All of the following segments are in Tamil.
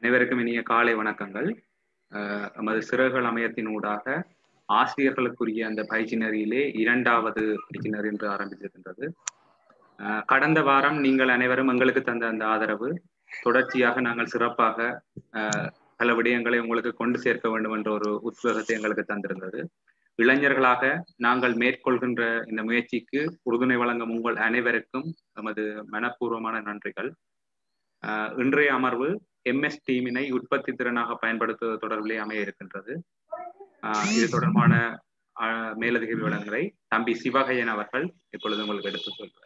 அனைவருக்கும் இனிய காலை வணக்கங்கள் அஹ் நமது சிறகுகள் அமையத்தினூடாக ஆசிரியர்களுக்குரிய அந்த பயிற்சினரியிலே இரண்டாவது பயிற்சினர் என்று ஆரம்பித்திருக்கின்றது அஹ் கடந்த வாரம் நீங்கள் அனைவரும் எங்களுக்கு தந்த அந்த ஆதரவு தொடர்ச்சியாக நாங்கள் சிறப்பாக அஹ் பல விடயங்களை உங்களுக்கு கொண்டு சேர்க்க வேண்டும் என்ற ஒரு உத்வேகத்தை எங்களுக்கு தந்திருந்தது இளைஞர்களாக நாங்கள் மேற்கொள்கின்ற இந்த முயற்சிக்கு உறுதுணை வழங்கும் உங்கள் அனைவருக்கும் நமது மனப்பூர்வமான நன்றிகள் அஹ் இன்றைய அமர்வு எம்எஸ் டீமினை உற்பத்தி திறனாக பயன்படுத்துவது தொடர்பிலே அமைய இருக்கின்றது அஹ் இது தொடர்பான அஹ், மேலதிக விவரங்களை தம்பி சிவகையன் அவர்கள் இப்பொழுது உங்களுக்கு எடுத்து சொல்றார்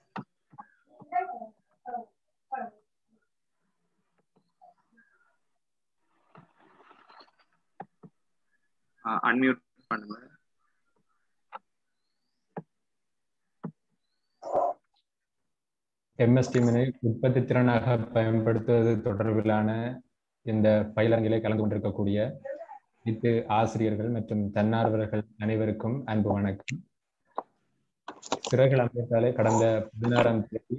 அன்மியூட் பண்ணுங்க எம்எஸ் டீமினை உற்பத்தி திறனாக பயன்படுத்துவது தொடர்பிலான இந்த பயிலரங்கிலே கலந்து கொண்டிருக்கக்கூடிய அனைத்து ஆசிரியர்கள் மற்றும் தன்னார்வலர்கள் அனைவருக்கும் அன்பு வணக்கம் சிறகுகள் அமைத்தாலே கடந்த பதினாறாம் தேதி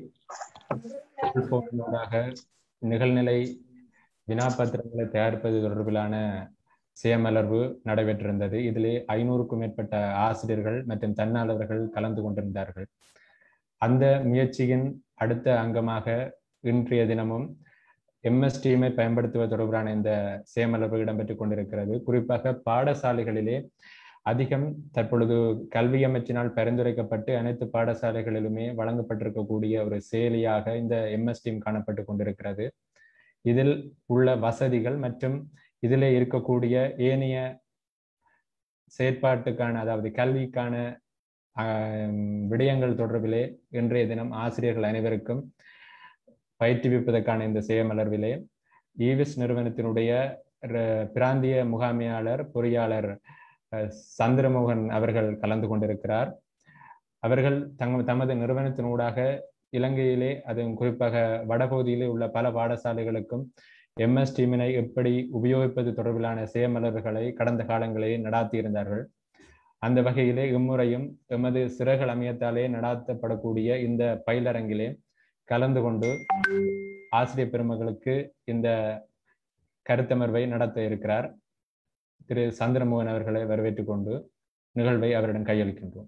ஊடாக நிகழ்நிலை வினாபத்திரங்களை தயாரிப்பது தொடர்பிலான சுயமலர்வு நடைபெற்றிருந்தது இதிலே ஐநூறுக்கும் மேற்பட்ட ஆசிரியர்கள் மற்றும் தன்னார்வலர்கள் கலந்து கொண்டிருந்தார்கள் அந்த முயற்சியின் அடுத்த அங்கமாக இன்றைய தினமும் எம்எஸ் டீமை பயன்படுத்துவது தொடர்பான இந்த சேமலர்வு இடம்பெற்றுக் கொண்டிருக்கிறது குறிப்பாக பாடசாலைகளிலே அதிகம் தற்பொழுது கல்வி அமைச்சினால் பரிந்துரைக்கப்பட்டு அனைத்து பாடசாலைகளிலுமே வழங்கப்பட்டிருக்கக்கூடிய ஒரு செயலியாக இந்த எம்எஸ் டீம் காணப்பட்டு கொண்டிருக்கிறது இதில் உள்ள வசதிகள் மற்றும் இதிலே இருக்கக்கூடிய ஏனைய செயற்பாட்டுக்கான அதாவது கல்விக்கான விடயங்கள் தொடர்பிலே இன்றைய தினம் ஆசிரியர்கள் அனைவருக்கும் பயிற்றுவிப்பதற்கான இந்த செயமலர்விலே ஈவிஸ் நிறுவனத்தினுடைய பிராந்திய முகாமையாளர் பொறியாளர் சந்திரமோகன் அவர்கள் கலந்து கொண்டிருக்கிறார் அவர்கள் தங்க தமது நிறுவனத்தினூடாக இலங்கையிலே அது குறிப்பாக வடபகுதியிலே உள்ள பல பாடசாலைகளுக்கும் எம்எஸ் டீமினை எப்படி உபயோகிப்பது தொடர்பிலான செயமலர்களை கடந்த காலங்களிலே நடாத்தியிருந்தார்கள் அந்த வகையிலே இம்முறையும் எமது சிறகுகள் அமையத்தாலே நடாத்தப்படக்கூடிய இந்த பயிலரங்கிலே கலந்து கொண்டு ஆசிரியர் பெருமகளுக்கு இந்த கருத்தமர்வை நடத்த இருக்கிறார் திரு சந்திரமோகன் அவர்களை வரவேற்றுக் கொண்டு நிகழ்வை அவரிடம் கையளிக்கின்றோம்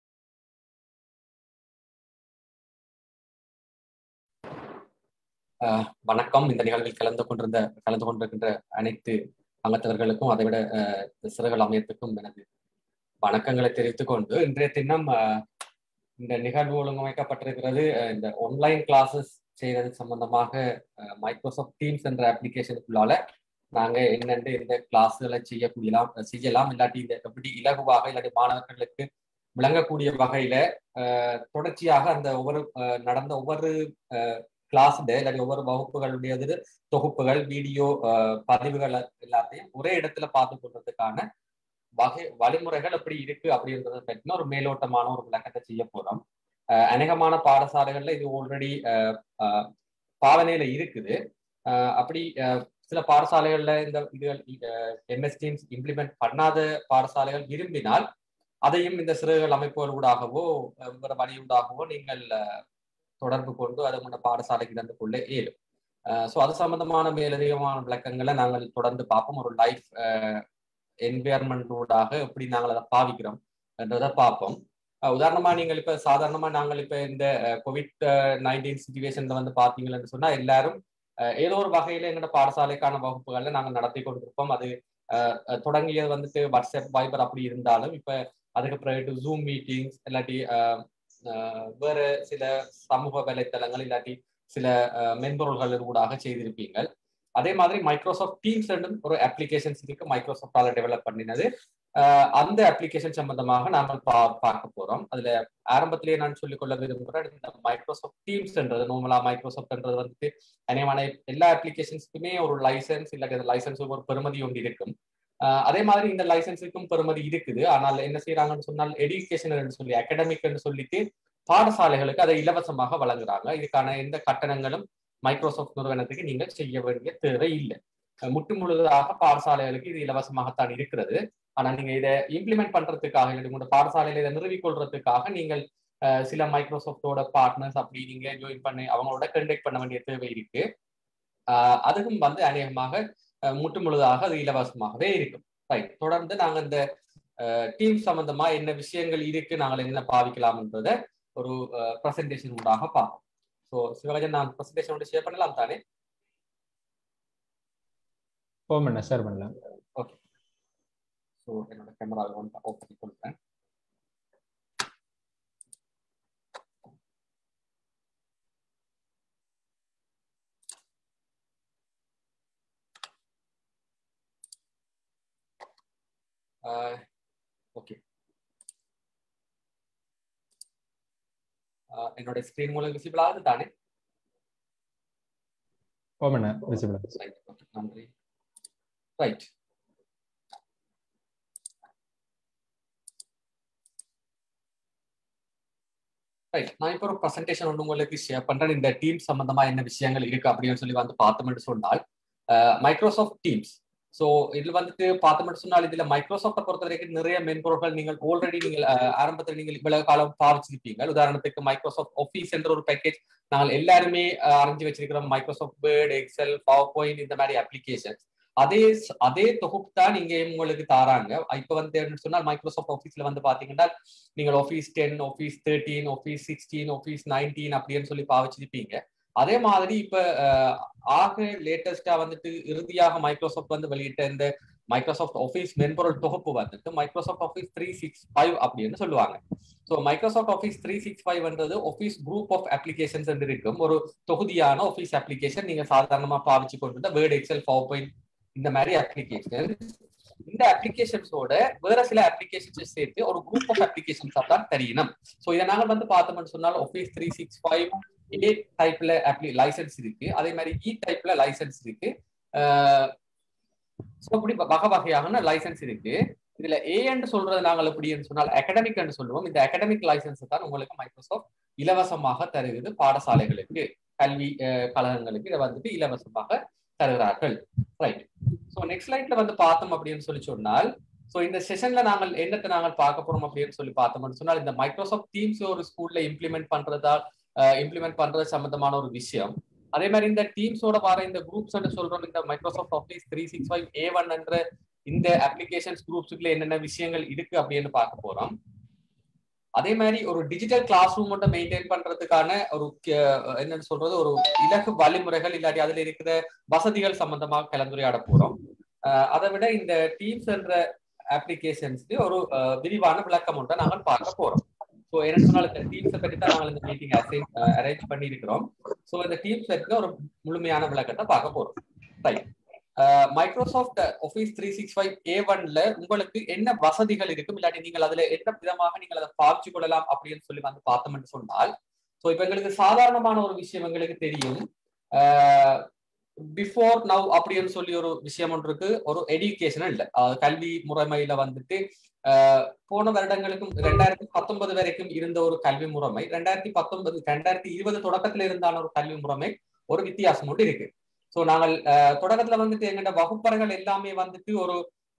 வணக்கம் இந்த நிகழ்வில் கலந்து கொண்டிருந்த கலந்து கொண்டிருக்கின்ற அனைத்து அங்கத்தவர்களுக்கும் அதைவிட சிறகுகள் அமையத்துக்கும் எனது வணக்கங்களை தெரிவித்துக் கொண்டு இன்றைய தினம் இந்த நிகழ்வு ஒழுங்கமைக்கப்பட்டிருக்கிறது இந்த ஒன்லைன் கிளாஸஸ் செய்யறது சம்பந்தமாக மைக்ரோசாஃப்ட் டீம்ஸ் என்ற அப்ளிகேஷனுக்குள்ளால நாங்க என்னென்று இந்த கிளாஸ்களை செய்யக்கூடியலாம் செய்யலாம் இல்லாட்டி இந்த எப்படி இலகுவாக இல்லாட்டி மாணவர்களுக்கு விளங்கக்கூடிய வகையில தொடர்ச்சியாக அந்த ஒவ்வொரு நடந்த ஒவ்வொரு கிளாஸ் இல்லாட்டி ஒவ்வொரு வகுப்புகளுடையது தொகுப்புகள் வீடியோ பதிவுகள் எல்லாத்தையும் ஒரே இடத்துல பார்த்து கொள்றதுக்கான வகை வழிமுறைகள் எப்படி இருக்கு அப்படின்றத பற்றின ஒரு மேலோட்டமான ஒரு விளக்கத்தை செய்ய போறோம் அநேகமான பாடசாலைகள்ல இது ஆல்ரெடி பாவனையில இருக்குது அப்படி சில பாடசாலைகள்ல இந்த இதுகள் எம்எஸ் டீம்ஸ் இம்ப்ளிமெண்ட் பண்ணாத பாடசாலைகள் விரும்பினால் அதையும் இந்த சிறுகள் அமைப்புகளூடாகவோ வேற வழியூடாகவோ நீங்கள் தொடர்பு கொண்டு அது உங்களோட பாடசாலைக்கு தந்து கொள்ள இயலும் ஸோ அது சம்பந்தமான மேலதிகமான விளக்கங்களை நாங்கள் தொடர்ந்து பார்ப்போம் ஒரு லைஃப் என்விரான்மெண்டோடாக எப்படி நாங்கள் அதை பாவிக்கிறோம் என்றதை பார்ப்போம் உதாரணமா நீங்கள் இப்ப சாதாரணமா நாங்கள் இப்ப இந்த கோவிட் நைன்டீன் சுச்சுவேஷன்ல வந்து பாத்தீங்கன்னு சொன்னா எல்லாரும் ஏதோ ஒரு வகையில எங்களோட பாடசாலைக்கான வகுப்புகள்ல நாங்கள் நடத்தி கொண்டிருப்போம் அது தொடங்கியது வந்துட்டு வாட்ஸ்அப் வைபர் அப்படி இருந்தாலும் இப்ப அதுக்கு பிறகு ஜூம் மீட்டிங்ஸ் இல்லாட்டி வேற சில சமூக வலைத்தளங்கள் இல்லாட்டி சில மென்பொருள்கள் ஊடாக செய்திருப்பீங்கள் அதே மாதிரி மைக்ரோசாஃப்ட் டீம்ஸ் ஒரு அப்ளிகேஷன்ஸ் இருக்கு மைக்ரோசாஃப்டால டெவலப் பண்ணினது அந்த அப்ளிகேஷன் சம்பந்தமாக நாங்கள் பா பார்க்க போறோம் அதுல ஆரம்பத்திலேயே நான் சொல்லிக்கொள்ள விரும்புகிறேன் இந்த மைக்ரோசாஃப்ட் டீம்ஸ்ன்றது நார்மலா மைக்ரோசாஃப்ட்ன்றது வந்துட்டு அநேகமான எல்லா அப்ளிகேஷன்ஸ்க்குமே ஒரு லைசன்ஸ் இல்லாட்டி அந்த லைசன்ஸ் ஒரு பெருமதி ஒன்று இருக்கும் அதே மாதிரி இந்த லைசன்ஸுக்கும் பெருமதி இருக்குது ஆனால் என்ன செய்யறாங்கன்னு சொன்னால் எடுகேஷன் சொல்லி அகாடமிக்னு சொல்லிட்டு பாடசாலைகளுக்கு அதை இலவசமாக வழங்குறாங்க இதுக்கான எந்த கட்டணங்களும் மைக்ரோசாஃப்ட் நிறுவனத்துக்கு நீங்கள் செய்ய வேண்டிய தேவை இல்லை முற்று முழுதாக பாடசாலைகளுக்கு இது இலவசமாகத்தான் இருக்கிறது ஆனா நீங்க இதை இம்ப்ளிமெண்ட் பண்றதுக்காக இல்லை உங்களோட பாடசாலையில இதை நிறுவிக்கொள்றதுக்காக நீங்கள் சில மைக்ரோசாஃப்டோட பார்ட்னர்ஸ் அப்படி நீங்க ஜாயின் பண்ணி அவங்களோட கண்டெக்ட் பண்ண வேண்டிய தேவை இருக்கு அதுவும் வந்து அநேகமாக முற்று முழுதாக அது இலவசமாகவே இருக்கும் ரைட் தொடர்ந்து நாங்க இந்த டீம் சம்பந்தமா என்ன விஷயங்கள் இருக்கு நாங்கள் என்ன பாவிக்கலாம்ன்றத ஒரு ப்ரெசன்டேஷன் ஊடாக பார்ப்போம் ஸோ சிவகஜன் நான் ப்ரெசன்டேஷன் ஷேர் பண்ணலாம் தானே ஓ பண்ண ஷேர் பண்ணலாம் ஓகே ஸோ என்னோட கேமராவை ஒன் ஆஃப் பண்ணி கொடுக்குறேன் ஓகே என்னோட ஸ்கிரீன் மூலம் விசிபிள் ஆகுது தானே ஓ பண்ண விசிபிள் நன்றி ரைட் ரைட் நான் இப்போ ஒரு ப்ரெசன்டேஷன் ஒன்று உங்களுக்கு ஷேர் பண்றேன் இந்த டீம் சம்பந்தமா என்ன விஷயங்கள் இருக்கு அப்படின்னு சொல்லி வந்து பார்த்தோம்னு சொன்னால் மைக்ரோசாஃப்ட் டீம்ஸ் ஸோ இதுல வந்துட்டு பார்த்தோம்னு சொன்னால் இதுல மைக்ரோசாஃப்டை பொறுத்த வரைக்கும் நிறைய மென்பொருட்கள் நீங்கள் ஆல்ரெடி நீங்கள் ஆரம்பத்தில் நீங்கள் இவ்வளவு காலம் பாவிச்சிருப்பீங்க உதாரணத்துக்கு மைக்ரோசாஃப்ட் ஆஃபீஸ் என்ற ஒரு பேக்கேஜ் நாங்கள் எல்லாருமே அறிஞ்சு வச்சிருக்கிறோம் Microsoft Word Excel PowerPoint இந்த மாதிரி அப்ளிகேஷன்ஸ் அதே அதே தொகுப்பு தான் இங்கே உங்களுக்கு தாராங்க இப்ப வந்து சொன்னால் மைக்ரோசாஃப்ட் ஆஃபீஸ்ல வந்து பாத்தீங்கன்னா நீங்கள் Office ten Office thirteen Office sixteen Office nineteen அப்படின்னு சொல்லி பாவிச்சிருப்பீங்க அதே மாதிரி இப்ப ஆக லேட்டஸ்டா வந்துட்டு இறுதியாக மைக்ரோசாஃப்ட் வந்து வெளியிட்ட இந்த மைக்ரோசாஃப்ட் ஆஃபீஸ் மென்பொருள் தொகுப்பு வந்துட்டு Microsoft Office three six five அப்படின்னு சொல்லுவாங்க so Microsoft Office three six ஃபைவ்ன்றது ஆஃபீஸ் குரூப் ஆஃப் அப்ளிகேஷன்ஸ் இருக்கும் ஒரு தொகுதியான ஆஃபீஸ் அப்ளிகேஷன் நீங்க சாதாரணமா பாவிச்சு கொண்டு வேர்ட் எக்ஸல் பவர் பாயிண்ட் இந்த மாதிரி அப்ளிகேஷன் இந்த அப்ளிகேஷன்ஸோட வேற சில அப்ளிகேஷன்ஸ் சேர்த்து ஒரு குரூப் ஆஃப் அப்ளிகேஷன்ஸ் தான் தெரியணும் ஸோ இதை நாங்கள் வந்து பார்த்தோம்னு சொன்னால் Office three six five A டைப்ல அப்ளி லைசன்ஸ் இருக்கு அதே மாதிரி இ டைப்ல லைசன்ஸ் இருக்கு ஸோ அப்படி வகை வகையான லைசன்ஸ் இருக்கு இதுல ஏன்னு சொல்றது நாங்கள் எப்படின்னு சொன்னால் அகடமிக் சொல்லுவோம் இந்த அகடமிக் லைசன்ஸ் தான் உங்களுக்கு மைக்ரோசாஃப்ட் இலவசமாக தருகிறது பாடசாலைகளுக்கு கல்வி கழகங்களுக்கு இதை வந்துட்டு இலவசமாக தருகிறார்கள் ரைட் ஸோ நெக்ஸ்ட் லைட்ல வந்து பார்த்தோம் அப்படின்னு சொல்லி சொன்னால் ஸோ இந்த செஷன்ல நாங்கள் என்னத்தை நாங்கள் பார்க்க போறோம் அப்படின்னு சொல்லி பார்த்தோம்னு சொன்னால் இந்த மைக்ரோசாஃப்ட் டீம்ஸ் ஒரு ஸ்கூல்ல இம்ப்ளிமெண்ட் பண்றதா இம்ப்ளிமெண்ட் பண்றது சம்பந்தமான ஒரு விஷயம் அதே மாதிரி இந்த டீம்ஸோட வர இந்த குரூப்ஸ் சொல்றோம் இந்த Microsoft Office three six five A one என்ற இந்த அப்ளிகேஷன்ஸ் குரூப்ஸுக்குள்ள என்னென்ன விஷயங்கள் இருக்கு அப்படின்னு பார்க்க போறோம் அதே மாதிரி ஒரு டிஜிட்டல் கிளாஸ் ரூம் மட்டும் மெயின்டைன் பண்றதுக்கான ஒரு என்னன்னு சொல்றது ஒரு இலக்கு வழிமுறைகள் இல்லாட்டி அதுல இருக்கிற வசதிகள் சம்பந்தமாக கலந்துரையாட போறோம் அதை விட இந்த டீம்ஸ் என்ற அப்ளிகேஷன்ஸ்க்கு ஒரு விரிவான விளக்கம் ஒன்றை நாங்கள் பார்க்க போறோம் ஸோ என்ன சொன்னால் இந்த டீம்ஸை பற்றி தான் நாங்கள் இந்த மீட்டிங் அரேஞ்ச் பண்ணியிருக்கிறோம் ஸோ இந்த டீம்ஸ் பற்றி ஒரு முழுமையான விளக்கத்தை பார்க்க போறோம் right Microsoft Office three six five A ஒன்ல உங்களுக்கு என்ன வசதிகள் இருக்கும் இல்லாட்டி நீங்கள் அதுல என்ன விதமாக நீங்கள் அதை பாவிச்சு கொள்ளலாம் அப்படின்னு சொல்லி வந்து பார்த்தோம்னு சொன்னால் ஸோ இப்போ எங்களுக்கு சாதாரணமான ஒரு விஷயம் எங்களுக்கு தெரியும் பிஃபோர் நவ் அப்படின்னு சொல்லி ஒரு விஷயம் ஒன்று இருக்கு ஒரு எஜுகேஷன் இல்லை கல்வி முறைமையில வந்துட்டு போன வருடங்களுக்கும் ரெண்டாயிரத்தி பத்தொன்பது வரைக்கும் இருந்த ஒரு கல்வி முறைமை ரெண்டாயிரத்தி பத்தொன்பது ரெண்டாயிரத்தி இருபது தொடக்கத்துல இருந்தான ஒரு கல்வி முறைமை ஒரு வித்தியாசம் ஒன்று இருக்கு ஸோ நாங்கள் தொடக்கத்துல வந்துட்டு எங்கள்ட வகுப்பறைகள் எல்லாமே வந்துட்டு ஒரு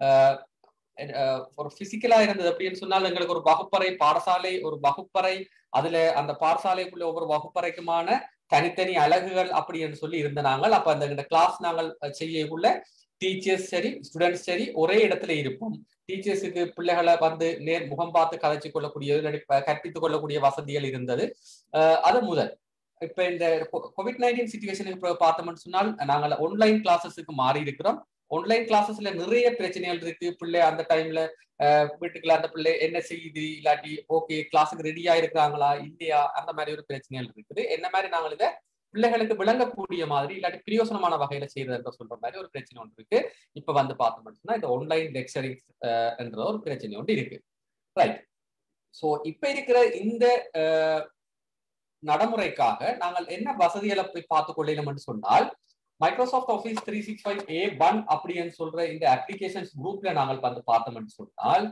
ஒரு பிசிக்கலா இருந்தது அப்படின்னு சொன்னால் எங்களுக்கு ஒரு வகுப்பறை பாடசாலை ஒரு வகுப்பறை அதுல அந்த பாடசாலைக்குள்ள ஒவ்வொரு வகுப்பறைக்குமான தனித்தனி அழகுகள் அப்படின்னு சொல்லி இருந்த நாங்கள் அப்ப அந்த கிளாஸ் நாங்கள் செய்யக்குள்ள டீச்சர்ஸ் சரி ஸ்டூடெண்ட்ஸ் சரி ஒரே இடத்துல இருப்போம் டீச்சர்ஸுக்கு பிள்ளைகளை வந்து நேர் முகம் பார்த்து கதைச்சு கொள்ளக்கூடிய கற்பித்துக் கொள்ளக்கூடிய வசதிகள் இருந்தது அது முதல் இப்ப இந்த கோவிட் நைன்டீன் சுச்சுவேஷனுக்கு பார்த்தோம்னு சொன்னால் நாங்கள் ஆன்லைன் கிளாஸஸுக்கு மாறி இருக்கிறோம் ஆன்லைன் கிளாஸஸ்ல நிறைய பிரச்சனைகள் இருக்கு பிள்ளை அந்த டைம்ல வீட்டுக்குள்ள அந்த பிள்ளை என்ன செய்யுது இல்லாட்டி ஓகே கிளாஸுக்கு ரெடியா இருக்கிறாங்களா இல்லையா அந்த மாதிரி ஒரு பிரச்சனைகள் இருக்குது என்ன மாதிரி நாங்கள் இதை பிள்ளைகளுக்கு விளங்கக்கூடிய மாதிரி இல்லாட்டி பிரியோசனமான வகையில செய்யறது சொல்ற மாதிரி ஒரு பிரச்சனை ஒன்று இருக்கு இப்ப வந்து பார்த்தோம்னு சொன்னா இந்த ஆன்லைன் லெக்சரிங் என்ற ஒரு பிரச்சனை ஒன்று இருக்கு ரைட் சோ இப்ப இருக்கிற இந்த நடைமுறைக்காக நாங்கள் என்ன வசதிகளை போய் பார்த்து கொள்ளலாம் சொன்னால் Microsoft Office three six five A one அப்படின்னு சொல்ற இந்த அப்ளிகேஷன்ஸ் குரூப்ல நாங்கள் வந்து பார்த்தோம்னு சொன்னால்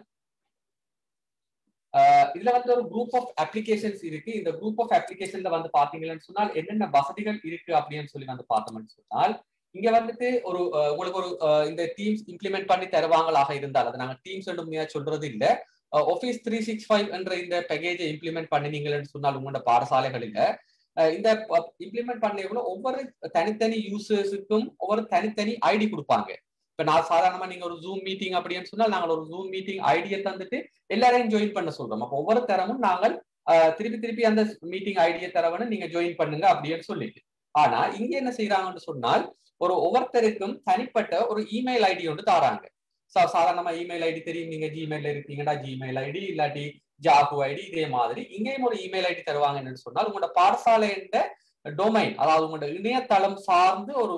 இதுல வந்து ஒரு குரூப் ஆஃப் அப்ளிகேஷன்ஸ் இருக்கு இந்த குரூப் ஆஃப் அப்ளிகேஷன்ல வந்து பாத்தீங்கன்னு சொன்னால் என்னென்ன வசதிகள் இருக்கு அப்படின்னு சொல்லி வந்து பார்த்தோம்னு சொன்னால் இங்க வந்துட்டு ஒரு உங்களுக்கு ஒரு இந்த டீம்ஸ் இம்ப்ளிமெண்ட் பண்ணி தருவாங்களாக இருந்தால் அது நாங்க டீம்ஸ் உண்மையா சொல்றது இல்ல ஆஃபீஸ் த்ரீ சிக்ஸ் ஃபைவ் என்ற இந்த பேக்கேஜை இம்ப்ளிமெண்ட் பண்ணினீங்கன்னு சொன்னால் உங்களோட பாடசாலைகளில் இந்த இம்ப்ளிமெண்ட் பண்ணல ஒவ்வொரு தனித்தனி யூசர்ஸுக்கும் ஒவ்வொரு தனித்தனி ஐடி கொடுப்பாங்க இப்ப நான் சாதாரணமா நீங்க ஒரு ஜூம் மீட்டிங் அப்படின்னு சொன்னால் நாங்கள் ஒரு ஜூம் மீட்டிங் ஐடியை தந்துட்டு எல்லாரையும் ஜாயின் பண்ண சொல்றோம் அப்போ ஒவ்வொரு தரமும் நாங்கள் திருப்பி திருப்பி அந்த மீட்டிங் ஐடியை தரவன்னு நீங்க ஜாயின் பண்ணுங்க அப்படின்னு சொல்லிட்டு ஆனா இங்க என்ன செய்யறாங்கன்னு சொன்னால் ஒரு ஒவ்வொருத்தருக்கும் தனிப்பட்ட ஒரு இமெயில் ஐடி ஒன்று தாராங்க சாதாரணமா இமெயில் ஐடி தெரியும் நீங்க ஜிமெயில இருக்கீங்கன்னா ஜிமெயில் ஐடி இல்லாட்டி ஜாகு ஐடி இதே மாதிரி இங்கேயும் ஒரு இமெயில் ஐடி தருவாங்க என்னன்னு சொன்னால் உங்களோட பாடசாலை என்ற டொமைன் அதாவது உங்களோட இணையதளம் சார்ந்து ஒரு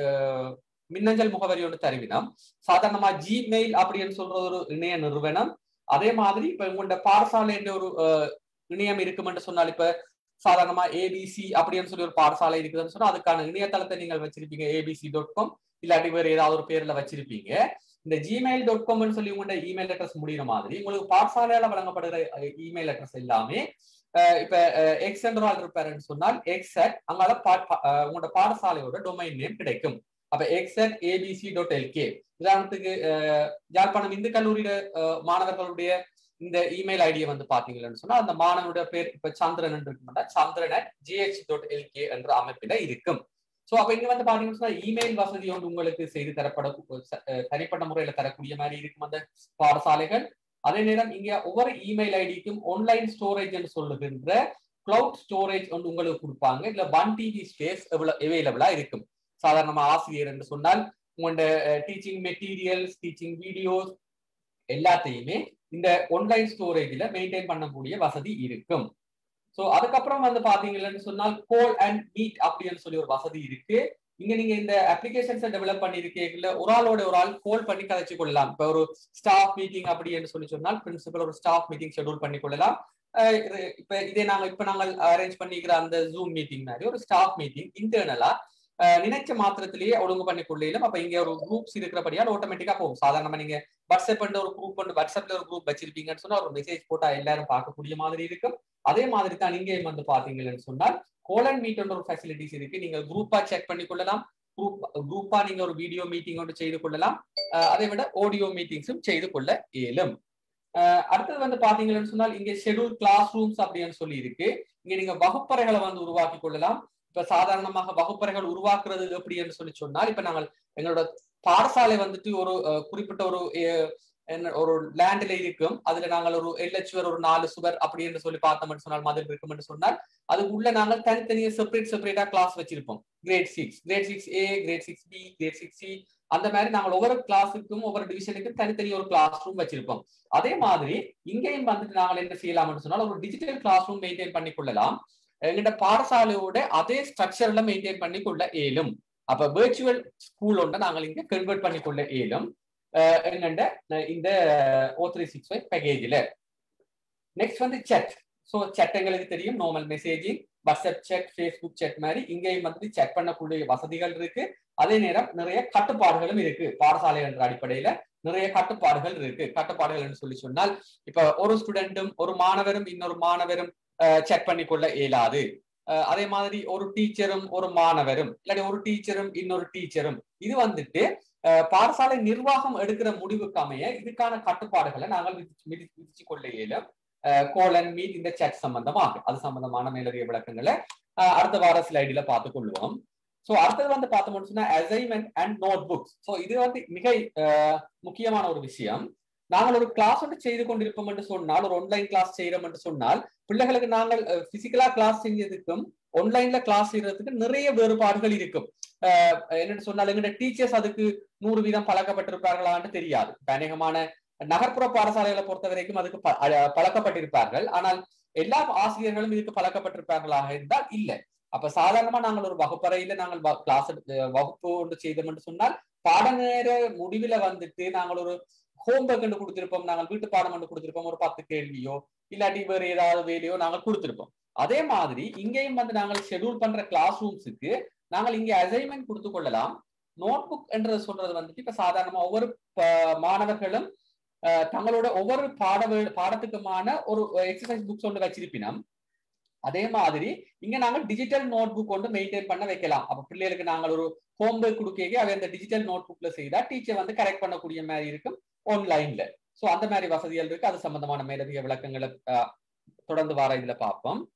மின்னஞ்சல் முகவரி ஒன்று தருவினம் சாதாரணமா ஜிமெயில் அப்படின்னு சொல்ற ஒரு இணைய நிறுவனம் அதே மாதிரி இப்ப உங்களோட பாடசாலை என்ற ஒரு இணையம் இருக்குமென்று சொன்னால் இப்ப சாதாரணமா ஏபிசி அப்படின்னு சொல்லி ஒரு பாடசாலை இருக்குதுன்னு சொன்னா அதுக்கான இணையதளத்தை நீங்கள் வச்சிருப்பீங்க ஏபிசி டாட் காம் இல்லாட்டி வேறு ஏதாவது ஒரு பேர்ல வச்சிருப்பீங்க இந்த ஜிமெயில் டாட் காம்னு சொல்லி உங்களோட இமெயில் அட்ரஸ் முடிகிற மாதிரி உங்களுக்கு பாடசாலையால வழங்கப்படுகிற இமெயில் அட்ரஸ் எல்லாமே இப்ப எக்ஸ் என்றால் இருப்பாருன்னு சொன்னால் எக்ஸ் அட் அங்கால உங்களோட பாடசாலையோட டொமைன் நேம் கிடைக்கும் அப்ப X at ABC dot LK உதாரணத்துக்கு யாழ்ப்பாணம் இந்து கல்லூரியில மாணவர்களுடைய இந்த இமெயில் ஐடியை வந்து பாத்தீங்கன்னு சொன்னா அந்த மாணவனுடைய பேர் இப்ப சந்திரன் இருக்குமாட்டா Chandran at GH dot LK என்ற அமைப்பில இருக்கும் சோ அப்ப இங்க வந்து பாத்தீங்கன்னா சொன்னா இமெயில் வசதி ஒன்று உங்களுக்கு செய்து தரப்பட தனிப்பட்ட முறையில தரக்கூடிய மாதிரி இருக்கும் அந்த பாடசாலைகள் அதே நேரம் இங்க ஒவ்வொரு இமெயில் ஐடிக்கும் ஆன்லைன் ஸ்டோரேஜ் என்று சொல்லுகின்ற கிளவுட் ஸ்டோரேஜ் வந்து உங்களுக்கு கொடுப்பாங்க இல்ல ஒன் டிவி ஸ்பேஸ் எவ்வளவு அவைலபிளா இருக்கும் சாதாரணமா ஆசிரியர் என்று சொன்னால் உங்களோட டீச்சிங் மெட்டீரியல்ஸ் டீச்சிங் வீடியோஸ் எல்லாத்தையுமே இந்த ஒன்லைன் ஸ்டோரேஜ்ல மெயின்டைன் பண்ணக்கூடிய வசதி இருக்கும் ஸோ அதுக்கப்புறம் வந்து பாத்தீங்கன்னு சொன்னால் கோல் அண்ட் மீட் அப்படின்னு சொல்லி ஒரு வசதி இருக்கு இங்க நீங்க இந்த அப்ளிகேஷன்ஸை டெவலப் பண்ணிருக்கீங்கல்ல ஒரு ஆளோட ஒரு ஆள் கோல் பண்ணி கதைச்சு கொள்ளலாம் இப்போ ஒரு ஸ்டாஃப் மீட்டிங் அப்படின்னு சொல்லி சொன்னால் பிரின்சிபல் ஒரு ஸ்டாஃப் மீட்டிங் ஷெடியூல் பண்ணி கொள்ளலாம் இப்ப இதே நாங்க இப்ப நாங்கள் அரேஞ்ச் பண்ணிக்கிற அந்த ஜூம் மீட்டிங் மாதிரி ஒரு ஸ்டாஃப் மீட்டிங் இன்டர்னலா நினைச்ச மாத்திரத்திலேயே ஒழுங்கு பண்ணி கொள்ளையிலும் அப்ப இங்க ஒரு குரூப்ஸ் இருக்கிறபடியால் ஆட்டோமேட்டிக்கா போகும் சாதாரணமா நீங்க வாட்ஸ்அப் ஒரு குரூப் வந்து வாட்ஸ்அப்ல ஒரு குரூப் வச்சிருப்பீங்கன்னு சொன்னா ஒரு மெசேஜ் போட்டா எல்லாரும் பார்க்கக்கூடிய மாதிரி இருக்கும் அதே மாதிரி தான் இங்கேயும் வந்து பாத்தீங்கன்னு சொன்னால் கோலன் மீட் ஒரு ஃபெசிலிட்டிஸ் இருக்கு நீங்க குரூப்பா செக் பண்ணி கொள்ளலாம் குரூப் குரூப்பா நீங்க ஒரு வீடியோ மீட்டிங் ஒன்று செய்து கொள்ளலாம் அதை விட ஆடியோ மீட்டிங்ஸும் செய்து கொள்ள இயலும் அடுத்தது வந்து பாத்தீங்கன்னு சொன்னால் இங்க ஷெடியூல் கிளாஸ் ரூம்ஸ் அப்படின்னு சொல்லி இருக்கு இங்க நீங்க வகுப்பறைகளை வந்து உருவாக்கி கொள்ளலாம் இப்ப சாதாரணமாக வகுப்பறைகள் உருவாக்குறது எப்படி என்று சொல்லி சொன்னால் இப்ப நாங்கள் எங்களோட பாடசாலை வந்துட்டு ஒரு குறிப்பிட்ட ஒரு என்ன ஒரு லேண்ட்ல இருக்கும் அதுல நாங்கள் ஒரு எல்ஹெச்வர் ஒரு நாலு சுவர் அப்படி என்று சொல்லி பார்த்தோம்னு சொன்னால் மதில் இருக்கும் என்று சொன்னால் அது உள்ள நாங்கள் தனித்தனியா செப்பரேட் செப்பரேட்டா கிளாஸ் வச்சிருப்போம் grade six grade six A grade six B grade six C அந்த மாதிரி நாங்கள் ஒவ்வொரு கிளாஸுக்கும் ஒவ்வொரு டிவிஷனுக்கும் தனித்தனி ஒரு கிளாஸ் ரூம் வச்சிருப்போம் அதே மாதிரி இங்கேயும் வந்துட்டு நாங்கள் என்ன செய்யலாம்னு சொன்னால் ஒரு டிஜிட்டல் கிளாஸ் ரூம் மெயின்டைன் பண்ணி கொள்ளலாம் எங்கிட்ட பாடசாலையோட அதே ஸ்ட்ரக்சர்ல மெயின்டைன் பண்ணி கொள்ள இயலும் அப்ப வெர்ச்சுவல் ஸ்கூல் ஒன்றை நாங்கள் இங்க கன்வெர்ட் பண்ணி கொள்ள இயலும் எங்கண்ட இந்த ஓ த்ரீ சிக்ஸ் ஃபைவ் பேக்கேஜில் நெக்ஸ்ட் வந்து செட் ஸோ செட் எங்களுக்கு தெரியும் normal messaging WhatsApp chat Facebook chat மாதிரி இங்கேயும் வந்துட்டு செக் பண்ணக்கூடிய வசதிகள் இருக்கு அதே நேரம் நிறைய கட்டுப்பாடுகளும் இருக்கு பாடசாலை என்ற அடிப்படையில நிறைய கட்டுப்பாடுகள் இருக்கு கட்டுப்பாடுகள் சொல்லி சொன்னால் இப்ப ஒரு ஸ்டூடெண்ட்டும் ஒரு மாணவரும் இன்னொரு மாணவரும் செக் பண்ணி கொள்ள இயலாது அதே மாதிரி ஒரு டீச்சரும் ஒரு மாணவரும் இல்லாட்டி ஒரு டீச்சரும் இன்னொரு டீச்சரும் இது வந்துட்டு பாடசாலை நிர்வாகம் எடுக்கிற முடிவுக்கு அமைய இதுக்கான கட்டுப்பாடுகளை நாங்கள் விதிச்சு கொள்ள இயலும் கோலன் மீட் இந்த செக் சம்பந்தமாக அது சம்பந்தமான மேலதிக விளக்கங்களை அடுத்த வார ஸ்லைடில பார்த்து கொள்வோம் சோ அடுத்தது வந்து பார்த்தோம்னு சொன்னா assignment and notebooks so இது வந்து மிக முக்கியமான ஒரு விஷயம் நாங்கள் ஒரு கிளாஸ் வந்து செய்து கொண்டிருப்போம் என்று சொன்னால் ஒரு ஆன்லைன் கிளாஸ் செய்யறோம் என்று சொன்னால் பிள்ளைகளுக்கு நாங்கள் பிசிக்கலா கிளாஸ் செஞ்சதுக்கும் ஆன்லைன்ல கிளாஸ் செய்யறதுக்கு நிறைய வேறுபாடுகள் இருக்கும் என்னன்னு சொன்னால் எங்க டீச்சர்ஸ் அதுக்கு நூறு வீதம் பழக்கப்பட்டிருப்பார்களான்னு தெரியாது அநேகமான நகர்ப்புற பாடசாலைகளை பொறுத்த வரைக்கும் அதுக்கு பழக்கப்பட்டிருப்பார்கள் ஆனால் எல்லா ஆசிரியர்களும் இதுக்கு பழக்கப்பட்டிருப்பார்களாக இருந்தால் இல்லை அப்ப சாதாரணமா நாங்கள் ஒரு வகுப்பறையில நாங்கள் கிளாஸ் வகுப்பு ஒன்று செய்தோம் என்று சொன்னால் பாடநேர முடிவுல வந்துட்டு நாங்கள் ஒரு ஹோம்ஒர்க் என்று கொடுத்திருப்போம் நாங்கள் வீட்டு பாடம் என்று கொடுத்திருப்போம் ஒரு பத்து கேள்வியோ இல்லாட்டி வேறு ஏதாவது வேலையோ நாங்கள் கொடுத்திருப்போம் அதே மாதிரி இங்கேயும் வந்து நாங்கள் ஷெடியூல் பண்ற கிளாஸ் ரூம்ஸுக்கு நாங்கள் இங்க அசைன்மெண்ட் கொடுத்து கொள்ளலாம் நோட் புக் என்றது சொல்றது வந்துட்டு இப்ப சாதாரணமா ஒவ்வொரு மாணவர்களும் தங்களோட ஒவ்வொரு பாட பாடத்துக்குமான ஒரு எக்ஸசைஸ் புக்ஸ் ஒன்று வச்சிருப்பினோம் அதே மாதிரி இங்க நாங்கள் டிஜிட்டல் நோட் புக் ஒன்று மெயின்டைன் பண்ண வைக்கலாம் அப்ப பிள்ளைகளுக்கு நாங்கள் ஒரு ஹோம்ஒர்க் கொடுக்க அவை அந்த டிஜிட்டல் நோட் புக்ல செய்தா டீச்சர் வந்து கரெக்ட் பண்ணக்கூடிய மாதிரி இருக்கும் ஆன்லைன்ல சோ அந்த மாதிரி வசதிகள் இருக்கு அது சம்பந்தமான மேலதிக விளக்கங்களை தொடர்ந்து வார இதுல பார்ப்போம்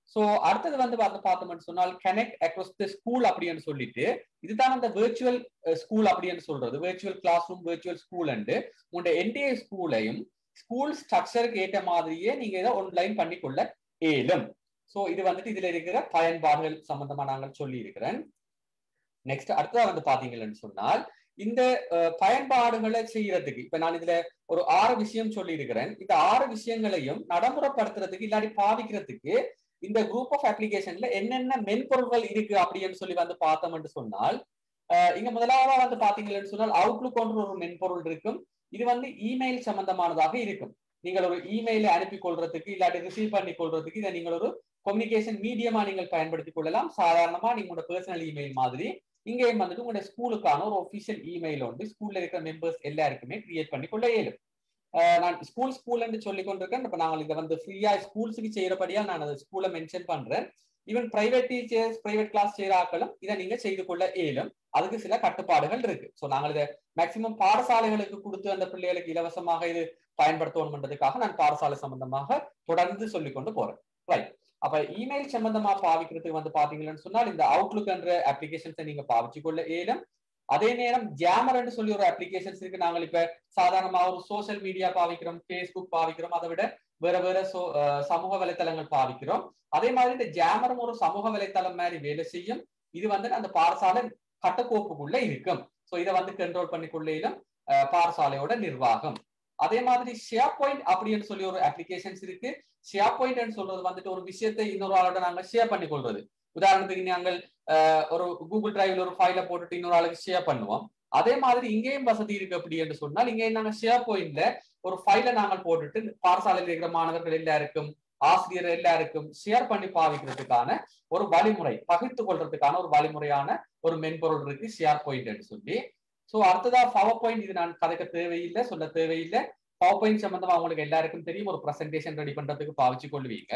ஸோ அடுத்தது வந்து பார்த்து பார்த்தோம்னு சொன்னால் கனெக்ட் அக்ராஸ் த ஸ்கூல் அப்படின்னு சொல்லிட்டு இதுதான் அந்த வெர்ச்சுவல் ஸ்கூல் அப்படின்னு சொல்றது virtual classroom virtual school and உங்களுடைய என்டையர் ஸ்கூலையும் ஸ்கூல் ஸ்ட்ரக்சருக்கு ஏற்ற மாதிரியே நீங்க இதை ஆன்லைன் பண்ணிக்கொள்ள ஏலும் ஸோ இது வந்துட்டு இதுல இருக்கிற பயன்பாடுகள் சம்பந்தமா நாங்கள் சொல்லி இருக்கிறேன் நெக்ஸ்ட் அடுத்ததா வந்து பாத்தீங்கன்னு சொன்னால் இந்த பயன்பாடுகளை செய்யறதுக்கு இப்ப நான் இதுல ஒரு ஆறு விஷயம் சொல்லி இருக்கிறேன் இந்த ஆறு விஷயங்களையும் நடைமுறைப்படுத்துறதுக்கு இல்லாட்டி பாதிக்கிறதுக்கு இந்த குரூப் ஆஃப் அப்ளிகேஷன்ல என்னென்ன மென்பொருள்கள் இருக்கு அப்படின்னு சொல்லி வந்து பார்த்தோம்னு சொன்னால் இங்க முதலாவதா வந்து பாத்தீங்கன்னு சொன்னால் அவுட்லுக் ஒன்று ஒரு மென்பொருள் இருக்கும் இது வந்து இமெயில் சம்பந்தமானதாக இருக்கும் நீங்கள் ஒரு இமெயிலை அனுப்பி கொள்றதுக்கு இல்லாட்டி ரிசீவ் பண்ணி கொள்றதுக்கு இதை நீங்கள் ஒரு கம்யூனிகேஷன் மீடியமா நீங்கள் பயன்படுத்திக் கொள்ளலாம் சாதாரணமா நீங்களோட பர்சனல் இமெயில் மாதிரி இங்கேயும் வந்துட்டு உங்களுடைய ஸ்கூலுக்கான ஒரு ஒபிஷியல் இமெயில் வந்து ஸ்கூல்ல இருக்கிற மெம்பர்ஸ் எல்லாருக்குமே கிரியேட் பண்ணி கொள்ள இயலும் நான் ஸ்கூல் ஸ்கூல்னு சொல்லி கொண்டிருக்கேன் இப்ப நாங்கள் இதை வந்து ஃப்ரீயா ஸ்கூல்ஸுக்கு செய்யறபடியா நான் அதை ஸ்கூலை மென்ஷன் பண்றேன் even private teachers private class செய்யறாக்களும் இதை நீங்க செய்து கொள்ள இயலும் அதுக்கு சில கட்டுப்பாடுகள் இருக்கு ஸோ நாங்கள் இதை மேக்சிமம் பாடசாலைகளுக்கு கொடுத்து அந்த பிள்ளைகளுக்கு இலவசமாக இது பயன்படுத்தணும்ன்றதுக்காக நான் பாடசாலை சம்பந்தமாக தொடர்ந்து சொல்லி கொண்டு போறேன் ரைட் அப்ப இமெயில் சம்பந்தமா பாவிக்கிறதுக்கு வந்து பாத்தீங்கன்னு சொன்னால் இந்த அவுட்லுக் என்ற அப்ளிகேஷன்ஸை நீங்க பாவிச்சு கொள்ள இயலும் அதே நேரம் ஜாமர்ன்னு சொல்லி ஒரு அப்ளிகேஷன்ஸ் இருக்கு நாங்கள் இப்ப சாதாரணமா ஒரு சோசியல் மீடியா பாவிக்கிறோம் ஃபேஸ்புக் பாவிக்கிறோம் அதை விட வேற வேற சமூக வலைத்தளங்கள் பாவிக்கிறோம் அதே மாதிரி இந்த ஜாமரும் ஒரு சமூக வலைத்தளம் மாதிரி வேலை செய்யும் இது வந்து அந்த பாடசாலை கட்டக்கோப்புக்குள்ள இருக்கும் ஸோ இதை வந்து கண்ட்ரோல் பண்ணிக்கொள்ளையிலும் பாடசாலையோட நிர்வாகம் அதே மாதிரி ஷேர் பாயிண்ட் அப்படின்னு சொல்லி ஒரு அப்ளிகேஷன்ஸ் இருக்கு ஷேர் பாயிண்ட் சொல்றது வந்துட்டு ஒரு விஷயத்தை இன்னொரு ஆளோட நாங்க ஷேர் பண்ணி கொள்றது உதாரணத்துக்கு நாங்கள் ஒரு கூகுள் டிரைவ்ல ஒரு ஃபைல போட்டுட்டு இன்னொரு ஆளுக்கு ஷேர் பண்ணுவோம் அதே மாதிரி இங்கேயும் வசதி இருக்கு அப்படி என்று சொன்னால் இங்கே நாங்க ஷேர் பாயிண்ட்ல ஒரு ஃபைலை நாங்கள் போட்டுட்டு பாடசாலையில் இருக்கிற மாணவர்கள் எல்லாருக்கும் ஆசிரியர் எல்லாருக்கும் ஷேர் பண்ணி பாவிக்கிறதுக்கான ஒரு வழிமுறை பகிர்ந்து கொள்றதுக்கான ஒரு வழிமுறையான ஒரு மென்பொருள் இருக்கு ஷேர் பாயிண்ட் சொல்லி ஸோ அடுத்ததா பவர் பாயிண்ட் இது நான் கதைக்க தேவையில்லை சொல்ல தேவையில்லை பவர் பாயிண்ட் சம்பந்தமா அவங்களுக்கு எல்லாருக்கும் தெரியும் ஒரு ப்ரெசன்டேஷன் ரெடி பண்றதுக்கு பாவிச்சு கொள்வீங்க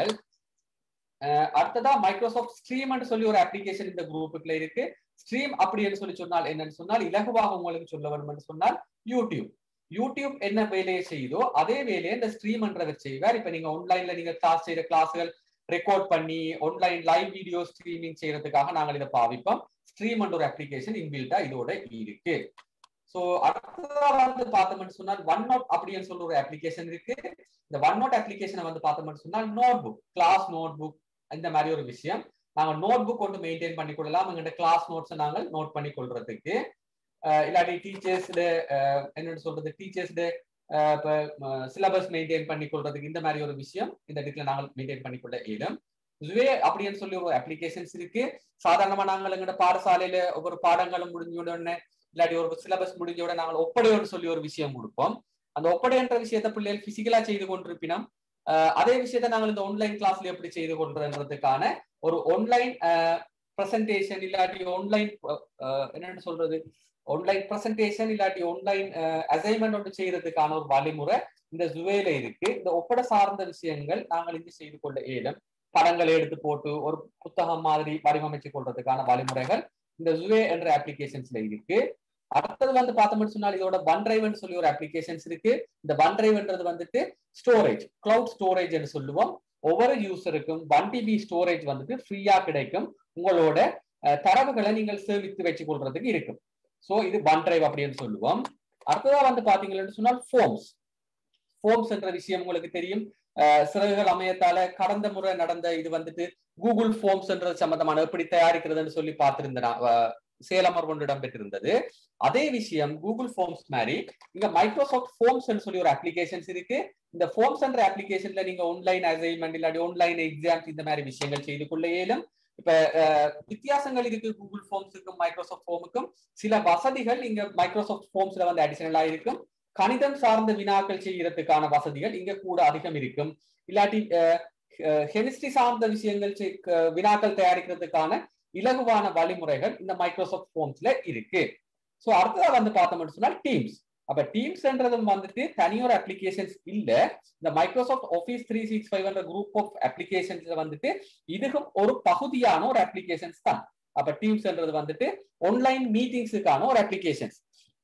அடுத்ததா மைக்ரோசாஃப்ட் ஸ்ட்ரீம் சொல்லி ஒரு அப்ளிகேஷன் இந்த குரூப்புக்குள்ள இருக்கு ஸ்ட்ரீம் அப்படின்னு சொல்லி சொன்னால் என்னன்னு சொன்னால் இலகுவாக உங்களுக்கு சொல்ல வேண்டும் சொன்னால் யூடியூப் யூடியூப் என்ன வேலையை செய்யுதோ அதே வேலையை இந்த ஸ்ட்ரீம்ன்றவர் செய்வார் இப்ப நீங்க ஆன்லைன்ல நீங்க கிளாஸ் செய்யற கிளாஸ்கள் ரெக்கார்ட் பண்ணி ஆன்லைன் லைவ் வீடியோ ஸ்ட்ரீமிங் செய்யறதுக்காக நாங்கள் இதை பாவிப்போம் ஸ்ட்ரீம் ஒரு அப்ளிகேஷன் இன்பில்டா இதோட இருக்கு ஸோ அடுத்ததா வந்து பார்த்தோம்னு சொன்னால் ஒன் நோட் அப்படின்னு சொல்ற ஒரு அப்ளிகேஷன் இருக்கு இந்த ஒன் நோட் அப்ளிகேஷனை வந்து பார்த்தோம்னு சொன்னால் notebook class notebook இந்த மாதிரி ஒரு விஷயம் நாங்கள் நோட் புக் கொண்டு மெயின்டைன் பண்ணி கொள்ளலாம் எங்கிட்ட கிளாஸ் நோட்ஸை நாங்கள் நோட் பண்ணி கொள்றதுக்கு இல்லாட்டி டீச்சர்ஸ்ட என்னன்னு சொல்றது டீச்சர்ஸ்ட இப்போ சிலபஸ் மெயின்டைன் பண்ணி கொள்றதுக்கு இந்த மாதிரி ஒரு விஷயம் இந்த இடத்துல நாங்கள் மெயின்டைன் பண்ணி கொள்ள இயலும் ஜுவே அப்படின்னு சொல்லி ஒரு அப்ளிகேஷன்ஸ் இருக்கு சாதாரணமா நாங்கள் எங்கட பாடசாலையில ஒவ்வொரு பாடங்களும் முடிஞ்ச உடனே இல்லாட்டி ஒரு சிலபஸ் முடிஞ்ச உடனே நாங்கள் ஒப்படையோன்னு சொல்லி ஒரு விஷயம் கொடுப்போம் அந்த ஒப்படைன்ற விஷயத்த பிள்ளைகள் பிசிக்கலா செய்து கொண்டிருப்பினோம் அதே விஷயத்த நாங்கள் இந்த ஆன்லைன் கிளாஸ்ல எப்படி செய்து கொள்றதுன்றதுக்கான ஒரு ஆன்லைன் ப்ரெசன்டேஷன் இல்லாட்டி ஆன்லைன் என்னன்னு சொல்றது ஆன்லைன் ப்ரெசன்டேஷன் இல்லாட்டி ஆன்லைன் அசைன்மெண்ட் ஒன்று செய்யறதுக்கான ஒரு வழிமுறை இந்த ஜுவேல இருக்கு இந்த ஒப்பட சார்ந்த விஷயங்கள் நாங்கள் இங்கு செய்து கொள்ள இயலும் படங்களை எடுத்து போட்டு ஒரு புத்தகம் மாதிரி வடிவமைச்சு கொள்றதுக்கான வழிமுறைகள் இந்த ஜுவே என்ற அப்ளிகேஷன்ஸ்ல இருக்கு அடுத்தது வந்து பார்த்தோம்னு சொன்னால் இதோட ஒன் டிரைவ்னு சொல்லி ஒரு அப்ளிகேஷன்ஸ் இருக்கு இந்த ஒன் டிரைவ்ன்றது வந்துட்டு ஸ்டோரேஜ் கிளவுட் ஸ்டோரேஜ் சொல்லுவோம் ஒவ்வொரு யூசருக்கும் ஒன் டிபி ஸ்டோரேஜ் வந்துட்டு ஃப்ரீயா கிடைக்கும் உங்களோட தரவுகளை நீங்கள் சேமித்து வச்சு கொள்றதுக்கு இருக்கும் ஸோ இது ஒன் டிரைவ் அப்படின்னு சொல்லுவோம் அடுத்ததா வந்து பாத்தீங்கன்னு சொன்னால் ஃபோம்ஸ் ஃபோம்ஸ் என்ற விஷயம் உங்களுக்கு தெரியும் சிறகுகள் அமையத்தால கடந்த முறை நடந்த இது வந்துட்டு கூகுள் ஃபோம்ஸ் என்றது சம்பந்தமான எப்படி தயாரிக்கிறதுன்னு சொல்லி பார்த்திருந்தேன் சேலம் ஒன்று இடம்பெற்றிருந்தது அதே விஷயம் கூகுள் ஃபோம்ஸ் மாதிரி இங்க மைக்ரோசாஃப்ட் ஃபோம்ஸ் சொல்லி ஒரு அப்ளிகேஷன்ஸ் இருக்கு இந்த ஃபோம்ஸ் என்ற அப்ளிகேஷன்ல நீங்க ஆன்லைன் அசைன்மெண்ட் இல்லாட்டி ஆன்லைன் எக்ஸாம்ஸ் இந்த மாதிரி விஷயங்கள் செய்து கொள்ள இயலும் இப்ப வித்தியாசங்கள் இருக்கு கூகுள் ஃபோம்ஸுக்கும் மைக்ரோசாஃப்ட் ஃபோமுக்கும் சில வசதிகள் இங்க மைக்ரோசாஃப்ட் ஃபோம்ஸ்ல வந்து அடிஷனலா இருக்கும் கணிதம் சார்ந்த வினாக்கள் செய்யறதுக்கான வசதிகள் இங்க கூட அதிகம் இருக்கும் இல்லாட்டி கெமிஸ்ட்ரி சார்ந்த விஷயங்கள் வினாக்கள் தயாரிக்கிறதுக்கான இலகுவான வழிமுறைகள் இந்த மைக்ரோசாஃப்ட் ஃபோம்ஸ்ல இருக்கு ஸோ அடுத்ததா வந்து பார்த்தோம்னு சொன்னால் டீம்ஸ் அப்ப டீம்ஸ்ன்றதும் வந்துட்டு தனியொரு அப்ளிகேஷன்ஸ் இல்ல இந்த Microsoft Office three six five என்ற குரூப் ஆஃப் அப்ளிகேஷன்ஸ்ல வந்துட்டு இதுக்கும் ஒரு பகுதியான ஒரு அப்ளிகேஷன்ஸ் தான் அப்ப டீம்ஸ்ன்றது வந்துட்டு ஆன்லைன் மீட்டிங்ஸுக்கான ஒரு அப்ளிகேஷன்ஸ்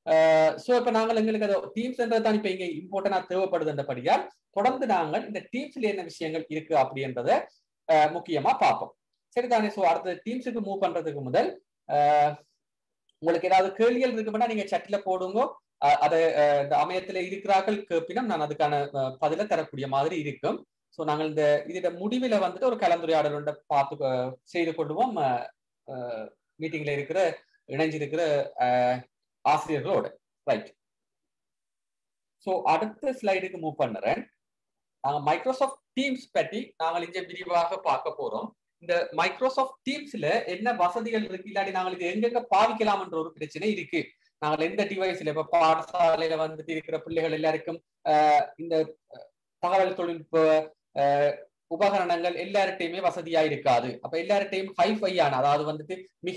ஸோ இப்போ நாங்கள் எங்களுக்கு அதை டீம்ஸ்ன்றது தான் இப்போ இங்கே இம்பார்ட்டன்டா தேவைப்படுதுன்றபடியால் தொடர்ந்து நாங்கள் இந்த டீம்ஸ்ல என்ன விஷயங்கள் இருக்கு அப்படின்றத முக்கியமா பார்ப்போம் சரிதானே ஸோ அடுத்த டீம்ஸுக்கு மூவ் பண்றதுக்கு முதல் உங்களுக்கு ஏதாவது கேள்விகள் இருக்குமென்னா நீங்க சட்டில போடுங்க அதை இந்த அமையத்துல இருக்கிறார்கள் கேப்பினும் நான் அதுக்கான பதில தரக்கூடிய மாதிரி இருக்கும் ஸோ நாங்கள் இந்த இதோட முடிவில் வந்துட்டு ஒரு கலந்துரையாடல் ஒன்றை பார்த்து செய்து கொள்வோம் மீட்டிங்ல இருக்கிற இணைஞ்சிருக்கிற ஆசிரியர்களோட ரைட் ஸோ அடுத்த ஸ்லைடுக்கு மூவ் பண்ணுறேன் நாங்கள் மைக்ரோசாஃப்ட் டீம்ஸ் பற்றி நாங்கள் இங்கே விரிவாக பார்க்க போறோம் இந்த மைக்ரோசாஃப்ட் டீம்ஸ்ல என்ன வசதிகள் இருக்கு இல்லாட்டி நாங்கள் இது எங்கெங்க பாவிக்கலாம் என்ற ஒரு பிரச்சனை இருக்கு நாங்கள் எந்த டிவைஸ்ல இப்ப பாடசாலையில வந்துட்டு இருக்கிற பிள்ளைகள் எல்லாருக்கும் இந்த தகவல் தொழில்நுட்ப உபகரணங்கள் எல்லார்ட்டையுமே வசதியா இருக்காது அப்ப எல்லார்ட்டையும் ஹைஃபையான அதாவது வந்துட்டு மிக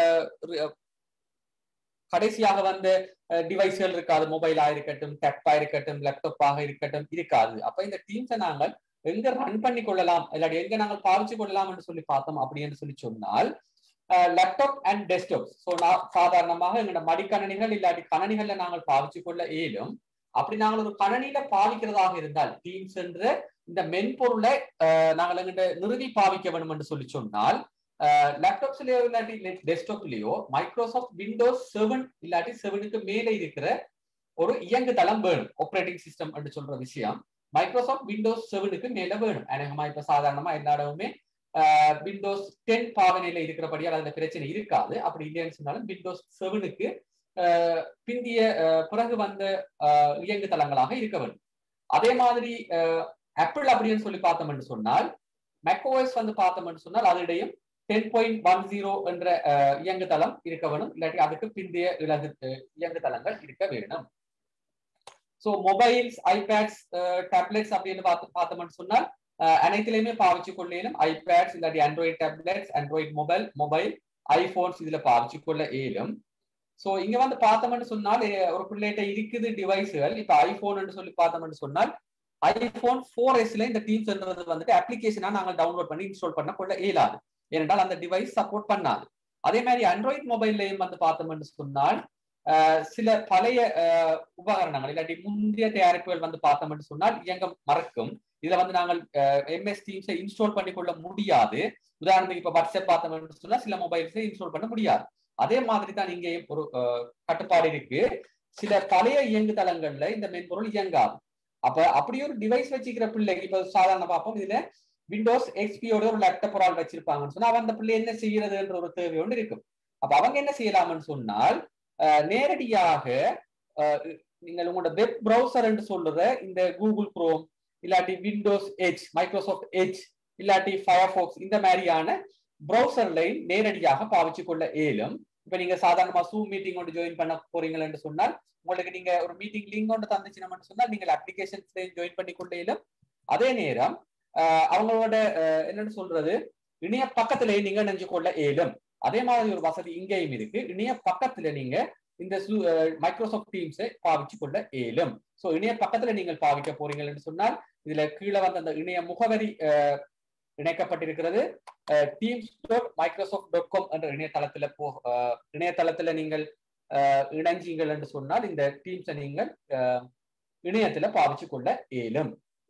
கடைசியாக வந்த டிவைஸ்கள் இருக்காது மொபைலா இருக்கட்டும் டெப்பா இருக்கட்டும் லேப்டாப்பாக இருக்கட்டும் இருக்காது அப்ப இந்த டீம்ஸை நாங்கள் எங்க ரன் பண்ணி கொள்ளலாம் இல்லாட்டி எங்க நாங்கள் பாவிச்சு கொள்ளலாம் என்று சொல்லி பார்த்தோம் அப்படின்னு சொல்லி சொன்னால் லேப்டாப் அண்ட் டெஸ்க்டாப் ஸோ நான் சாதாரணமாக எங்களோட மடிக்கணனிகள் இல்லாட்டி கணனிகள்ல நாங்கள் பாவிச்சு கொள்ள இயலும் அப்படி நாங்கள் ஒரு கணனியில பாவிக்கிறதாக இருந்தால் டீம்ஸ் என்ற இந்த மென்பொருளை நாங்கள் எங்கிட்ட நிறுவி பாவிக்க வேண்டும் என்று சொல்லி சொன்னால் லேப்டாப்ஸ்லயோ இல்லாட்டி டெஸ்க்டாப்லயோ மைக்ரோசாஃப்ட் விண்டோஸ் செவன் இல்லாட்டி செவனுக்கு மேலே இருக்கிற ஒரு இயங்கு தளம் வேணும் ஆப்ரேட்டிங் சிஸ்டம் என்று சொல்ற விஷயம் மைக்ரோசாஃப்ட் விண்டோஸ் செவனுக்கு மேல வேணும் அநேகமா இப்ப சாதாரணமா எல்லா இடமுமே விண்டோஸ் டென் பாவனையில இருக்கிறபடியால் அதுல பிரச்சனை இருக்காது அப்படி இல்லைன்னு சொன்னாலும் விண்டோஸ் செவனுக்கு பிந்திய பிறகு வந்த இயங்கு தளங்களாக இருக்க வேண்டும் அதே மாதிரி ஆப்பிள் அப்படின்னு சொல்லி பார்த்தோம்னு சொன்னால் மெக்கோஎஸ் வந்து பார்த்தோம்னு சொன்னால் அதனுடையும் டென் பாயிண்ட் ஒன் ஜீரோ என்ற இயங்கு தளம் இருக்க வேணும் இல்லாட்டி அதுக்கு பிந்தைய இலகு இயங்கு தளங்கள் இருக்க வேணும் ஸோ மொபைல்ஸ் ஐபேட்ஸ் டேப்லெட்ஸ் அப்படின்னு பார்த்து பார்த்தோம்னு சொன்னால் அனைத்திலையுமே பாவிச்சு கொள்ளேனும் ஐபேட்ஸ் இல்லாட்டி Android tablets Android mobile mobile iPhones இதுல பாவிச்சு கொள்ள இயலும் ஸோ இங்க வந்து பார்த்தோம்னு சொன்னால் ஒரு பிள்ளைகிட்ட இருக்குது டிவைஸுகள் இப்ப ஐபோன் சொல்லி பார்த்தோம்னு சொன்னால் ஐபோன் ஃபோர் எஸ்ல இந்த டீம்ஸ் வந்துட்டு அப்ளிகேஷனா நாங்கள் டவுன்லோட் பண்ணி இன்ஸ்டால் பண்ண கொள்ள இயலாது ஏனென்றால் அந்த டிவைஸ் சப்போர்ட் பண்ணாது அதே மாதிரி ஆண்ட்ராய்ட் மொபைல்லையும் வந்து பார்த்தோம்னு சொன்னால் சில பழைய உபகரணங்கள் இல்லாட்டி முந்தைய தயாரிப்புகள் வந்து பார்த்தோம்னு சொன்னால் இயங்க மறக்கும் இதுல வந்து நாங்கள் எம்எஸ் டீம்ஸை இன்ஸ்டால் பண்ணி கொள்ள முடியாது உதாரணத்துக்கு இப்ப வாட்ஸ்அப் பார்த்தோம்னு சொன்னா சில மொபைல்ஸை இன்ஸ்டால் பண்ண முடியாது அதே மாதிரி தான் இங்கே ஒரு கட்டுப்பாடு இருக்கு சில பழைய இயங்கு தளங்கள்ல இந்த மென்பொருள் இயங்காது அப்ப அப்படி ஒரு டிவைஸ் வச்சுக்கிற பிள்ளை இப்ப சாதாரண பார்ப்போம் இதுல விண்டோஸ் எக்ஸ்பியோட ஒரு லேப்டாப் ஒரு ஆள் வச்சிருப்பாங்கன்னு சொன்னா அவன் அந்த பிள்ளை என்ன செய்யறதுன்ற ஒரு தேவை ஒன்று இருக்கும் அப்ப அவங்க என்ன செய்யலாம்னு சொன்னால் நேரடியாக நீங்கள் உங்களோட வெப் ப்ரௌசர் என்று சொல்ற இந்த கூகுள் குரோம் இல்லாட்டி விண்டோஸ் எச் மைக்ரோசாஃப்ட் எச் இல்லாட்டி ஃபயர்ஃபாக்ஸ் இந்த மாதிரியான ப்ரௌசர்லையும் நேரடியாக பாவிச்சு கொள்ள இயலும் இப்ப நீங்க சாதாரணமா சூம் மீட்டிங் ஒன்று ஜாயின் பண்ண போறீங்கன்னு சொன்னால் உங்களுக்கு நீங்க ஒரு மீட்டிங் லிங்க் ஒன்று தந்துச்சுன்னு சொன்னால் நீங்கள் அப்ளிகேஷன்ஸ்லையும் ஜாயின் பண்ணி கொள்ள இயலும் அதே நேரம் அவங்களோட என்னன்னு சொல்றது இணைய பக்கத்திலேயே நீங்க நினைஞ்சு கொள்ள இயலும் அதே மாதிரி ஒரு வசதி இங்கேயும் இருக்கு இணைய பக்கத்துல நீங்க இந்த மைக்ரோசாஃப்ட் டீம்ஸை பாவிச்சு கொள்ள இயலும் ஸோ இணைய பக்கத்துல நீங்கள் பாவிக்க போறீங்கன்னு சொன்னால் இதுல கீழே வந்து அந்த இணைய முகவரி இணைக்கப்பட்டிருக்கிறது Teams dot Microsoft dot com என்ற இணையதளத்துல போ இணையதளத்துல நீங்கள் இணைஞ்சீங்கள் என்று சொன்னால் இந்த டீம்ஸை நீங்கள் இணையத்துல பாவிச்சு கொள்ள இயலும்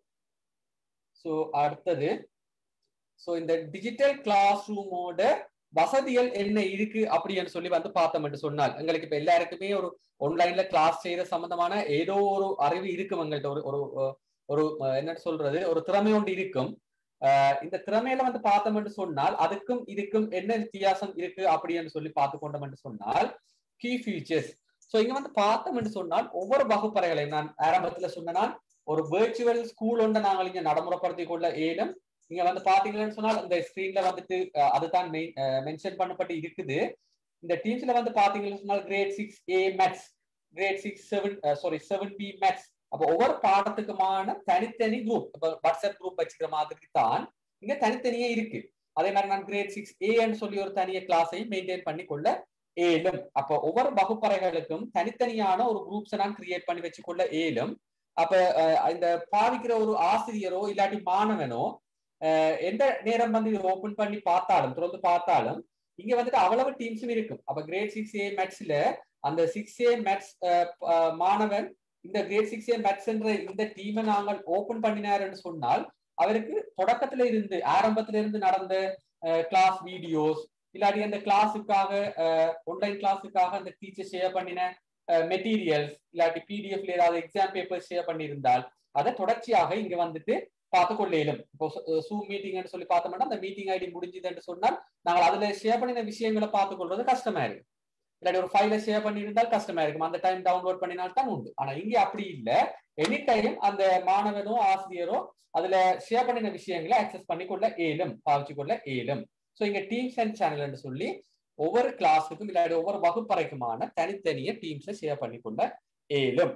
ஸோ அடுத்தது ஸோ இந்த டிஜிட்டல் கிளாஸ் ரூமோட வசதிகள் என்ன இருக்கு அப்படின்னு சொல்லி வந்து பார்த்தோம் என்று சொன்னால் எங்களுக்கு இப்ப எல்லாருக்குமே ஒரு ஆன்லைன்ல கிளாஸ் செய்யற சம்பந்தமான ஏதோ ஒரு அறிவு இருக்கும் எங்கள்கிட்ட ஒரு ஒரு ஒரு என்ன சொல்றது ஒரு திறமை ஒன்று இருக்கும் இந்த திறமையில வந்து பார்த்தோம் என்று சொன்னால் அதுக்கும் இதுக்கும் என்ன வித்தியாசம் இருக்கு அப்படின்னு சொல்லி பார்த்து கொண்டோம் என்று சொன்னால் கீ ஃபீச்சர்ஸ் ஸோ இங்க வந்து பார்த்தோம் என்று சொன்னால் ஒவ்வொரு வகுப்பறைகளையும் நான் ஆரம்பத்துல சொன்னால் ஒரு வேர்ச்சுவல் ஸ்கூல் ஒன்றை நாங்கள் இங்க நடைமுறைப்படுத்திக் கொள்ள ஏலும் நீங்க வந்து பாத்தீங்கன்னு சொன்னால் இந்த ஸ்கிரீன்ல வந்துட்டு அதுதான் மெயின் மென்ஷன் பண்ணப்பட்டு இருக்குது இந்த டீம்ஸ்ல வந்து பாத்தீங்கன்னு சொன்னால் grade six A maths grade six seven sorry seven B maths அப்போ ஒவ்வொரு பாடத்துக்குமான தனித்தனி குரூப் இப்போ வாட்ஸ்அப் குரூப் வச்சுக்கிற மாதிரி தான் இங்க தனித்தனியே இருக்கு அதே மாதிரி நான் கிரேட் சிக்ஸ் ஏன்னு சொல்லி ஒரு தனிய கிளாஸையும் மெயின்டைன் பண்ணி கொள்ள ஏலும் அப்போ ஒவ்வொரு வகுப்பறைகளுக்கும் தனித்தனியான ஒரு குரூப்ஸை நான் கிரியேட் பண்ணி வச்சுக்கொள்ள ஏலும் அப்ப இந்த பாவிக்கிற ஒரு ஆசிரியரோ இல்லாட்டி மாணவனோ எந்த நேரம் வந்து இது ஓபன் பண்ணி பார்த்தாலும் தொடர்ந்து பார்த்தாலும் இங்க வந்துட்டு அவ்வளவு டீம்ஸும் இருக்கும் அப்ப கிரேட் சிக்ஸ் ஏ மேட்ச்ல அந்த சிக்ஸ் ஏ மேட்ச் மாணவன் இந்த கிரேட் சிக்ஸ் ஏ மேட்ச் என்ற இந்த டீமை நாங்கள் ஓபன் பண்ணினாருன்னு சொன்னால் அவருக்கு தொடக்கத்துல இருந்து ஆரம்பத்துல இருந்து நடந்த கிளாஸ் வீடியோஸ் இல்லாட்டி அந்த கிளாஸுக்காக ஆன்லைன் கிளாஸுக்காக அந்த டீச்சர் ஷேர் பண்ணின மெட்டீரியல்ஸ் இல்லாட்டி பிடிஎஃப்ல ஏதாவது எக்ஸாம் பேப்பர் ஷேர் பண்ணியிருந்தால் அதை தொடர்ச்சியாக இங்க வந்துட்டு பார்த்து கொள்ளையிலும் இப்போ சூம் மீட்டிங்னு சொல்லி பார்த்தோம்னா அந்த மீட்டிங் ஐடி முடிஞ்சதுன்னு சொன்னால் நாங்கள் அதுல ஷேர் பண்ணின விஷயங்களை பார்த்து கொள்றது கஷ்டமா இருக்கு இல்லாட்டி ஒரு ஃபைல ஷேர் பண்ணியிருந்தால் கஷ்டமா இருக்கும் அந்த டைம் டவுன்லோட் பண்ணினால் தான் உண்டு ஆனா இங்க அப்படி இல்ல எனி டைம் அந்த மாணவனோ ஆசிரியரோ அதுல ஷேர் பண்ணின விஷயங்களை அக்சஸ் பண்ணி கொள்ள ஏலும் பாவிச்சு கொள்ள ஏலும் ஸோ இங்க டீம்ஸ் அண்ட் சேனல்னு சொல்லி ஒவ்வொரு கிளாஸுக்கும் இல்லாட்டி ஒவ்வொரு வகுப்பறைக்குமான தனித்தனிய டீம்ஸை ஷேர் பண்ணி கொள்ள ஏலும்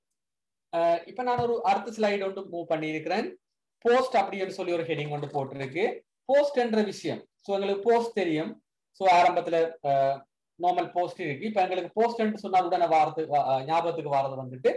இப்ப நான் ஒரு அடுத்த ஸ்லைடு ஒன்று மூவ் பண்ணியிருக்கிறேன் போஸ்ட் அப்படின்னு சொல்லி ஒரு ஹெடிங் ஒன்று போட்டிருக்கு போஸ்ட் என்ற விஷயம் ஸோ எங்களுக்கு போஸ்ட் தெரியும் ஸோ ஆரம்பத்துல நார்மல் போஸ்ட் இருக்கு இப்ப எங்களுக்கு போஸ்ட் சொன்னால் உடனே வாரது ஞாபகத்துக்கு வாரது வந்துட்டு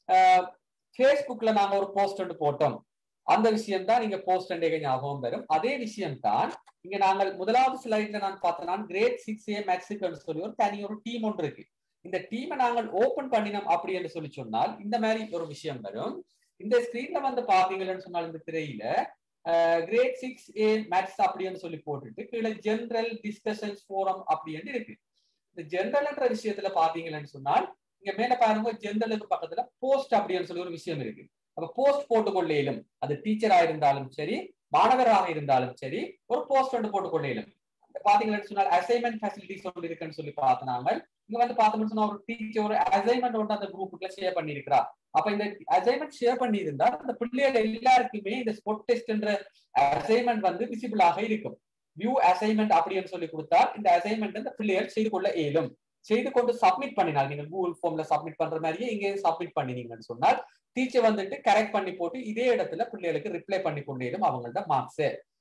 ஃபேஸ்புக்ல நாங்க ஒரு போஸ்ட் ஒன்று போட்டோம் அந்த விஷயம் தான் நீங்க போஸ்ட் ஞாபகம் வரும் அதே விஷயம் தான் இங்க நாங்கள் முதலாவது ஸ்லைட்ல நான் பார்த்தேன் கிரேட் சிக்ஸ் ஏ மேக்ஸிகன் சொல்லி ஒரு தனி ஒரு டீம் ஒன்று இருக்கு இந்த டீமை நாங்கள் ஓபன் பண்ணினோம் அப்படி என்று சொல்லி சொன்னால் இந்த மாதிரி ஒரு விஷயம் வரும் இந்த ஸ்கிரீன்ல வந்து பாத்தீங்கன்னு சொன்னால் இந்த திரையில கிரேட் சிக்ஸ் ஏ மேக்ஸ் அப்படின்னு சொல்லி போட்டுட்டு கீழே ஜெனரல் டிஸ்கஷன்ஸ் ஃபோரம் அப்படின்னு இருக்கு இந்த ஜெனரல்ன்ற விஷயத்துல பாத்தீங்கன்னு சொன்னால் இங்க மேல பாருங்க ஜெனரலுக்கு பக்கத்துல போஸ்ட் அப்படின்னு சொல்லி ஒரு விஷயம் இருக்கு அப்ப போஸ்ட் போட்டுக்கொள்ளையிலும் அது டீச்சரா இருந்தாலும் சரி மாணவராக இருந்தாலும் சரி ஒரு போஸ்ட் ஒன்று போட்டுக்கொள்ளையிலும் பாத்தீங்கன்னு சொன்னால் அசைன்மெண்ட் ஃபெசிலிட்டிஸ் ஒன்று இருக்குன்னு சொல்லி பார்த்தனாங்க இங்க வந்து பார்த்தோம்னு சொன்னா ஒரு டீச்சர் ஒரு அசைன்மெண்ட் ஒன்று அந்த குரூப்புக்குள்ள ஷேர் பண்ணிருக்கிறா அப்ப இந்த அசைன்மெண்ட் ஷேர் பண்ணியிருந்தா அந்த பிள்ளைகள் எல்லாருக்குமே இந்த ஸ்பொட் டெஸ்ட்ன்ற அசைன்மெண்ட் வந்து விசிபிளாக இருக்கும் வியூ அசைன்மெண்ட் அப்படின்னு சொல்லி கொடுத்தால் இந்த அசைன்மெண்ட் இந்த பிள்ளைகள் செய்து கொள்ள இயலும் செய்து கொண்டு சப்மிட் பண்ணினால் நீங்க கூகுள் ஃபார்ம்ல சப்மிட் பண்ற மாதிரியே இங்கே சப்மிட் பண்ணினீங்கன்னு சொன்னால் டீச்சர் வந்துட்டு கரெக்ட் பண்ணி போட்டு இதே இடத்துல பிள்ளைகளுக்கு ரிப்ளை பண்ணி கொண்டேடும் அவங்கள்ட்ட மார்க்ஸ்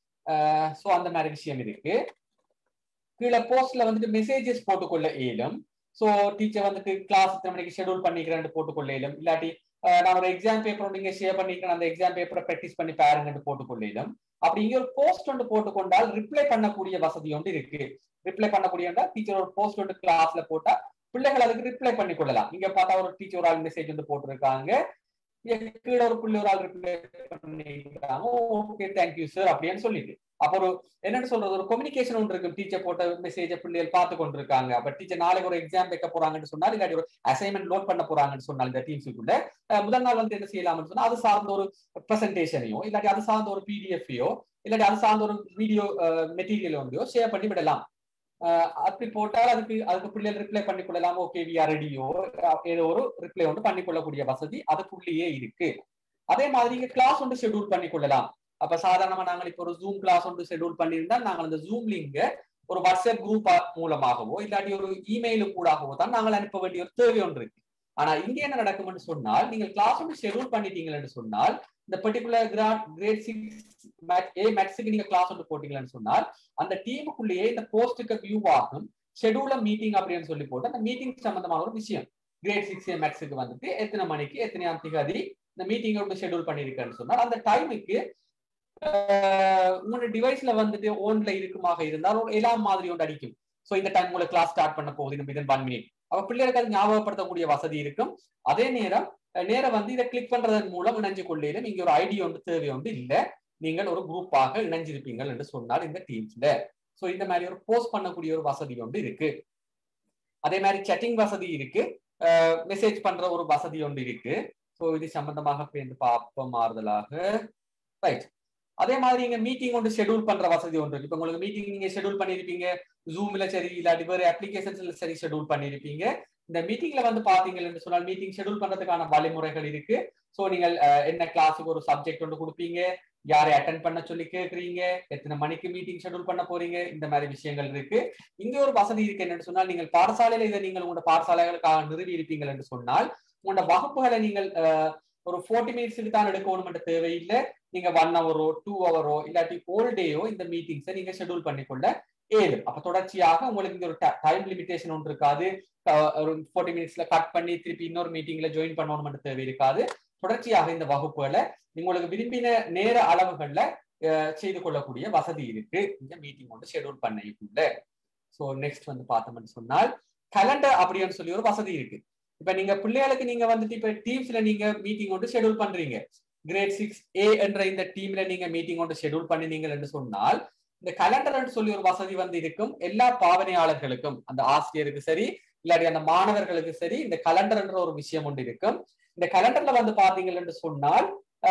ஸோ அந்த மாதிரி விஷயம் இருக்கு கீழே போஸ்ட்ல வந்துட்டு மெசேஜஸ் போட்டுக்கொள்ள இயலும் ஸோ டீச்சர் வந்துட்டு கிளாஸ் இத்தனை மணிக்கு ஷெடியூல் பண்ணிக்கிறேன் போட்டுக்கொள்ள இயலும் இல்லாட்டி நான் ஒரு எக்ஸாம் பேப்பர் நீங்க ஷேர் பண்ணிக்கிறேன் அந்த எக்ஸாம் பேப்பரை ப்ராக்டிஸ் பண்ணி பாருங்கன்னு போட்டுக்கொள்ள இயலும் அப்படி இங்க ஒரு போஸ்ட் ஒன்று போட்டுக்கொண்டால் ரிப்ளை பண்ணக்கூடிய வசதி ஒன்று இருக்கு ரிப்ளை பண்ணக்கூடிய டீச்சர் ஒரு போஸ்ட் ஒன்று கிளாஸ்ல போட்டா பிள்ளைகள் அதுக்கு ரிப்ளை பண்ணி கொள்ளலாம் இங்க பார்த்தா ஒரு டீச்சர் ஒரு ஆள் மெசேஜ் வந்து போட்டிருக்காங்க கீழே ஒரு பிள்ளை ஒரு ஆள் ரிப்ளை பண்ணிருக்காங்க ஓகே தேங்க்யூ சார் அப்படின்னு சொல்லிட்டு அப்போ ஒரு என்னன்னு சொல்றது ஒரு கம்யூனிகேஷன் ஒன்று இருக்கு டீச்சர் போட்ட மெசேஜ பிள்ளைகள் பார்த்து கொண்டிருக்காங்க அப்ப டீச்சர் நாளைக்கு ஒரு எக்ஸாம் வைக்க போறாங்கன்னு சொன்னால் இல்லாட்டி ஒரு அசைன்மெண்ட் லோட் பண்ண போறாங்கன்னு சொன்னால் இந்த டீம்ஸுக்குள்ள முதல் நாள் வந்து என்ன செய்யலாம்னு சொன்னா அது சார்ந்த ஒரு பிரசன்டேஷனையோ இல்லாட்டி அது சார்ந்த ஒரு பிடிஎஃப்ஐயோ இல்லாட்டி அது சார்ந்த ஒரு வீடியோ மெட்டீரியல் வந்து ஷேர் பண்ணி விடலாம் அப்படி போட்டால் அதுக்கு அதுக்கு பிள்ளைகள் ரிப்ளை பண்ணி கொள்ளலாம் ஓகே வி ரெடியோ ஏதோ ஒரு ரிப்ளை ஒன்று பண்ணிக்கொள்ளக்கூடிய வசதி அதுக்குள்ளேயே இருக்கு அதே மாதிரி இங்க கிளாஸ் ஒன்று ஷெடியூல் பண்ணி கொள்ளலாம் அப்ப சாதாரணமா நாங்கள் இப்போ ஒரு ஜூம் கிளாஸ் ஒன்று ஷெடியூல் பண்ணியிருந்தால் நாங்கள் அந்த ஜூம் லிங்க ஒரு வாட்ஸ்அப் குரூப் மூலமாகவோ இல்லாட்டி ஒரு இமெயிலு கூடாகவோ தான் நாங்கள் அனுப்ப வேண்டிய ஒரு தேவை ஒன்று இருக்கு ஆனா இங்க என்ன நடக்கும்னு சொன்னால் நீங்கள் கிளாஸ் ஒன்று ஷெடியூல் பண்ணிட்டீங்கன்னு சொன்னால் இந்த particular grade grade six A மேக்ஸுக்கு நீங்க கிளாஸ் ஒன்று போட்டீங்கன்னு சொன்னால் அந்த டீமுக்குள்ளேயே இந்த போஸ்ட்டுக்கு வியூ ஆகும் ஷெடியூல மீட்டிங் அப்படின்னு சொல்லி போட்டு அந்த மீட்டிங் சம்பந்தமான ஒரு விஷயம் கிரேட் சிக்ஸ் ஏ மேக்ஸுக்கு வந்துட்டு எத்தனை மணிக்கு எத்தனையாம் திகதி இந்த மீட்டிங் வந்து ஷெடியூல் பண்ணிருக்கேன்னு சொன்னால் அந்த டைமுக்கு உங்களோட டிவைஸ்ல வந்துட்டு ஓன்ல இருக்குமாக இருந்தால் ஒரு எல்லாம் மாதிரி ஒன்று அடிக்கும் ஸோ இந்த டைம் உங்களை கிளாஸ் ஸ்டார்ட் பண்ண போகுது இந்த இதன் ஒன் மினிட் அப்ப பிள்ளைகளுக்கு அது ஞாபகப்படுத்தக்கூடிய வசதி இருக்கும் அதே நேரம் நேரம் வந்து இதை கிளிக் பண்றதன் மூலம் இணைஞ்சு கொள்ளையிலும் இங்க ஒரு ஐடி ஒன்று தேவை ஒன்று இல்லை நீங்கள் ஒரு குரூப்பாக இணைஞ்சிருப்பீங்கள் என்று சொன்னால் இந்த டீம்ஸ்ல ஸோ இந்த மாதிரி ஒரு போஸ்ட் பண்ணக்கூடிய ஒரு வசதி ஒன்று இருக்கு அதே மாதிரி செட்டிங் வசதி இருக்கு மெசேஜ் பண்ற ஒரு வசதி ஒன்று இருக்கு ஸோ இது சம்பந்தமாக பேருந்து பார்ப்போம் மாறுதலாக ரைட் அதே மாதிரி இங்க மீட்டிங் ஒன்று ஷெடியூல் பண்ற வசதி ஒன்று இருக்கு இப்போ உங்களுக்கு மீட்டிங் நீங்க ஷெடியூல் பண்ணிருப்பீங்க ஜூம்ல சரி இல்லாட்டி வேறு அப்ளிகேஷன்ஸ்ல சரி ஷெடியூல் பண்ணிருப்பீங்க இந்த மீட்டிங்ல வந்து பாத்தீங்கன்னு சொன்னால் மீட்டிங் ஷெடியூல் பண்றதுக்கான வழிமுறைகள் இருக்கு ஸோ நீங்கள் என்ன கிளாஸுக்கு ஒரு சப்ஜெக்ட் ஒன்று கொடுப்பீங்க யாரை அட்டன் பண்ண சொல்லி கேட்குறீங்க எத்தனை மணிக்கு மீட்டிங் ஷெடியூல் பண்ண போறீங்க இந்த மாதிரி விஷயங்கள் இருக்கு இங்க ஒரு வசதி இருக்கு என்னன்னு சொன்னால் நீங்கள் பாடசாலையில இதை நீங்கள் உங்களோட பாடசாலைகளுக்காக நிறுவி இருப்பீங்கள் என்று சொன்னால் உங்களோட வகுப்புகளை நீங்கள் ஒரு ஃபோர்ட்டி மினிட்ஸுக்கு தான் எடுக்கணும் தேவையில்லை நீங்க ஒன் ஹவரோ டூ ஹவரோ இல்லாட்டி ஹோல் டேயோ இந்த மீட்டிங்ஸை நீங்க ஷெடியூல் பண்ணிக்கொள்ள ஏழு அப்ப தொடர்ச்சியாக உங்களுக்கு இங்க ஒரு டைம் லிமிடேஷன் ஒன்று இருக்காது ஒரு ஃபோர்ட்டி மினிட்ஸ்ல கட் பண்ணி திருப்பி இன்னொரு மீட்டிங்ல ஜாயின் பண்ணணும் தேவை இருக்காது தொடர்ச்சியாக இந்த வகுப்புகளை உங்களுக்கு விரும்பின நேர அளவுகள்ல செய்து கொள்ளக்கூடிய வசதி இருக்கு இந்த மீட்டிங் வந்து ஷெடியூல் பண்ணிக்குள்ள ஸோ நெக்ஸ்ட் வந்து பார்த்தோம்னு சொன்னால் கலண்டர் அப்படின்னு சொல்லி ஒரு வசதி இருக்கு இப்ப நீங்க பிள்ளைகளுக்கு நீங்க வந்துட்டு இப்ப டீம்ஸ்ல நீங்க மீட்டிங் வந்து ஷெடியூல் பண்றீங்க கிரேட் சிக்ஸ் ஏ என்ற இந்த டீம்ல நீங்க மீட்டிங் ஒன்று ஷெட்யூல் பண்ணினீங்க என்று சொன்னால் இந்த கலண்டர் சொல்லி ஒரு வசதி வந்து இருக்கும் எல்லா பாவனையாளர்களுக்கும் அந்த ஆசிரியருக்கு சரி இல்லாட்டி அந்த மாணவர்களுக்கு சரி இந்த கலண்டர் என்ற ஒரு விஷயம் ஒன்று இருக்கும் இந்த கலண்டர்ல வந்து பாத்தீங்க என்று சொன்னால்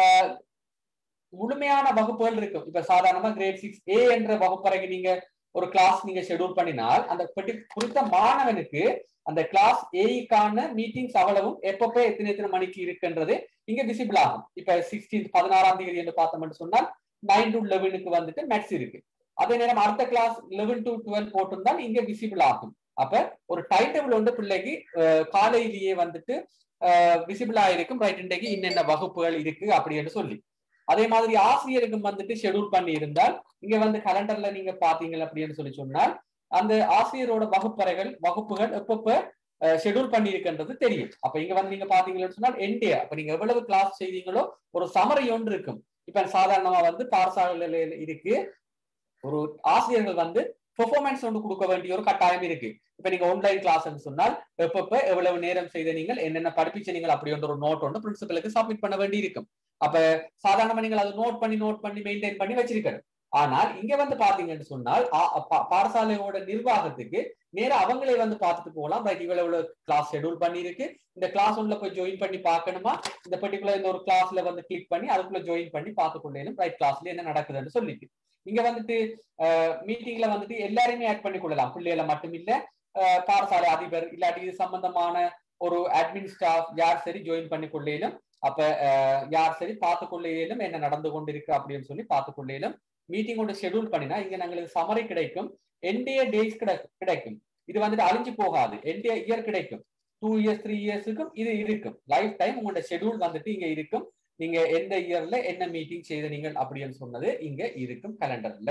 முழுமையான வகுப்புகள் இருக்கும் இப்ப சாதாரணமா கிரேட் சிக்ஸ் ஏ என்ற வகுப்பறைக்கு நீங்க ஒரு கிளாஸ் நீங்க ஷெட்யூல் பண்ணினால் அந்த குறித்த மாணவனுக்கு அந்த கிளாஸ் ஏக்கான மீட்டிங்ஸ் அவ்வளவும் எப்பப்ப எத்தனை எத்தனை மணிக்கு இருக்குன்றது இங்க விசிபிள் ஆகும் இப்ப சிக்ஸ்டீன் பதினாறாம் தேதி என்று பார்த்தோம்னு சொன்னால் நைன் டு லெவனுக்கு வந்துட்டு மேக்ஸ் இருக்கு அதே நேரம் அடுத்த கிளாஸ் லெவன் டு டுவெல் போட்டிருந்தால் இங்க விசிபிள் ஆகும் அப்ப ஒரு டைம் டேபிள் வந்து பிள்ளைக்கு காலையிலேயே வந்துட்டு விசிபிள் ஆயிருக்கும் ரைட் இன்றைக்கு இன்னென்ன வகுப்புகள் இருக்கு அப்படின்னு சொல்லி அதே மாதிரி ஆசிரியருக்கும் வந்துட்டு ஷெடியூல் பண்ணி இருந்தால் இங்க வந்து கலண்டர்ல நீங்க பாத்தீங்க அப்படின்னு சொல்லி சொன்னால் அந்த ஆசிரியரோட வகுப்பறைகள் வகுப்புகள் எப்பப்ப ஷெடியூல் பண்ணி இருக்கின்றது தெரியும் அப்ப இங்க வந்து நீங்க பாத்தீங்கன்னு சொன்னால் என்டே அப்ப நீங்க எவ்வளவு கிளாஸ் செய்தீங்களோ ஒரு சமரி ஒன்று இருக்கும் இப்ப சாதாரணமா வந்து பாடசாலையில இருக்கு ஒரு ஆசிரியர்கள் வந்து பெர்ஃபார்மன்ஸ் ஒன்று கொடுக்க வேண்டிய ஒரு கட்டாயம் இருக்கு இப்ப நீங்க ஆன்லைன் கிளாஸ் சொன்னால் எப்பப்ப எவ்வளவு நேரம் செய்த நீங்கள் என்னென்ன படிப்பிச்ச நீங்கள் அப்படி ஒரு நோட் ஒன்று பிரின்சிபலுக்கு சப்மிட் பண்ண வேண்டி இருக்கும் அப்ப சாதாரணமா நீங்கள் அதை நோட் பண்ணி நோட் பண்ணி மெயின்டைன் பண்ணி வச்சிருக்கணும் ஆனால் இங்க வந்து பாத்தீங்கன்னு சொன்னால் பாடசாலையோட நிர்வாகத்துக்கு நேரம் அவங்களே வந்து பார்த்துட்டு போகலாம் ரைட் இவ்வளவு இவ்வளவு கிளாஸ் ஷெடியூல் பண்ணிருக்கு இந்த கிளாஸ் ஒன்ல போய் ஜாயின் பண்ணி பார்க்கணுமா இந்த பர்டிகுலர் இந்த ஒரு கிளாஸ்ல வந்து கிளிக் பண்ணி அதுக்குள்ள ஜாயின் பண்ணி பார்த்துக்கொள்ளேனும் ரைட் கிளாஸ்ல என்ன நடக்குதுன்னு சொல்லிட்டு இங்க வந்துட்டு மீட்டிங்ல வந்துட்டு எல்லாரையுமே ஆட் பண்ணி கொள்ளலாம் பிள்ளைகளை மட்டும் இல்ல பாடசாலை அதிபர் இல்லாட்டி இது சம்பந்தமான ஒரு அட்மின் ஸ்டாஃப் யார் சரி ஜாயின் பண்ணி கொள்ளேனும் அப்ப யார் சரி பார்த்து கொள்ளையிலும் என்ன நடந்து கொண்டிருக்கு அப்படின்னு சொல்லி பார்த்து கொள்ளையிலும் மீட்டிங் ஒன்று ஷெடியூல் பண்ணினா இங்க நாங்களுக்கு சமரி கிடைக்கும் என்டிஏ டேஸ் கிடைக்கும் இது வந்துட்டு அழிஞ்சு போகாது என்டிஏ இயர் கிடைக்கும் டூ இயர்ஸ் த்ரீ இயர்ஸுக்கும் இது இருக்கும் லைஃப் டைம் உங்களோட ஷெடியூல் வந்துட்டு இங்க இருக்கும் நீங்க எந்த இயர்ல என்ன மீட்டிங் செய்த நீங்கள் அப்படின்னு சொன்னது இங்க இருக்கும் கலண்டர்ல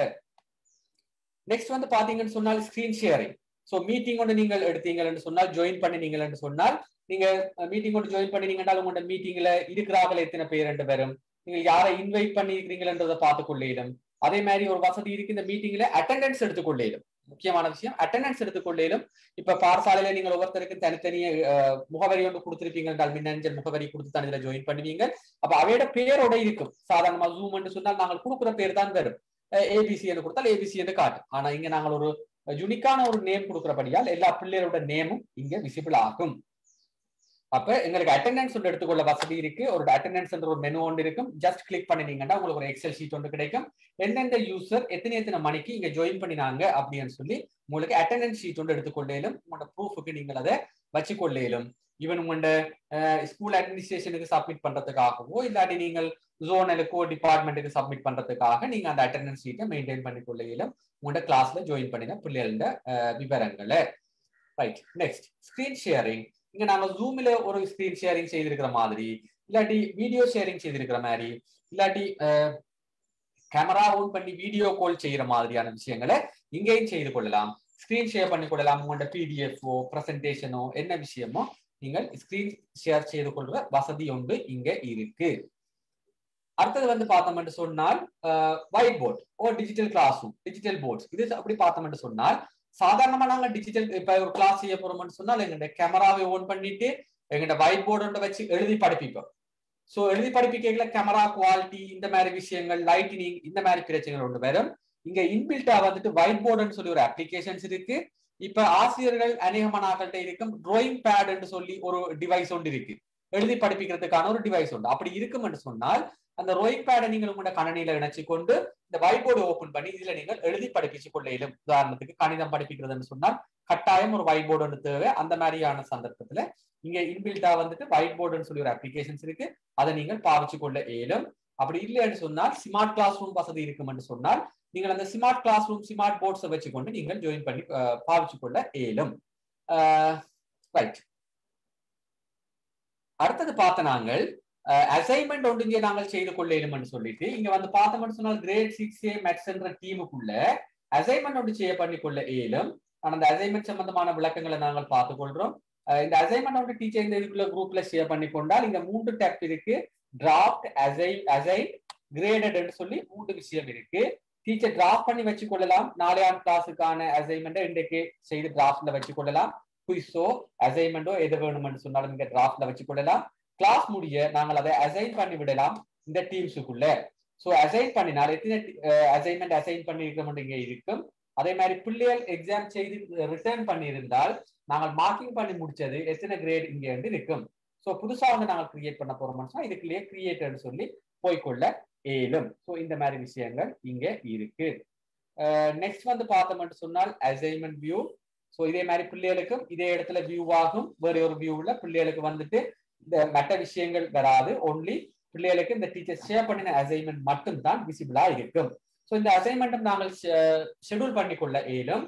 நெக்ஸ்ட் வந்து பாத்தீங்கன்னு சொன்னால் ஸ்கிரீன் ஷேரிங் ஸோ மீட்டிங் ஒன்று நீங்கள் எடுத்தீங்கன்னு சொன்னால் ஜாயின் பண்ணினீங்கன்னு சொன்னால் நீங்க மீட்டிங் ஒன்று ஜாயின் பண்ணினீங்கன்னா உங்களோட மீட்டிங்ல இருக்கிறார்கள் எத்தனை பேர் ரெண்டு பேரும் நீங்க யாரை இன்வைட் பண்ணிருக்கிறீங்களன்றதை பார்த்து கொள்ளையிடும் அதே மாதிரி ஒரு வசதி இருக்கு இந்த மீட்டிங்ல அட்டெண்டன்ஸ் எடுத்துக்கொள்ளையிடும் முக்கியமான விஷயம் அட்டெண்டன்ஸ் எடுத்துக்கொள்ளையிலும் இப்ப பாடசாலையில நீங்கள் ஒவ்வொருத்தருக்கு தனித்தனிய முகவரி ஒன்று கொடுத்துருப்பீங்க என்றால் மின்னஞ்சல் முகவரி கொடுத்து தான் இதுல ஜாயின் பண்ணுவீங்க அப்ப அவையோட பேரோட இருக்கும் சாதாரணமா ஜூம் என்று சொன்னால் நாங்கள் கொடுக்குற பேர் தான் வரும் ஏபிசி என்று கொடுத்தால் ஏபிசி என்று காட்டும் ஆனா இங்க நாங்கள் ஒரு யூனிக்கான ஒரு நேம் கொடுக்குறபடியால் எல்லா பிள்ளைகளோட நேமும் இங்க விசிபிள் ஆகும் அப்ப எங்களுக்கு அட்டெண்டன்ஸ் ஒன்று எடுத்துக்கொள்ள வசதி இருக்கு ஒரு அட்டெண்டன்ஸ் ஒரு மெனு ஒன்று இருக்கும் ஜஸ்ட் கிளிக் பண்ணினீங்கன்னா உங்களுக்கு ஒரு எக்ஸல் ஷீட் ஒன்று கிடைக்கும் எந்தெந்த யூசர் எத்தனை எத்தனை மணிக்கு இங்க ஜாயின் பண்ணினாங்க அப்படின்னு சொல்லி உங்களுக்கு அட்டெண்டன்ஸ் ஷீட் ஒன்று எடுத்துக்கொள்ளேலும் உங்களோட ப்ரூஃபுக்கு நீங்கள் அதை வச்சுக்கொள்ளேலும் ஈவன் உங்களோட ஸ்கூல் அட்மினிஸ்ட்ரேஷனுக்கு சப்மிட் பண்றதுக்காகவோ இல்லாட்டி நீங்கள் ஜோனலுக்கோ டிபார்ட்மெண்ட்டுக்கு சப்மிட் பண்றதுக்காக நீங்க அந்த அட்டெண்டன்ஸ் ஷீட்டை மெயின்டைன் பண்ணி கொள்ளையிலும் உங்களோட கிளாஸ்ல ஜாயின் பண்ணின பிள்ளைகளோட விவரங்களை ரைட் நெக்ஸ்ட் ஸ்கிரீன் ஷேரிங் இங்க நாங்க ஜூம்ல ஒரு ஸ்கிரீன் ஷேரிங் செய்திருக்கிற மாதிரி இல்லாட்டி வீடியோ ஷேரிங் செய்திருக்கிற மாதிரி இல்லாட்டி கேமரா ஓன் பண்ணி வீடியோ கால் செய்யற மாதிரியான விஷயங்களை இங்கேயும் செய்து கொள்ளலாம் ஸ்கிரீன் ஷேர் பண்ணி கொள்ளலாம் உங்களோட பிடிஎஃப்ஓ பிரசன்டேஷனோ என்ன விஷயமோ நீங்கள் ஸ்கிரீன் ஷேர் செய்து கொள்ற வசதி ஒன்று இங்க இருக்கு அடுத்தது வந்து பார்த்தோம்னு சொன்னால் ஒயிட் போர்ட் ஓ digital classroom digital boards இது அப்படி பார்த்தோம்னு சொன்னால் சாதாரணமா நாங்க டிஜிட்டல் இப்ப ஒரு கிளாஸ் செய்ய போறோம்னு சொன்னால் எங்கள்ட கேமராவை ஓன் பண்ணிட்டு எங்கள்ட ஒயிட் போர்டு வச்சு எழுதி படிப்பிப்போம் சோ எழுதி படிப்பிக்கல கேமரா குவாலிட்டி இந்த மாதிரி விஷயங்கள் லைட்டினிங் இந்த மாதிரி பிரச்சனைகள் ஒன்று வரும் இங்க இன்பில்ட்டா வந்துட்டு ஒயிட் போர்டுன்னு சொல்லி ஒரு அப்ளிகேஷன்ஸ் இருக்கு இப்ப ஆசிரியர்கள் அநேகமானாக்கள்கிட்ட இருக்கும் ட்ராயிங் பேட்னு சொல்லி ஒரு டிவைஸ் ஒன்று இருக்கு எழுதி படிப்பிக்கிறதுக்கான ஒரு டிவைஸ் உண்டு அப்படி இருக்கும்னு சொன்னால் அந்த ரோயிங் பேடை நீங்கள் உங்களோட கணனியில இணைச்சு கொண்டு இந்த ஒயிட் போர்டு ஓபன் பண்ணி இதுல நீங்கள் எழுதி படிப்பிச்சு கொள்ள இயலும் உதாரணத்துக்கு கணிதம் படிப்பிக்கிறதுன்னு சொன்னால் கட்டாயம் ஒரு ஒயிட் போர்டு ஒன்று தேவை அந்த மாதிரியான சந்தர்ப்பத்துல இங்க இன்பில்டா வந்துட்டு ஒயிட் போர்டுன்னு சொல்லி ஒரு அப்ளிகேஷன்ஸ் இருக்கு அதை நீங்கள் பாவிச்சு கொள்ள இயலும் அப்படி இல்லைன்னு சொன்னால் ஸ்மார்ட் கிளாஸ் ரூம் வசதி இருக்கும்னு சொன்னால் நீங்கள் அந்த ஸ்மார்ட் கிளாஸ் ரூம் ஸ்மார்ட் போர்ட்ஸை வச்சுக்கொண்டு நீங்கள் ஜாயின் பண்ணி பாவிச்சு கொள்ள இயலும் ரைட் அடுத்தது பார்த்த நாங்கள் அசைன்மெண்ட் ஒன்று இங்கே நாங்கள் செய்து கொள்ளேனும்னு சொல்லிட்டு இங்க வந்து பார்த்தோம்னு சொன்னால் கிரேட் சிக்ஸ் ஏ மேக்ஸ் என்ற டீமுக்குள்ள அசைன்மெண்ட் ஒன்று செய்ய பண்ணி கொள்ள இயலும் ஆனால் அந்த அசைன்மெண்ட் சம்பந்தமான விளக்கங்களை நாங்கள் பார்த்து கொள்றோம் இந்த அசைன்மெண்ட் வந்து டீச்சர் இந்த இதுக்குள்ள குரூப்ல ஷேர் பண்ணி கொண்டால் இங்க மூன்று டேப் இருக்கு டிராஃப்ட் அசை அசைன் கிரேடட் சொல்லி மூன்று விஷயம் இருக்கு டீச்சர் டிராஃப்ட் பண்ணி வச்சு கொள்ளலாம் நாளையாம் கிளாஸுக்கான அசைன்மெண்ட்டை இன்றைக்கு செய்து டிராஃப்ட்ல வச்சு கொள்ளலாம் குயிஸோ அசைன்மெண்டோ எது வேணும்னு சொன்னாலும் இங்க டிராஃப்ட்ல வச்சு கொள்ளலாம் கிளாஸ் முடிய நாங்கள் அதை அசைன் பண்ணி விடலாம் இந்த டீம்ஸுக்குள்ள ஸோ அசைன் பண்ணினால் எத்தனை அசைன்மெண்ட் அசைன் பண்ணியிருக்கோம் இங்க இருக்கும் அதே மாதிரி பிள்ளைகள் எக்ஸாம் செய்து ரிட்டர்ன் பண்ணியிருந்தால் நாங்கள் மார்க்கிங் பண்ணி முடிச்சது எத்தனை கிரேட் இங்க வந்து இருக்கும் ஸோ புதுசா வந்து நாங்கள் கிரியேட் பண்ண போறோம்னு இதுக்குள்ளேயே கிரியேட்டர்னு சொல்லி போய்கொள்ள ஏலும் ஸோ இந்த மாதிரி விஷயங்கள் இங்க இருக்கு நெக்ஸ்ட் வந்து பார்த்தோம்னு சொன்னால் அசைன்மெண்ட் வியூ ஸோ இதே மாதிரி பிள்ளைகளுக்கும் இதே இடத்துல வியூ ஆகும் வேற ஒரு வியூவில் பிள்ளைகளுக்கு வந்துட்டு இந்த மற்ற விஷயங்கள் வராது ஒன்லி பிள்ளைகளுக்கு இந்த டீச்சர் ஷேர் பண்ணின அசைன்மெண்ட் மட்டும்தான் விசிபிளா இருக்கும் ஸோ இந்த அசைன்மெண்ட்டும் நாங்கள் ஷெடியூல் பண்ணிக்கொள்ள இயலும்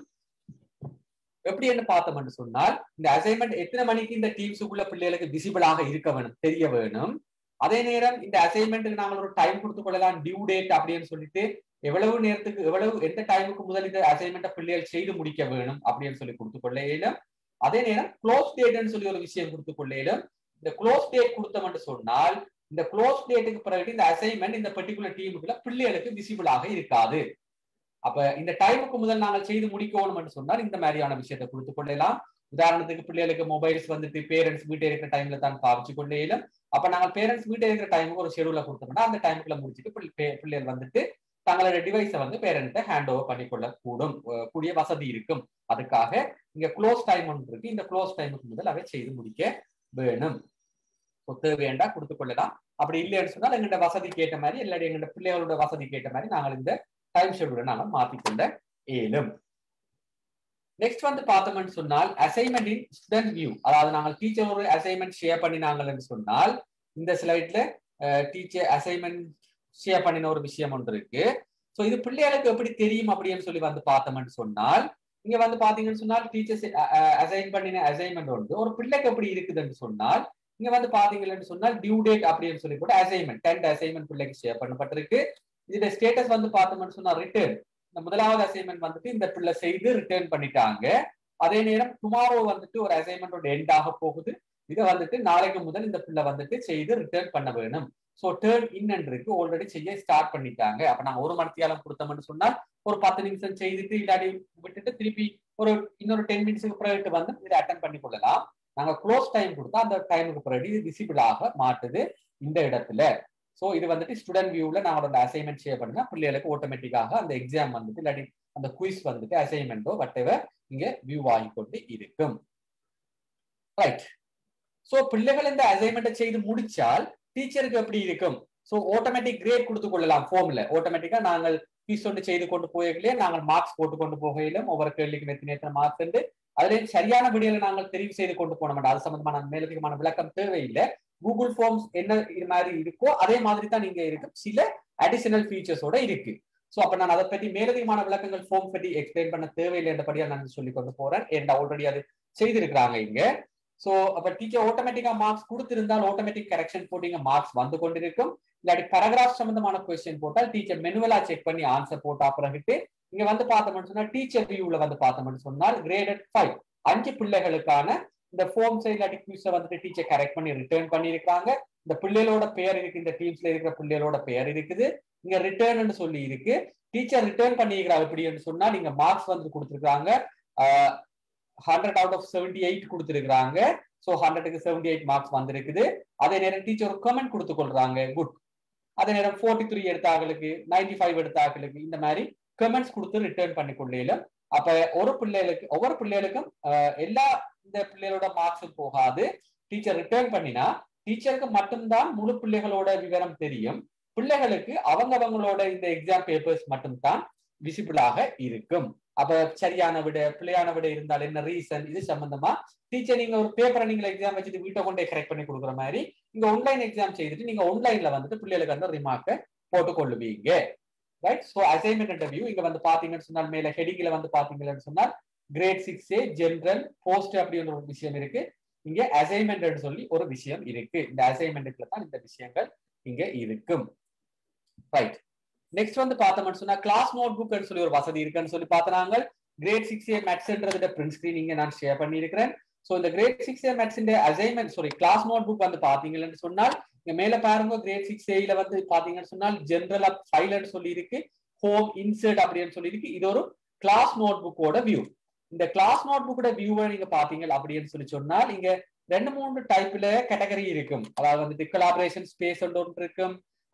எப்படி என்ன பார்த்தோம்னு சொன்னால் இந்த அசைன்மெண்ட் எத்தனை மணிக்கு இந்த டீம்ஸுக்குள்ள பிள்ளைகளுக்கு விசிபிளாக இருக்க வேணும் தெரிய வேணும் அதே நேரம் இந்த அசைன்மெண்ட்டுக்கு நாங்கள் ஒரு டைம் கொடுத்து கொள்ளலாம் டியூ டேட் அப்படின்னு சொல்லிட்டு எவ்வளவு நேரத்துக்கு எவ்வளவு எந்த டைமுக்கு முதல் இந்த அசைன்மெண்ட்டை பிள்ளைகள் செய்து முடிக்க வேணும் அப்படின்னு சொல்லி கொடுத்து கொள்ள இயலும் அதே நேரம் க்ளோஸ் டேட்னு சொல்லி ஒரு விஷயம் கொடுத்து கொள்ள இயலும் இந்த க்ளோஸ் டேட் கொடுத்தோம்னு சொன்னால் இந்த க்ளோஸ் டேட்டுக்கு பிறகு இந்த அசைன்மெண்ட் இந்த பர்டிகுலர் டீமுக்குள்ள பிள்ளைகளுக்கு விசிபிளாக இருக்காது அப்ப இந்த டைமுக்கு முதல் நாங்கள் செய்து முடிக்கணும்னு சொன்னால் இந்த மாதிரியான விஷயத்தை கொடுத்து கொள்ளலாம் உதாரணத்துக்கு பிள்ளைகளுக்கு மொபைல்ஸ் வந்துட்டு பேரண்ட்ஸ் வீட்டை இருக்கிற டைம்ல தான் பாவிச்சு கொள்ளே இயலும் அப்ப நாங்கள் பேரண்ட்ஸ் வீட்டை இருக்கிற டைமுக்கு ஒரு ஷெடியூல கொடுத்தோம்னா அந்த டைமுக்குள்ள முடிச்சுட்டு பிள்ளைகள் வந்துட்டு தங்களோட டிவைஸை வந்து பேரண்ட்டை ஹேண்ட் ஓவர் பண்ணிக்கொள்ள கூடும் கூடிய வசதி இருக்கும் அதுக்காக இங்க க்ளோஸ் டைம் ஒன்று இருக்கு இந்த க்ளோஸ் டைமுக்கு முதல் அதை செய்து முடிக்க வேணும் தேவையாண்டா கொடுத்து கொள்ளலாம் அப்படி இல்லைன்னு சொன்னால் எங்கள்ட வசதிக்கு ஏற்ற மாதிரி இல்லாட்டி எங்களோட பிள்ளைகளோட வசதிக்கு ஏற்ற மாதிரி நாங்கள் இந்த டைம் ஷெடியூலை நாங்கள் மாற்றிக்கொள்ள இயலும் நெக்ஸ்ட் வந்து பார்த்தோம்னு சொன்னால் அசைன்மெண்ட் இன் ஸ்டூடெண்ட் வியூ அதாவது நாங்கள் டீச்சர் ஒரு அசைன்மெண்ட் ஷேர் பண்ணினாங்கன்னு சொன்னால் இந்த ஸ்லைட்ல டீச்சர் அசைன்மெண்ட் ஷேர் பண்ணின ஒரு விஷயம் ஒன்று இருக்கு ஸோ இது பிள்ளைகளுக்கு எப்படி தெரியும் அப்படின்னு சொல்லி வந்து பார்த்தோம்னு சொன்னால் இங்க வந்து பாத்தீங்கன்னு சொன்னால் டீச்சர்ஸ் அசைன் பண்ணின அசைன்மெண்ட் ஒன்று ஒரு பிள்ளைக்கு எப்படி இருக்குதுன்னு சொன்னால் இங்க வந்து பாத்தீங்கன்னு சொன்னால் டியூ டேட் அப்படின்னு சொல்லி கூட அசைன்மெண்ட் டென்த் அசைன்மெண்ட் பிள்ளைக்கு ஷேர் பண்ணப்பட்டிருக்கு இதோட ஸ்டேட்டஸ் வந்து பார்த்தோம்னு சொன்னா ரிட்டர்ன் இந்த முதலாவது அசைன்மெண்ட் வந்துட்டு இந்த பிள்ளை செய்து ரிட்டர்ன் பண்ணிட்டாங்க அதே நேரம் டுமாரோ வந்துட்டு ஒரு அசைன்மெண்டோட எண்ட் ஆக போகுது இதை வந்துட்டு நாளைக்கு முதல் இந்த பிள்ளை வந்துட்டு செய்து ரிட்டர்ன் பண்ண வேணும் ஸோ டேர்ன் இன் இருக்கு ஆல்ரெடி செய்ய ஸ்டார்ட் பண்ணிட்டாங்க அப்ப நாங்க ஒரு மணித்தியாலம் கொடுத்தோம்னு சொன்னா ஒரு பத்து நிமிஷம் செய்துட்டு இல்லாட்டி விட்டுட்டு திருப்பி ஒரு இன்னொரு டென் மினிட்ஸுக்கு பிறகு வந்து இதை அட்டன் பண்ணி கொள்ளலாம் நாங்க க்ளோஸ் டைம் கொடுத்தா அந்த டைமுக்கு பிறகு இது விசிபிளாக மாட்டுது இந்த இடத்துல ஸோ இது வந்துட்டு ஸ்டூடெண்ட் வியூல நாங்களோட அசைன்மெண்ட் ஷேர் பண்ணுங்க பிள்ளைகளுக்கு ஆட்டோமேட்டிக்காக அந்த எக்ஸாம் வந்துட்டு இல்லாட்டி அந்த குயிஸ் வந்துட்டு அசைன்மெண்டோ வட்டவர் இங்க வியூ ஆகி கொண்டு இருக்கும் ரைட் ஸோ பிள்ளைகள் இந்த அசைன்மெண்ட்டை செய்து முடிச்சால் டீச்சருக்கு எப்படி இருக்கும் ஸோ ஆட்டோமேட்டிக் கிரேட் கொடுத்து கொள்ளலாம் ஃபோம்ல ஆட்டோமேட்டிக்கா நாங்கள் பீஸ் ஒன்று செய்து கொண்டு போகலையே நாங்கள் மார்க்ஸ் போட்டு கொண்டு போகையிலும் ஒவ்வொரு கேள்விக்கும் எத்தனை எத்தனை மார்க்ஸ் உண்டு அதுல சரியான விடியலை நாங்கள் தெரிவு செய்து கொண்டு போன மாட்டோம் அது சம்பந்தமான மேலதிகமான விளக்கம் தேவையில்லை கூகுள் ஃபார்ம்ஸ் என்ன இது மாதிரி இருக்கோ அதே மாதிரி தான் இங்க இருக்கு சில அடிஷனல் ஃபீச்சர்ஸோட இருக்கு ஸோ அப்ப நான் அதை பற்றி மேலதிகமான விளக்கங்கள் ஃபார்ம் பற்றி எக்ஸ்பிளைன் பண்ண தேவையில்லை என்றபடியா நான் சொல்லி கொண்டு போறேன் என் ஆல்ரெடி அது செய்திருக்கிறாங்க இங்க ஸோ அப்ப டீச்சர் ஆட்டோமேட்டிக்கா மார்க்ஸ் கொடுத்திருந்தால் ஆட்டோமேட்டிக் கரெக்ஷன் போட்டு இங்க மார்க்ஸ் வந்து கொண்டிருக்கும் இல்லாட்டி பேராகிராஃப் சம்பந்தமான கொஸ்டின் போட்டால் டீச்சர் மெனுவலா செக் பண்ணி ஆன்சர் போட்டா பிறகுட்டு இங்க வந்து பார்த்தோம்னு சொன்னா டீச்சர் வியூல வந்து பார்த்தோம்னு சொன்னால் கிரேடட் ஃபைவ் அஞ்சு பிள்ளைகளுக்கான இந்த ஃபார்ம்ஸ் இல்லாட்டி குவிஸை வந்துட்டு டீச்சர் கரெக்ட் பண்ணி ரிட்டர்ன் பண்ணியிருக்காங்க இந்த பிள்ளைகளோட பெயர் இருக்கு இந்த டீம்ஸ்ல இருக்கிற பிள்ளைகளோட பெயர் இருக்குது இங்க ரிட்டர்ன் சொல்லி இருக்கு டீச்சர் ரிட்டர்ன் பண்ணிக்கிறாங்க எப்படின்னு சொன்னா நீங்க மார்க்ஸ் வந்து கொடுத்துருக்காங்க hundred out of seventy eight கொடுத்துருக்காங்க ஸோ ஹண்ட்ரடுக்கு செவன்டி எயிட் மார்க்ஸ் வந்திருக்குது அதே நேரம் டீச்சர் ஒரு கமெண்ட் கொடுத்து கொள்றாங்க குட் அதே நேரம் ஃபோர்ட்டி த்ரீ எடுத்த ஆக்களுக்கு நைன்டி ஃபைவ் எடுத்த ஆக்களுக்கு இந்த மாதிரி கமெண்ட்ஸ் கொடுத்து ரிட்டர்ன் பண்ணி கொள்ளையில அப்ப ஒரு பிள்ளைகளுக்கு ஒவ்வொரு பிள்ளைகளுக்கும் எல்லா இந்த பிள்ளைகளோட மார்க்ஸும் போகாது டீச்சர் ரிட்டர்ன் பண்ணினா டீச்சருக்கு மட்டும்தான் முழு பிள்ளைகளோட விவரம் தெரியும் பிள்ளைகளுக்கு அவங்க அவங்களோட இந்த எக்ஸாம் பேப்பர்ஸ் மட்டும்தான் விசிபிளாக இருக்கும் அப்ப சரியான விட பிள்ளையான விட இருந்தால் என்ன ரீசன் இது சம்பந்தமா டீச்சர் நீங்க ஒரு பேப்பரை நீங்க எக்ஸாம் வச்சுட்டு வீட்டை கொண்டே கரெக்ட் பண்ணி கொடுக்குற மாதிரி நீங்க ஆன்லைன் எக்ஸாம் செய்துட்டு நீங்க ஆன்லைன்ல வந்துட்டு பிள்ளைகளுக்கு அந்த ரிமார்க்கை போட்டுக்கொள்ளுவீங்க ரைட் ஸோ அசைன்மெண்ட் இன்டர்வியூ இங்க வந்து பாத்தீங்கன்னு சொன்னால் மேல ஹெடிங்ல வந்து பாத்தீங்கன்னு சொன்னால் grade six A general post அப்படின்ற ஒரு விஷயம் இருக்கு இங்க அசைன்மெண்ட் சொல்லி ஒரு விஷயம் இருக்கு இந்த அசைன்மெண்ட்ல தான் இந்த விஷயங்கள் இங்க இருக்கும் ரைட் நெக்ஸ்ட் வந்து பார்த்தோம்னு சொன்னா கிளாஸ் நோட் புக் சொல்லி ஒரு வசதி இருக்குன்னு சொல்லி பார்த்தனாங்க கிரேட் சிக்ஸ் ஏ மேத்ஸ்ன்றத பிரிண்ட் ஸ்கிரீன் இங்க நான் ஷேர் பண்ணியிருக்கிறேன் ஸோ இந்த grade six A maths assignment sorry class notebook வந்து பாத்தீங்கன்னு சொன்னால் இங்க மேல பாருங்க கிரேட் சிக்ஸ் ஏல வந்து பாத்தீங்கன்னு சொன்னால் ஜென்ரலா ஃபைலன்னு சொல்லி இருக்கு ஹோம் இன்சர்ட் அப்படின்னு சொல்லி இருக்கு இது ஒரு கிளாஸ் நோட் புக்கோட வியூ இந்த கிளாஸ் நோட் புக்கோட வியூவை நீங்க பாத்தீங்க அப்படின்னு சொல்லி சொன்னால் இங்க ரெண்டு மூணு டைப்ல கேட்டகரி இருக்கும் அதாவது வந்துட்டு கொலாபரேஷன் ஸ்பேஸ் ஒன்று இருக்கும்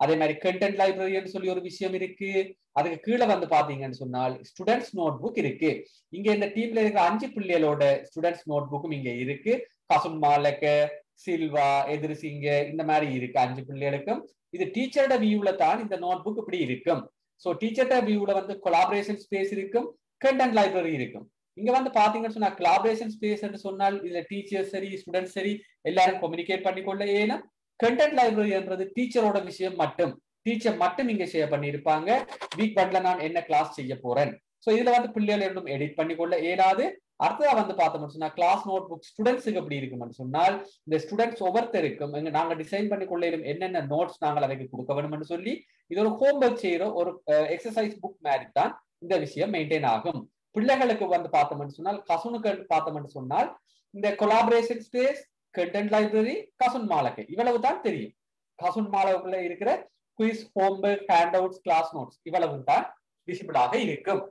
அதே மாதிரி கண்டென்ட் லைப்ரரின்னு சொல்லி ஒரு விஷயம் இருக்கு அதுக்கு கீழே வந்து பாத்தீங்கன்னு சொன்னால் ஸ்டூடெண்ட்ஸ் நோட் புக் இருக்கு இங்க இந்த டீம்ல இருக்கிற அஞ்சு பிள்ளைகளோட ஸ்டூடெண்ட்ஸ் நோட் புக்கும் இங்க இருக்கு கசுன் மாலக்க சில்வா எதிர்சிங்க இந்த மாதிரி இருக்கு அஞ்சு பிள்ளைகளுக்கும் இது டீச்சரோட வியூல தான் இந்த நோட் புக் இப்படி இருக்கும் ஸோ டீச்சர்ட வியூல வந்து கொலாபரேஷன் ஸ்பேஸ் இருக்கும் கண்டென்ட் லைப்ரரி இருக்கும் இங்க வந்து பாத்தீங்கன்னு சொன்னா கொலாபரேஷன் ஸ்பேஸ் என்று சொன்னால் இதுல டீச்சர் சரி ஸ்டூடெண்ட் சரி எல்லாரும் கம்யூனிகேட் பண்ணிக்கொள்ள ஏன்னா கண்டென்ட் லைப்ரரின்றது டீச்சரோட விஷயம் மட்டும் டீச்சர் மட்டும் இங்க ஷேர் பண்ணியிருப்பாங்க வீக் ஒன்ல நான் என்ன கிளாஸ் செய்ய போறேன் ஸோ இதுல வந்து பிள்ளைகள் இன்னும் எடிட் பண்ணிக்கொள்ள இயலாது அடுத்ததா வந்து பார்த்தோம்னு சொன்னா கிளாஸ் நோட் புக் ஸ்டூடெண்ட்ஸுக்கு எப்படி இருக்கும்னு சொன்னால் இந்த ஸ்டூடெண்ட்ஸ் ஒவ்வொருத்தருக்கும் எங்க நாங்க டிசைன் பண்ணி கொள்ளையிலும் என்னென்ன நோட்ஸ் நாங்கள் அவைக்கு கொடுக்க வேணும்னு சொல்லி இது ஒரு ஹோம்ஒர்க் செய்யற ஒரு எக்ஸசைஸ் புக் மாதிரி தான் இந்த விஷயம் மெயின்டைன் ஆகும் பிள்ளைகளுக்கு வந்து பார்த்தோம்னு சொன்னால் கசுனுக்கு பார்த்தோம்னு சொன்னால் இந்த collaboration space content library Kasun மாலக்கை இவ்வளவு தான் தெரியும் கசுன் மாலவுக்குள்ள இருக்கிற quiz homework handouts class notes இவ்வளவு தான் விசிபிளாக இருக்கும்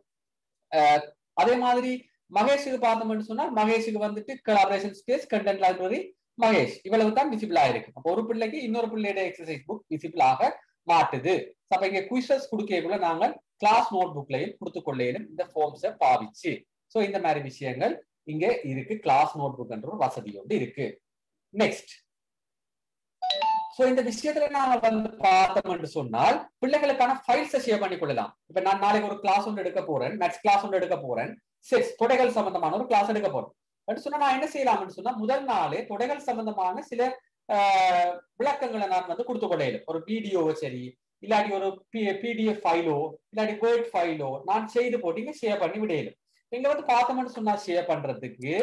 அதே மாதிரி மகேஷுக்கு பார்த்தோம்னு சொன்னா மகேஷுக்கு வந்துட்டு collaboration space content library Mahesh இவ்வளவு தான் விசிபிளா இருக்கு அப்போ ஒரு பிள்ளைக்கு இன்னொரு பிள்ளையோட எக்ஸசைஸ் புக் விசிபிளாக மாட்டுது அப்ப இங்க குயிசஸ் கொடுக்கக்குள்ள நாங்கள் கிளாஸ் நோட் புக்லையும் கொடுத்து கொள்ளையிலும் இந்த ஃபார்ம்ஸை பாவிச்சு ஸோ இந்த மாதிரி விஷயங்கள் இங்க இருக்கு கிளாஸ் நோட் புக்ன்ற ஒரு வசதி ஒன்று இருக்கு நெக்ஸ்ட் சோ இந்த விஷயத்துல நாங்க வந்து பார்த்தோம்னு சொன்னால் பிள்ளைகளுக்கான ஃபைல்ஸை ஷேர் பண்ணி கொள்ளலாம் இப்ப நான் நாளைக்கு ஒரு கிளாஸ் ஒன்று எடுக்க போறேன் மேக்ஸ் கிளாஸ் ஒன்று எடுக்க போறேன் செக்ஸ் தொடைகள் சம்பந்தமான ஒரு கிளாஸ் எடுக்க போறேன் அப்படின்னு சொன்னா நான் என்ன செய்யலாம்னு சொன்னா முதல் நாளே தொடைகள் சம்பந்தமான சில விளக்கங்களை நான் வந்து கொடுத்து கொள்ளையிலும் ஒரு வீடியோவோ சரி இல்லாட்டி ஒரு பிடிஎஃப் ஃபைலோ இல்லாட்டி வேர்ட் ஃபைலோ நான் செய்து போட்டு இங்க ஷேர் பண்ணி விடையிலும் இங்க வந்து பார்த்தோம்னு சொன்னா ஷேர் பண்றதுக்கு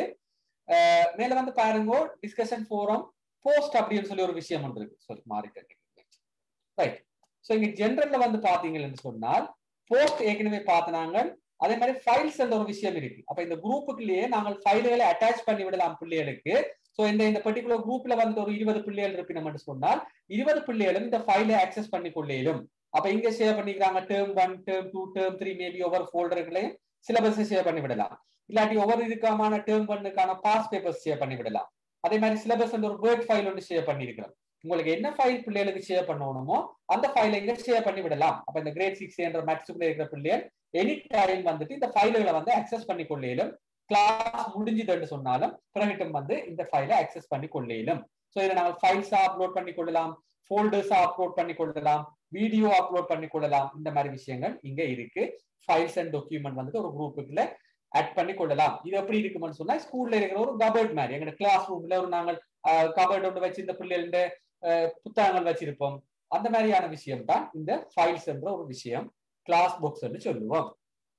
மேல வந்து பாருங்க டிஸ்கஷன் ஃபோரம் போஸ்ட் அப்படின்னு சொல்லி ஒரு விஷயம் ஒன்று இருக்கு சொல்லி மாறிட்டேன் ரைட் ஸோ இங்க ஜென்ரல்ல வந்து பாத்தீங்கன்னு சொன்னால் போஸ்ட் ஏற்கனவே பார்த்தனாங்க அதே மாதிரி ஃபைல்ஸ் என்ற ஒரு விஷயம் இருக்கு அப்ப இந்த குரூப்புக்குள்ளேயே நாங்கள் ஃபைல்களை அட்டாச் பண்ணி விடலாம் பிள்ளைகளுக்கு ஸோ இந்த இந்த பர்டிகுலர் குரூப்ல வந்து ஒரு இருபது பிள்ளைகள் இருப்பினோம்னு சொன்னால் இருபது பிள்ளைகளும் இந்த ஃபைலை ஆக்சஸ் பண்ணி கொள்ளையிலும் அப்ப இங்க ஷேர் பண்ணிக்கிறாங்க term one term two term three maybe ஒவ்வொரு ஃபோல்டர்களையும் சிலபஸ் ஷேர் பண்ணி விடலாம் இல்லாட்டி ஒவ்வொரு இதுக்கான டேர்ம் ஒன்னுக்கான பாஸ் பேப்பர்ஸ் ஷேர் பண்ணி விடலாம் அதே மாதிரி சிலபஸ் ஒரு வேர்ட் ஃபைல் ஒன்று ஷேர் பண்ணிருக்கிறோம் உங்களுக்கு என்ன ஃபைல் பிள்ளைகளுக்கு ஷேர் பண்ணணுமோ அந்த ஃபைலை இங்க ஷேர் பண்ணி விடலாம் அப்ப இந்த கிரேட் சிக்ஸ் என்ற மேக்ஸுக்குள்ள இருக்கிற பிள்ளைகள் எனி டைம் வந்துட்டு இந்த ஃபைல்களை வந்து அக்சஸ் பண்ணி கொள்ளையிலும் கிளாஸ் முடிஞ்சுதுன்னு சொன்னாலும் பிறகிட்டும் வந்து இந்த ஃபைலை அக்சஸ் பண்ணி கொள்ளையிலும் ஸோ இதை நாங்கள் ஃபைல்ஸா அப்லோட் பண்ணி கொள்ளலாம் ஃபோல்டர்ஸா அப்லோட் பண்ணி கொள்ளலாம் வீடியோ அப்லோட் பண்ணி கொள்ளலாம் இந்த மாதிரி விஷயங்கள் இங்க இருக்கு ஃபைல்ஸ் அண்ட் டாக்குமெண்ட் வந்துட்டு ஒரு குரூப்புக்குள்ள ஆட் பண்ணி கொள்ளலாம் இது எப்படி இருக்கும்னு சொன்னா ஸ்கூல்ல இருக்கிற ஒரு கபர்ட் மாதிரி எங்க கிளாஸ் ரூம்ல ஒரு நாங்கள் கபர்ட் ஒன்று வச்சு இந்த பிள்ளைகள புத்தகங்கள் வச்சிருப்போம் அந்த மாதிரியான விஷயம் தான் இந்த ஃபைல்ஸ் என்ற ஒரு விஷயம் கிளாஸ் புக்ஸ் என்று சொல்லுவோம்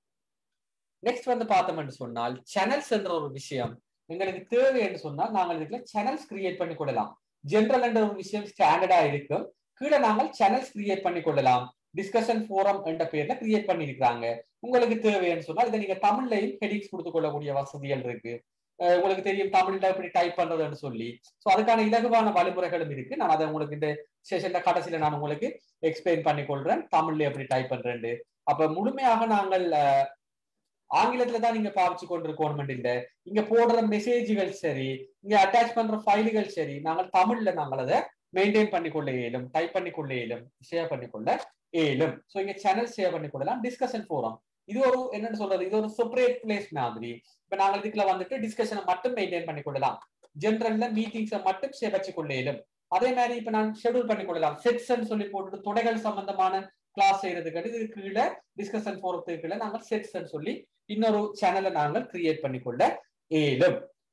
நெக்ஸ்ட் வந்து பார்த்தோம்னு சொன்னால் சேனல்ஸ் என்ற ஒரு விஷயம் எங்களுக்கு தேவை என்று சொன்னால் நாங்கள் இதுல சேனல்ஸ் கிரியேட் பண்ணி கொள்ளலாம் ஜென்ரல் என்ற ஒரு விஷயம் ஸ்டாண்டர்டா இருக்கும் கீழே நாங்கள் சேனல்ஸ் கிரியேட் பண்ணி கொள்ளலாம் டிஸ்கஷன் ஃபோரம் என்ற பேர்ல கிரியேட் பண்ணிருக்காங்க உங்களுக்கு தேவைன்னு சொன்னால் இதை நீங்க தமிழ்லையும் ஹெடிங்ஸ் கொடுத்து கொள்ளக்கூடிய வசதிகள் இருக்கு உங்களுக்கு தெரியும் தமிழ்ல எப்படி டைப் பண்றதுன்னு சொல்லி ஸோ அதுக்கான இலகுவான வழிமுறைகளும் இருக்கு நான் அதை உங்களுக்கு இந்த செஷன்ல கடைசியில நான் உங்களுக்கு எக்ஸ்பிளைன் பண்ணி கொள்றேன் தமிழ்ல எப்படி டைப் பண்றேன் அப்ப முழுமையாக நாங்கள் ஆங்கிலத்துல தான் நீங்க பாவிச்சு கொண்டிருக்கோம் இல்ல இங்க போடுற மெசேஜ்கள் சரி இங்க அட்டாச் பண்ற ஃபைல்கள் சரி நாங்கள் தமிழ்ல நாங்கள் அதை மெயின்டைன் பண்ணிக்கொள்ள இயலும் டைப் பண்ணிக்கொள்ள இயலும் ஷேர் பண்ணிக்கொள்ள இயலும் ஸோ இங்க சேனல் ஷேர் பண்ணிக்கொள்ளலாம் டிஸ்கஷன் ஃபோரம் இது ஒரு என்னன்னு சொல்றது இது ஒரு செப்பரேட் பிளேஸ் மாதிரி இப்ப நாங்கள் இதுக்குள்ள வந்துட்டு டிஸ்கஷனை மட்டும் மெயின்டைன் பண்ணி கொள்ளலாம் ஜென்ரல்ல மீட்டிங்ஸை மட்டும் வச்சு கொள்ள இயலும் அதே மாதிரி இப்ப நான் ஷெடியூல் பண்ணி கொள்ளலாம் செட்ஸ் சொல்லி போட்டுட்டு தொடைகள் சம்பந்தமான கிளாஸ் செய்யறதுக்கு இது கீழே டிஸ்கஷன் போறதுக்கு கீழே நாங்கள் செட்ஸ் சொல்லி இன்னொரு சேனலை நாங்கள் கிரியேட் பண்ணிக்கொள்ள இயலும்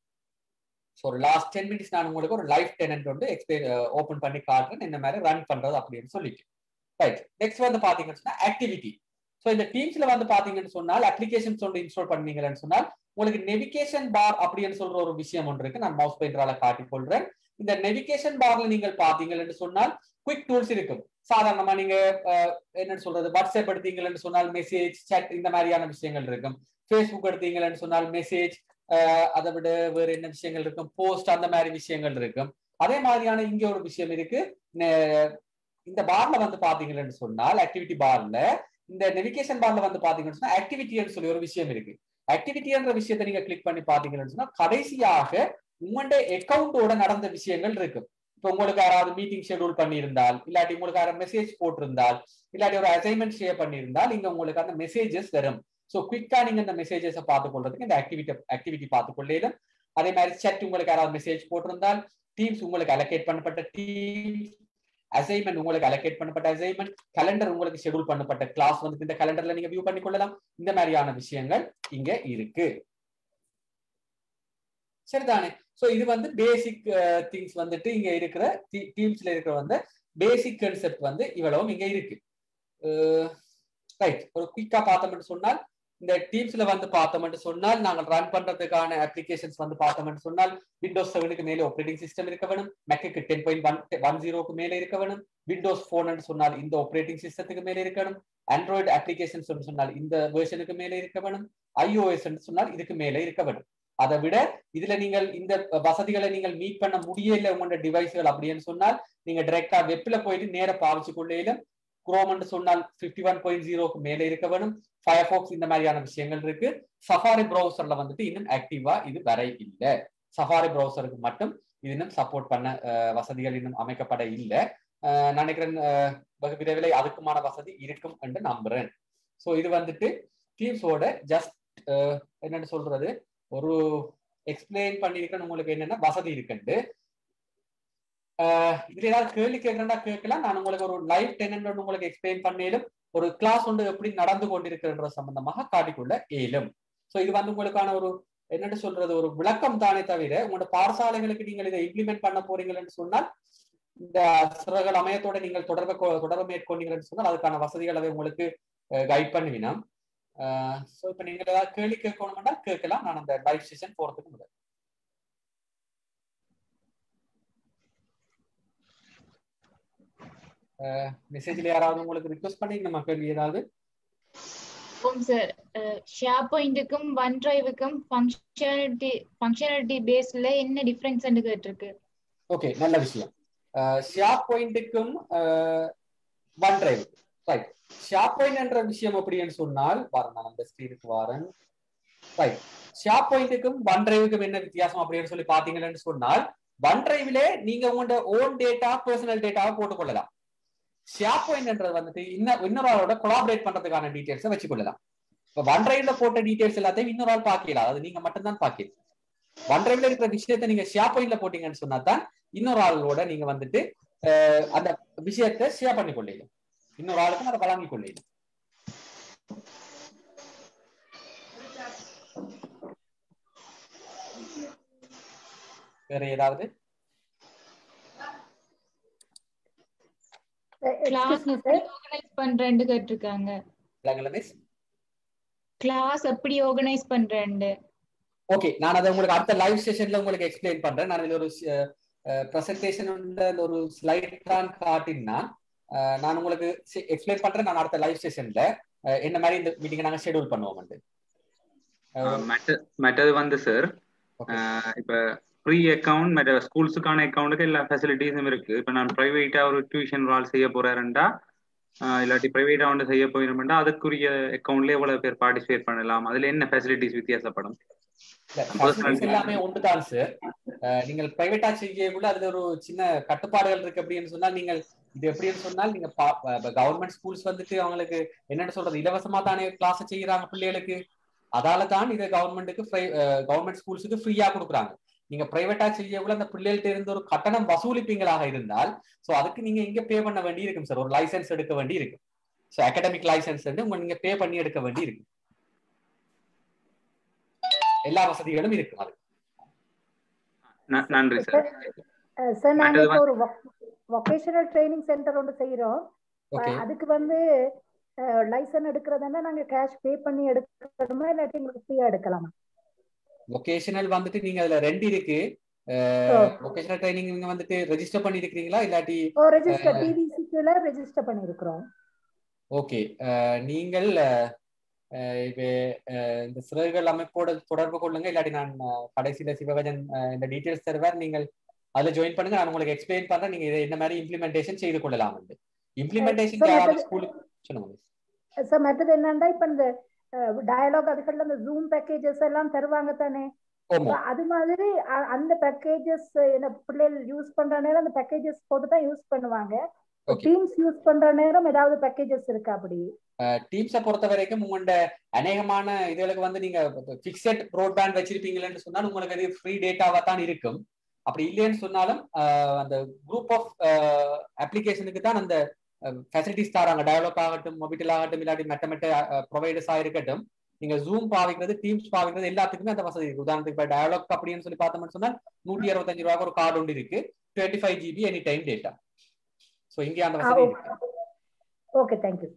ஸோ ஒரு லாஸ்ட் டென் மினிட்ஸ் நான் உங்களுக்கு ஒரு லைஃப் டெனன்ட் வந்து எக்ஸ்பிளைன் ஓப்பன் பண்ணி காட்டுறேன் இந்த மாதிரி ரன் பண்றது அப்படின்னு சொல்லிட்டு ரைட் நெக்ஸ்ட் வந்து பாத்தீங்கன்னு சொன்னா ஆக்டிவிட்டி ஸோ இந்த டீம்ஸ்ல வந்து பாத்தீங்கன்னு சொன்னால் அப்ளிகேஷன்ஸ் ஒன்று இன்ஸ்டால் பண்ணீங்கன்னு சொன்னால் உங்களுக்கு நெவிகேஷன் பார் அப்படின்னு சொல்ற ஒரு விஷயம் ஒன்று இருக்கு நான் மவுஸ் பெயிண்டரால காட்டிக் கொள்றேன் இந்த நெவிகேஷன் பார்ல நீங்கள் பாத்தீங்கன்னு சொன்னால் குவிக் டூல்ஸ் இருக்கும் சாதாரணமா நீங்க என்ன சொல்றது வாட்ஸ்அப் எடுத்தீங்கன்னு சொன்னால் மெசேஜ் சேட் இந்த மாதிரியான விஷயங்கள் இருக்கும் ஃபேஸ்புக் எடுத்தீங்கன்னு சொன்னால் மெசேஜ் அதை விட வேற என்ன விஷயங்கள் இருக்கும் போஸ்ட் அந்த மாதிரி விஷயங்கள் இருக்கும் அதே மாதிரியான இங்க ஒரு விஷயம் இருக்கு இந்த பார்ல வந்து பாத்தீங்கன்னு சொன்னால் ஆக்டிவிட்டி பார்ல இந்த நெவிகேஷன் பார்ல வந்து பாத்தீங்கன்னு சொன்னா ஆக்டிவிட்டின்னு சொல்லி ஒரு விஷயம் இருக்கு ஆக்டிவிட்டின்ற விஷயத்தை நீங்க கிளிக் பண்ணி பாத்தீங்கன்னு சொன்னா கடைசியாக உங்களுடைய அக்கௌண்டோட நடந்த விஷயங்கள் இருக்கு இப்போ உங்களுக்கு யாராவது மீட்டிங் ஷெட்யூல் பண்ணியிருந்தால் இல்லாட்டி உங்களுக்கு யாராவது மெசேஜ் போட்டிருந்தால் இல்லாட்டி ஒரு அசைன்மெண்ட் ஷேர் பண்ணியிருந்தால் இங்க உங்களுக்கு அந்த மெசேஜஸ் வரும் ஸோ குவிக்கா நீங்க இந்த மெசேஜஸை பார்த்து கொள்றதுக்கு இந்த ஆக்டிவிட்டி ஆக்டிவிட்டி பார்த்து கொள்ளையிலும் அதே மாதிரி செட் உங்களுக்கு யாராவது மெசேஜ் போட்டிருந்தால் டீம்ஸ் உங்களுக்கு அலோகேட் பண்ணப்பட்ட டீம்ஸ் அசைன்மெண்ட் உங்களுக்கு அலோகேட் பண்ணப்பட்ட அசைன்மெண்ட் கலண்டர் உங்களுக்கு ஷெட்யூல் பண்ணப்பட்ட கிளாஸ் வந்து இந்த கலண்டர்ல நீங்க வியூ பண்ணி கொள்ளலாம் இந்த மாதிரியான விஷயங்கள் இங்க இருக்கு சரிதானே சோ இது வந்து பேசிக் திங்ஸ் வந்துட்டு இங்க இருக்கிற டீம்ஸ்ல இருக்கிற வந்து பேசிக் கன்செப்ட் வந்து இவ்வளவும் இங்க இருக்கு ரைட் ஒரு குயிக்கா பார்த்தோம்னு சொன்னால் இந்த டீம்ஸ்ல வந்து பார்த்தோம்னு சொன்னால் நாங்கள் ரன் பண்றதுக்கான அப்ளிகேஷன்ஸ் வந்து பார்த்தோம்னு சொன்னால் விண்டோஸ் செவனுக்கு மேலே ஆப்ரேட்டிங் சிஸ்டம் இருக்க வேணும் மெக்கு டென் பாயிண்ட் ஒன் ஒன் ஜீரோக்கு மேலே இருக்க வேணும் விண்டோஸ் போன் சொன்னால் இந்த ஆப்ரேட்டிங் சிஸ்டத்துக்கு மேலே இருக்கணும் ஆண்ட்ராய்டு அப்ளிகேஷன்ஸ் சொன்னால் இந்த வெர்ஷனுக்கு மேலே இருக்க வேணும் ஐஓஎஸ் சொன்னால் இதுக்கு மேலே இருக்க வேணும் அதை விட இதுல நீங்கள் இந்த வசதிகளை நீங்கள் மீட் பண்ண முடியல உங்களோட டிவைஸ்கள் அப்படின்னு சொன்னால் நீங்க டைரக்டா வெப்ல போயிட்டு நேர பாவிச்சு கொள்ளையில குரோம் சொன்னால் பிப்டி ஒன் பாயிண்ட் ஜீரோக்கு மேல இருக்க வேணும் ஃபயர்பாக்ஸ் இந்த மாதிரியான விஷயங்கள் இருக்கு சஃபாரி ப்ரௌசர்ல வந்துட்டு இன்னும் ஆக்டிவா இது வர இல்லை சஃபாரி ப்ரௌசருக்கு மட்டும் இது இன்னும் சப்போர்ட் பண்ண வசதிகள் இன்னும் அமைக்கப்பட இல்லை நினைக்கிறேன் வெகு விரைவில் அதுக்குமான வசதி இருக்கும் என்று நம்புறேன் ஸோ இது வந்துட்டு டீம்ஸோட ஜஸ்ட் என்னன்னு சொல்றது ஒரு எக்ஸ்பிளைன் பண்ணிருக்கேன் உங்களுக்கு என்னென்ன வசதி இருக்குண்டு இதுல ஏதாவது கேள்வி கேட்கறா கேட்கலாம் நான் உங்களுக்கு ஒரு லைவ் டெனன்ட் உங்களுக்கு எக்ஸ்பிளைன் பண்ணிடும் ஒரு கிளாஸ் ஒன்று எப்படி நடந்து கொண்டிருக்கின்ற சம்பந்தமாக காட்டிக்கொள்ள இயலும் ஸோ இது வந்து உங்களுக்கான ஒரு என்னன்னு சொல்றது ஒரு விளக்கம் தானே தவிர உங்களோட பாடசாலைகளுக்கு நீங்கள் இதை இம்ப்ளிமெண்ட் பண்ண போறீங்கன்னு சொன்னால் இந்த சிறகள் அமையத்தோட நீங்கள் தொடர்பு தொடர்பு மேற்கொண்டீங்கன்னு சொன்னால் அதுக்கான வசதிகளை உங்களுக்கு கைட் பண்ணுவினா ஸோ இப்போ நீங்கள் ஏதாவது கேள்வி கேட்கணும்னா கேட்கலாம் நான் அந்த லைவ் செஷன் போறதுக்கு முதல் மெசேஜ்ல யாராவது உங்களுக்கு ரிக்வெஸ்ட் பண்ணிருக்கணுமா கேள்வி ஏதாவது ஓம் சார் ஷேர் பாயிண்ட்டுக்கும் ஒன் டிரைவுக்கும் ஃபங்க்ஷனாலிட்டி ஃபங்க்ஷனாலிட்டி பேஸ்ல என்ன டிஃபரன்ஸ் கேட்டிருக்கு ஓகே நல்ல விஷயம் ஷேர் பாயிண்ட்டுக்கும் OneDrive right SharePoint என்ற விஷயம் அப்படின்னு சொன்னால் பாருங்க நான் அந்த ஸ்கிரீனுக்கு வரேன் ரைட் ஷேர் பாயிண்ட்டுக்கும் ஒன் டிரைவுக்கும் என்ன வித்தியாசம் அப்படின்னு சொல்லி பாத்தீங்கன்னு சொன்னால் ஒன் டிரைவ்ல நீங்க உங்களோட ஓன் டேட்டா பர்சனல் டேட்டாவை போட்டுக்கொள்ளலாம் ஷேர் பாயிண்ட்ன்றது வந்துட்டு இன்னும் இன்னொரு ஆளோட கொலாபரேட் பண்றதுக்கான டீடைல்ஸை வச்சுக்கொள்ளலாம் இப்போ ஒன் டிரைவ்ல போட்ட டீடைல்ஸ் எல்லாத்தையும் இன்னொரு ஆள் பாக்கலாம் அது நீங்க மட்டும்தான் பாக்கலாம் ஒன் டிரைவ்ல இருக்கிற விஷயத்த நீங்க ஷேர் பாயிண்ட்ல போட்டீங்கன்னு சொன்னா தான் இன்னொரு ஆளோட நீங்க வந்துட்டு அந்த விஷயத்த ஷேர் பண்ணி கொள்ளலாம் இன்னொரு ஆளுக்கும் அதை வழங்கி கொள்ளலாம் வேற ஏதாவது கிளாஸ் எப்படி ஆர்கனைஸ் பண்றேன்னு கேட்டிருக்காங்க மிஸ் கிளாஸ் எப்படி ஆர்கனைஸ் பண்றேன்னு ஓகே நான் அதை உங்களுக்கு அடுத்த லைவ் செஷன்ல உங்களுக்கு எக்ஸ்பிளைன் பண்றேன் நான் இதுல ஒரு பிரசன்டேஷன் ஒரு ஸ்லைட் தான் காட்டினா நான் உங்களுக்கு எக்ஸ்பிளைன் பண்றேன் நான் அடுத்த லைவ் செஷன்ல என்ன மாதிரி இந்த மீட்டிங் நாங்க ஷெட்யூல் பண்ணுவோம் மற்றது வந்து சார் இப்ப ஃப்ரீ அக்கௌண்ட் மற்ற ஸ்கூல்ஸுக்கான அக்கௌண்ட்டுக்கு எல்லா ஃபெசிலிட்டிஸும் இருக்கு இப்போ நான் ப்ரைவேட்டா ஒரு டியூஷன் வால் செய்ய போறாருண்டா இல்லாட்டி ப்ரைவேட்டா ஒன்று செய்ய போயிருமெண்டா அதுக்குரிய அக்கௌண்ட்ல எவ்வளவு பேர் பார்ட்டிசிபேட் பண்ணலாம் அதுல என்ன ஃபெசிலிட்டிஸ் வித்தியாசப்படும் எல்லாமே ஒன்றுதான் சார் நீங்கள் பிரைவேட்டா செய்யக்குள்ள அதுல ஒரு சின்ன கட்டுப்பாடுகள் இருக்கு அப்படின்னு சொன்னால் நீங்கள் இது எப்படின்னு சொன்னால் நீங்க கவர்மெண்ட் ஸ்கூல்ஸ் வந்துட்டு அவங்களுக்கு என்னன்னு சொல்றது இலவசமா தானே கிளாஸ் செய்யறாங்க பிள்ளைகளுக்கு அதால தான் இது கவர்மெண்ட்டுக்கு கவர்மெண்ட் ஸ்கூல்ஸுக்கு ஃப்ரீயா கொடுக்குறாங்க நீங்க பிரைவேட்டா செய்யக்குள்ள அந்த பிள்ளைகள்ட்ட இருந்து ஒரு கட்டணம் வசூலிப்பீங்களாக இருந்தால் சோ அதுக்கு நீங்க இங்க பே பண்ண வேண்டி இருக்கும் சார் ஒரு லைசன்ஸ் எடுக்க வேண்டி இருக்கு ஸோ அகாடமிக் லைசன்ஸ் வந்து உங்க நீங்க பே பண்ணி எடுக்க வேண்டி இருக்கு எல்லா வசதிகளும் இருக்கு அது நன்றி சார் சார் நாங்க இப்போ ஒரு வொகேஷனல் ட்ரைனிங் சென்டர் ஒன்று செய்யறோம் அதுக்கு வந்து லைசன் எடுக்கிறதுனா நாங்க கேஷ் பே பண்ணி எடுக்கணுமா இல்லாட்டி எங்களுக்கு ஃப்ரீயா எடுக்கலாமா வொகேஷனல் வந்துட்டு நீங்க அதுல ரெண்டு இருக்கு வொகேஷனல் ட்ரைனிங் நீங்க வந்துட்டு ரெஜிஸ்டர் பண்ணி இருக்கீங்களா இல்லாட்டி ஓ ரெஜிஸ்டர் டிவிசிக்குள்ள ரெஜிஸ்டர் பண்ணி இருக்கிறோம் ஓகே நீங்கள் இப்ப இந்த சிறகுகள் அமைப்போட தொடர்பு கொள்ளுங்க இல்லாட்டி நான் கடைசியில சிவகஜன் இந்த டீடைல்ஸ் தருவார் நீங்கள் அதுல ஜாயின் பண்ணுங்க நான் உங்களுக்கு எக்ஸ்பிளைன் பண்றேன் நீங்க இதை இந்த மாதிரி இம்ப்ளிமெண்டேஷன் செய்து கொள்ளலாம் இம்ப்ளிமெண்டேஷன் யாராவது ஸ்கூலுக்கு சொல்லுங்க சார் மற்றது என்னன்னா இப்ப இந்த டயலாக் அதுக்கெல்லாம் இந்த ஜூம் பேக்கேஜஸ் எல்லாம் தருவாங்க தானே அது மாதிரி அந்த பேக்கேஜஸ் என்ன பிள்ளைகள் யூஸ் பண்ற நேரம் அந்த பேக்கேஜஸ் போட்டு தான் யூஸ் பண்ணுவாங்க டீம்ஸ் யூஸ் பண்ற நேரம் ஏதாவது பேக்கேஜஸ் இருக்கா அப்படி டீம்ஸை பொறுத்த வரைக்கும் உங்களோட அநேகமான இதுகளுக்கு வந்து நீங்க பிக்சட் ப்ராட்பேண்ட் வச்சிருப்பீங்களன்னு சொன்னால் உங்களுக்கு அது ஃப்ரீ டேட்டாவா தான் இருக்கும் அப்படி இல்லைன்னு சொன்னாலும் அந்த குரூப் ஆஃப் அப்ளிகேஷனுக்கு தான் அந்த ஃபெசிலிட்டிஸ் தராங்க டெவலப் ஆகட்டும் மொபிட்டல் ஆகட்டும் இல்லாட்டி மெட்ட மெட்ட ப்ரொவைடர்ஸா இருக்கட்டும் நீங்க ஜூம் பாவிக்கிறது டீம்ஸ் பாவிக்கிறது எல்லாத்துக்குமே அந்த வசதி இருக்கு உதாரணத்துக்கு இப்போ டயலாக் அப்படின்னு சொல்லி பார்த்தோம்னு சொன்னால் நூற்றி அறுபத்தஞ்சு ரூபாய்க்கு ஒரு கார்டு ஒன்று இருக்கு twenty five GB any time data so இங்கே அந்த வசதி இருக்கு ஓகே தேங்க்யூ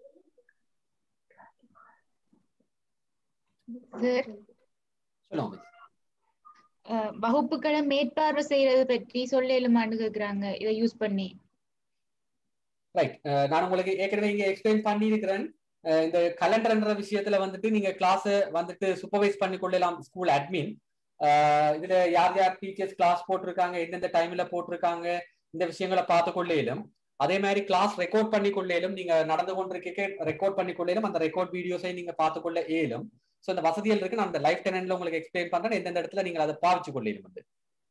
சார் சொல்லுங்க வகுப்புகளை மேற்பார்வை செய்யறது பற்றி சொல்லலுமான்னு கேக்குறாங்க இதை யூஸ் பண்ணி ரைட் நான் உங்களுக்கு ஏற்கனவே இங்க எக்ஸ்பிளைன் பண்ணியிருக்கிறேன் இந்த கலண்டர்ன்ற விஷயத்துல வந்துட்டு நீங்க கிளாஸ் வந்துட்டு சூப்பர்வைஸ் பண்ணி கொள்ளலாம் ஸ்கூல் அட்மின் இதுல யார் யார் டீச்சர்ஸ் கிளாஸ் போட்டிருக்காங்க எந்தெந்த டைம்ல போட்டிருக்காங்க இந்த விஷயங்களை பார்த்து கொள்ளையிலும் அதே மாதிரி கிளாஸ் ரெக்கார்ட் பண்ணி கொள்ளையிலும் நீங்க நடந்து கொண்டிருக்க ரெக்கார்ட் பண்ணி கொள்ளையிலும் அந்த ரெக்கார்ட் வீடியோஸை நீங்க பார்த்து கொள்ள இயலும் ஸோ இந்த வசதிகள் இருக்கு நான் அந்த லைஃப் டெனன்ல உங்களுக்கு எக்ஸ்பிளைன் பண்றேன் எந்தெந்த இடத்துல நீங்க அதை பாவிச்சு கொள்ளையிலும் வந்து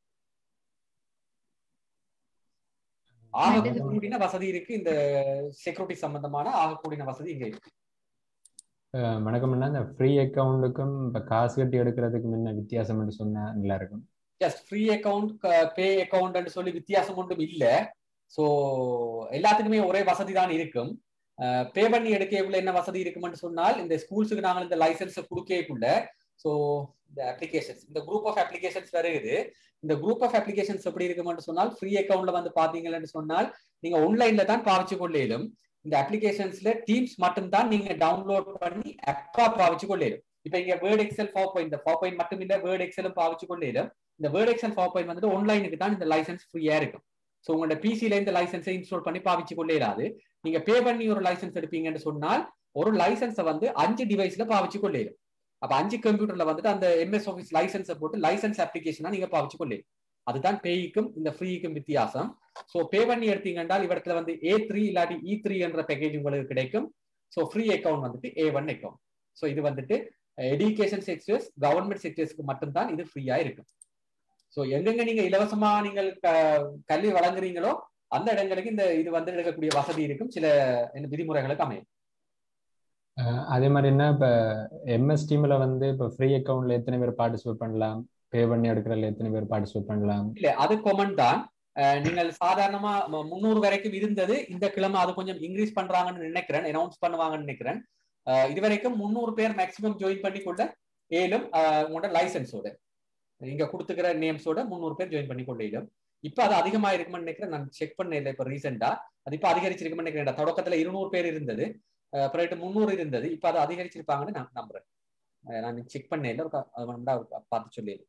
ஆக கூடின வசதி இருக்கு இந்த செக்யூரிட்டி சம்பந்தமான ஆக கூடின வசதி இங்க இருக்கு வணக்கம் இந்த ஃப்ரீ அக்கௌண்ட்டுக்கும் இப்போ காசு கட்டி எடுக்கிறதுக்கும் என்ன வித்தியாசம் சொன்னா நல்லா இருக்கும் just free account pay account சொல்லி வித்தியாசம் ஒன்றும் இல்லை ஸோ எல்லாத்துக்குமே ஒரே வசதி தான் இருக்கும் பே பண்ணி எடுக்கக்குள்ள என்ன வசதி இருக்கும்னு சொன்னால் இந்த ஸ்கூல்ஸுக்கு நாங்கள் இந்த லைசன்ஸை கொடுக்கக்குள்ள ஸோ இந்த அப்ளிகேஷன்ஸ் இந்த குரூப் ஆஃப் அப்ளிகேஷன்ஸ் வருகுது இந்த குரூப் ஆஃப் அப்ளிகேஷன்ஸ் எப்படி இருக்கும்னு சொன்னால் ஃப்ரீ அக்கௌண்ட்ல வந்து பாத்தீங்கன்னு சொன்னால் நீங்க ஆன்லைன்ல தான் பாவிச்சு கொள்ளையிலும் இந்த அப்ளிகேஷன்ஸ்ல டீம்ஸ் மட்டும் தான் நீங்க டவுன்லோட் பண்ணி அப்பா பாவிச்சு கொள்ளையிலும் இப்ப இங்க வேர்ட் எக்ஸல் ஃபோர் பாயிண்ட் இந்த ஃபோர் பாயிண்ட் மட்டும் இல்ல வேர்ட் எக்ஸலும் பாவிச்சு கொள்ளையிலும் இந்த வேர்ட் எக்ஸல் ஃபோர் பாயிண்ட் வந்துட்டு ஆன்லைனுக்கு தான் இந்த லைசன்ஸ் ஃப்ரீயா இருக்கும் ஸோ உங்களோட பிசில இந்த லைசன்ஸை இன்ஸ்டால் பண்ணி பாவிச்சு கொள்ளையிடாது நீங்க பே பண்ணி ஒரு லைசன்ஸ் எடுப்பீங்கன்னு சொன்னால் ஒரு லைசன்ஸை வந்து அஞ்சு டிவைஸ்ல பாவிச்சு கொள்ளையிலும் அப்ப அஞ்சு கம்ப்யூட்டர்ல வந்துட்டு அந்த எம்எஸ் ஆஃபீஸ் லைசன்ஸை போட்டு லைசன்ஸ் அப்ளிகேஷனா நீங்க பாவிச்சு கொள்ளு அதுதான் பேய்க்கும் இந்த ஃப்ரீக்கும் வித்தியாசம் ஸோ பே பண்ணி எடுத்தீங்கன்னா இவரத்துல வந்து ஏ த்ரீ இல்லாட்டி இ த்ரீ என்ற பேக்கேஜ் உங்களுக்கு கிடைக்கும் ஸோ ஃப்ரீ அக்கௌண்ட் வந்துட்டு ஏ ஒன் அக்கௌண்ட் ஸோ இது வந்துட்டு எஜுகேஷன் செக்டர்ஸ் கவர்மெண்ட் செக்டர்ஸ்க்கு மட்டும்தான் இது ஃப்ரீயா இருக்கும் ஸோ எங்கெங்க நீங்க இலவசமா நீங்கள் கல்வி வழங்குறீங்களோ அந்த இடங்களுக்கு இந்த இது வந்து எடுக்கக்கூடிய வசதி இருக்கும் சில விதிமுறைகளுக்கு அமையும் அதே மாதிரி என்ன இப்போ எம்எஸ் டீம்ல வந்து இப்போ ஃப்ரீ அக்கௌண்ட்ல எத்தனை பேர் பார்ட்டிசிபேட் பண்ணலாம் பே பண்ணி எடுக்கிறதுல எத்தனை பேர் பார்ட்டிசிபேட் பண்ணலாம் இல்ல அது கொமன் தான் நீங்கள் சாதாரணமா முந்நூறு வரைக்கும் இருந்தது இந்த கிழமை அது கொஞ்சம் இன்க்ரீஸ் பண்றாங்கன்னு நினைக்கிறேன் அனௌன்ஸ் பண்ணுவாங்கன்னு நினைக்கிறேன் இது வரைக்கும் முந்நூறு பேர் மேக்சிமம் ஜாயின் பண்ணி கொள்ள ஏலும் உங்களோட லைசன்ஸோட இங்க கொடுத்துக்கிற நேம்ஸோட முந்நூறு பேர் ஜாயின் பண்ணி கொள்ள இயலும் இப்ப அது அதிகமா இருக்கும்னு நினைக்கிறேன் நான் செக் பண்ண இல்லை இப்ப ரீசெண்டா அது இப்ப அதிகரிச்சிருக்கும்னு நினைக்கிறேன் தொடக்கத்துல இருநூறு பேர் இருந்தது பிறகு முந்நூறு இருந்தது இப்ப அதை அதிகரிச்சிருப்பாங்கன்னு நான் நம்புறேன் நான் செக் பண்ண இல்லை பார்த்து சொல்லி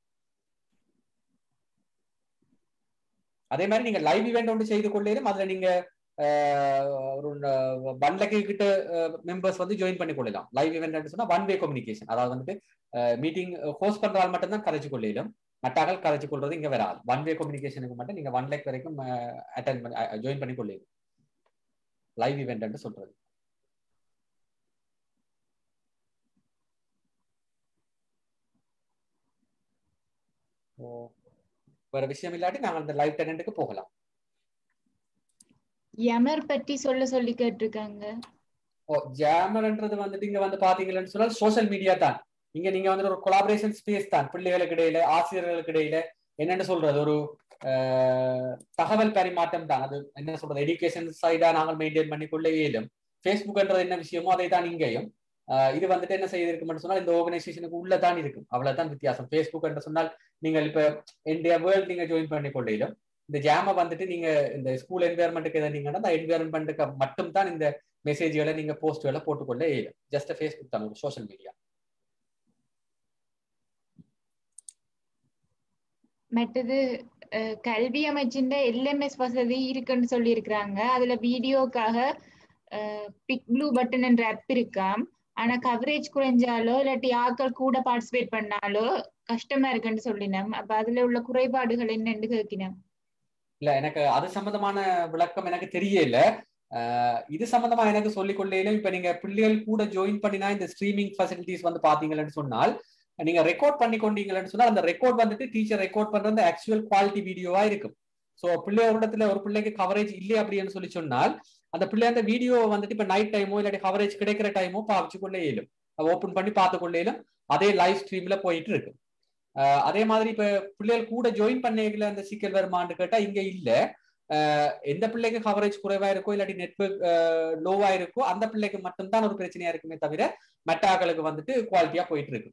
அதே மாதிரி நீங்க லைவ் இவெண்ட் ஒன்று செய்து கொள்ளேரும் அதுல நீங்க ஒரு ஒன் லேக்கு கிட்ட மெம்பர்ஸ் வந்து ஜாயின் பண்ணி கொள்ளலாம் லைவ் இவெண்ட் சொன்னா ஒன் வே கம்யூனிகேஷன் அதாவது வந்துட்டு மீட்டிங் ஹோஸ்ட் பண்றால் மட்டும்தான் கரைச்சு கொள்ளையிலும் மற்றாக்கள் கரைச்சு கொள்றது இங்க வராது ஒன் வே கம்யூனிகேஷனுக்கு மட்டும் நீங்க ஒன் லேக் வரைக்கும் அட்டன் பண்ணி ஜாயின் பண்ணி கொள்ளையிலும் லைவ் இவெண்ட் சொல்றது வேற விஷயம் இல்லாட்டி நாங்கள் அந்த லைவ் டெனண்ட்டுக்கு போகலாம் யமர் பற்றி சொல்ல சொல்லி கேட்டிருக்காங்க ஓ ஜாமர்ன்றது வந்துட்டு இங்க வந்து பாத்தீங்கன்னு சொன்னால் சோசியல் மீடியா தான் இங்க நீங்க வந்து ஒரு கொலாபரேஷன் ஸ்பேஸ் தான் பிள்ளைகளுக்கு இடையில ஆசிரியர்களுக்கு இடையில என்னன்னு சொல்றது ஒரு தகவல் பரிமாற்றம் தான் அது என்ன சொல்றது எஜுகேஷன் சைடா நாங்கள் மெயின்டைன் பண்ணி கொள்ள இயலும் ஃபேஸ்புக்ன்றது என்ன விஷயமோ அதை தான் இங்கேயும் இது வந்துட்டு என்ன செய்திருக்கும்னு சொன்னால் இந்த ஆர்கனைசேஷனுக்கு உள்ளதான் இருக்கும் அவ்வளவுதான் வித்தியாசம் ஃபேஸ்புக் என்று சொன்னால் நீங்கள் இப்ப இந்தியா வேர்ல்ட் நீங்க ஜாயின் பண்ணி கொள்ளையிலும் இந்த ஜாம வந்துட்டு நீங்க இந்த ஸ்கூல் என்விரான்மெண்ட்டுக்கு எதாவது அந்த என்விரான்மெண்ட்டுக்கு மட்டும் தான் இந்த மெசேஜ்களை நீங்க போஸ்ட்களை போட்டுக்கொள்ள இயலும் ஜஸ்ட் ஃபேஸ்புக் தான் ஒரு சோஷியல் மீடியா மற்றது கல்வி அமைச்சின் எல்எம்எஸ் வசதி இருக்குன்னு சொல்லி இருக்கிறாங்க அதுல வீடியோக்காக பிக் ப்ளூ பட்டன் என்ற ஆப் இருக்காம் ஆனா கவரேஜ் குறைஞ்சாலோ இல்லாட்டி ஆக்கள் கூட பார்ட்டிசிபேட் பண்ணாலோ கஷ்டமா இருக்குன்னு சொல்லினோம் அப்ப அதுல உள்ள குறைபாடுகள் என்னன்னு கேட்கினோம் இல்ல எனக்கு அது சம்பந்தமான விளக்கம் எனக்கு தெரியல இது சம்பந்தமா எனக்கு சொல்லிக் கொள்ளையில இப்ப நீங்க பிள்ளைகள் கூட ஜாயின் பண்ணினா இந்த ஸ்ட்ரீமிங் ஃபெசிலிட்டிஸ் வந்து பாத்தீங்கன்னு சொன்னால் நீங்க ரெக்கார்ட் பண்ணி கொண்டீங்கன்னு சொன்னா அந்த ரெக்கார்ட் வந்துட்டு டீச்சர் ரெக்கார்ட் பண்ற அந்த ஆக்சுவல் குவாலிட்டி வீடியோவா இருக்கும் ஸோ பிள்ளை ஒரு இடத்துல ஒரு பிள்ளைக்கு கவரேஜ் இல்லை அப்படின்னு சொல்லி சொன்னால் அந்த பிள்ளை அந்த வீடியோ வந்துட்டு இப்ப நைட் டைமோ இல்லாட்டி கவரேஜ் கிடைக்கிற டைமோ பாவிச்சு கொள்ளே இயலும் ஓப்பன் பண்ணி பார்த்து கொள்ளே இயலும் அதே லைவ் ஸ்ட்ரீம்ல போயிட்டு இருக்கு அதே மாதிரி இப்ப பிள்ளைகள் கூட ஜாயின் பண்ணல அந்த சிக்கல் வருமானு கேட்டா இங்க இல்ல எந்த பிள்ளைக்கு கவரேஜ் குறைவா இருக்கோ இல்லாட்டி நெட்ஒர்க் லோவா இருக்கோ அந்த பிள்ளைக்கு மட்டும்தான் ஒரு பிரச்சனையா இருக்குமே தவிர மெட்டாக்களுக்கு வந்துட்டு குவாலிட்டியா போயிட்டு இருக்கு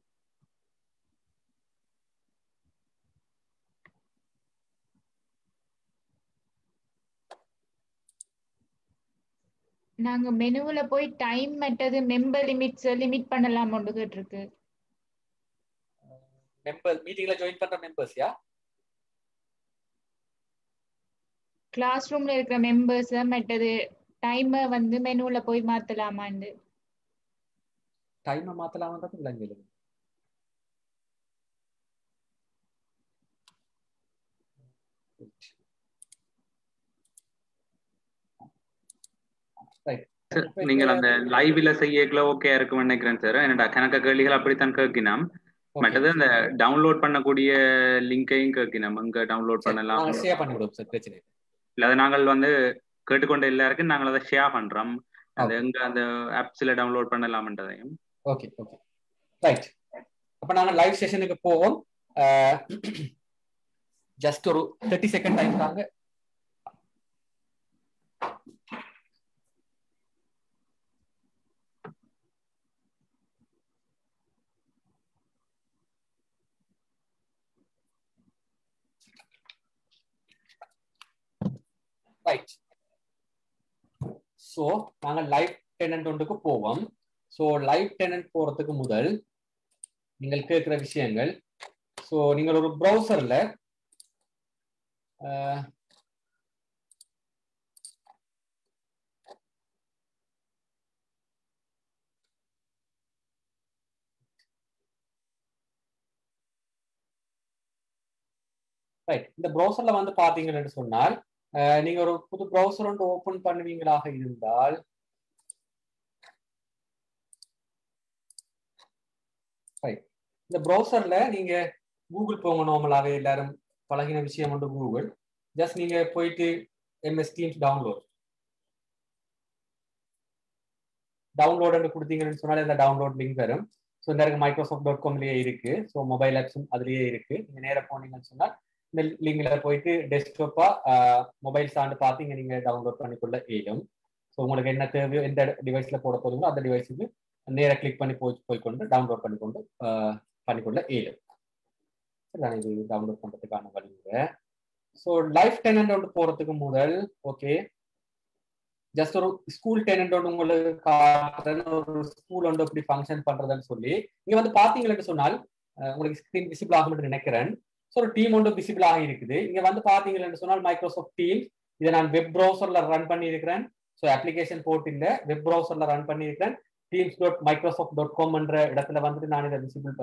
நாங்க மெனுவுல போய் டைம் மெட்டது மெம்பர் லிமிட்ஸ் லிமிட் பண்ணலாம் கேட்டு இருக்கு மெம்பர் மீட்டிங்ல ஜாயின் பண்ற மெம்பர்ஸ் யா கிளாஸ் ரூம்ல இருக்கிற மெம்பர்ஸ் மெட்டது டைம் வந்து மெனுல போய் மாத்தலாமான்னு டைம் மாத்தலாமா இல்லைங்க நீங்கள் அந்த லைவ்ல செய்யக்குள்ள ஓகே இருக்கும் நினைக்கிறேன் சார் என்னடா கணக்க கேள்விகள் அப்படித்தான் கேட்கினாம் மற்றது அந்த டவுன்லோட் பண்ணக்கூடிய லிங்கையும் கேட்கினோம் அங்க டவுன்லோட் பண்ணலாம் ஷேர் பண்ணி விடுவோம் சார் பிரச்சனை இல்ல அதை நாங்கள் வந்து கேட்டுக்கொண்ட எல்லாருக்கும் நாங்கள் அதை ஷேர் பண்றோம் அது எங்க அந்த ஆப்ஸ்ல டவுன்லோட் பண்ணலாம்ன்றதையும் ஓகே ஓகே ரைட் அப்ப நாங்க லைவ் செஷனுக்கு போவோம் ஜஸ்ட் ஒரு தேர்ட்டி செகண்ட் டைம் தாங்க ரைட் ஸோ நாங்கள் லைவ் டெனன்ட் ஒன்றுக்கு போவோம் ஸோ லைவ் டெனன்ட் போறதுக்கு முதல் நீங்கள் கேட்குற விஷயங்கள் ஸோ நீங்கள் ஒரு ப்ரௌசர்ல ரைட் இந்த ப்ரௌசர்ல வந்து பாத்தீங்கன்னு சொன்னால் நீங்க ஒரு புது ப்ரௌசர் ஒன்று ஓபன் பண்ணுவீங்களாக இருந்தால் இந்த ப்ரௌசர்ல நீங்க கூகுள் போங்க நார்மலாகவே எல்லாரும் பழகின விஷயம் உண்டு கூகுள் ஜஸ்ட் நீங்க போயிட்டு எம்எஸ் டீம்ஸ் டவுன்லோட் டவுன்லோட் கொடுத்தீங்கன்னு சொன்னாலே இந்த டவுன்லோட் லிங்க் வரும் ஸோ இந்த இருக்கு மைக்ரோசாஃப்ட் டாட் காம்லயே இருக்கு ஸோ மொபைல் ஆப்ஸும் அதுலயே இருக்கு நீங்க நேராக போனீங்கன்னு சொன்னால் இந்த லிங்க்ல போயிட்டு டெஸ்க்டாப்பா மொபைல் சார்ந்து பார்த்து இங்க நீங்க டவுன்லோட் பண்ணிக்கொள்ள இயலும் ஸோ உங்களுக்கு என்ன தேவையோ எந்த டிவைஸ்ல போட போதுங்களோ அந்த டிவைஸுக்கு நேராக கிளிக் பண்ணி போய் போய்க்கொண்டு டவுன்லோட் பண்ணிக்கொண்டு பண்ணிக்கொள்ள இயலும் நான் இது டவுன்லோட் பண்றதுக்கான வழிமுறை ஸோ லைஃப் டெனன்ட் ஒன்று போறதுக்கு முதல் ஓகே ஜஸ்ட் ஒரு ஸ்கூல் டெனன்ட் ஒன்று உங்களுக்கு காட்டுறேன் ஒரு ஸ்கூல் ஒன்று எப்படி ஃபங்க்ஷன் பண்றதுன்னு சொல்லி இங்க வந்து பாத்தீங்கன்னு சொன்னால் உங்களுக்கு ஸ்கிரீன் விசிபிள் ஆகும் நினைக்கிறேன் ஸோ ஒரு டீம் ஒன்று விசிபிள் ஆகி இருக்குது இங்க வந்து பாத்தீங்கன்னு சொன்னால் மைக்ரோசாஃப்ட் டீம் இதை நான் வெப் ப்ரௌசர்ல ரன் பண்ணி இருக்கிறேன் ஸோ அப்ளிகேஷன் போர்ட் இல்ல வெப் ப்ரௌசர்ல ரன் பண்ணி இருக்கிறேன் Teams dot Microsoft dot com என்ற இடத்துல வந்துட்டு நான் இதை விசிபிள்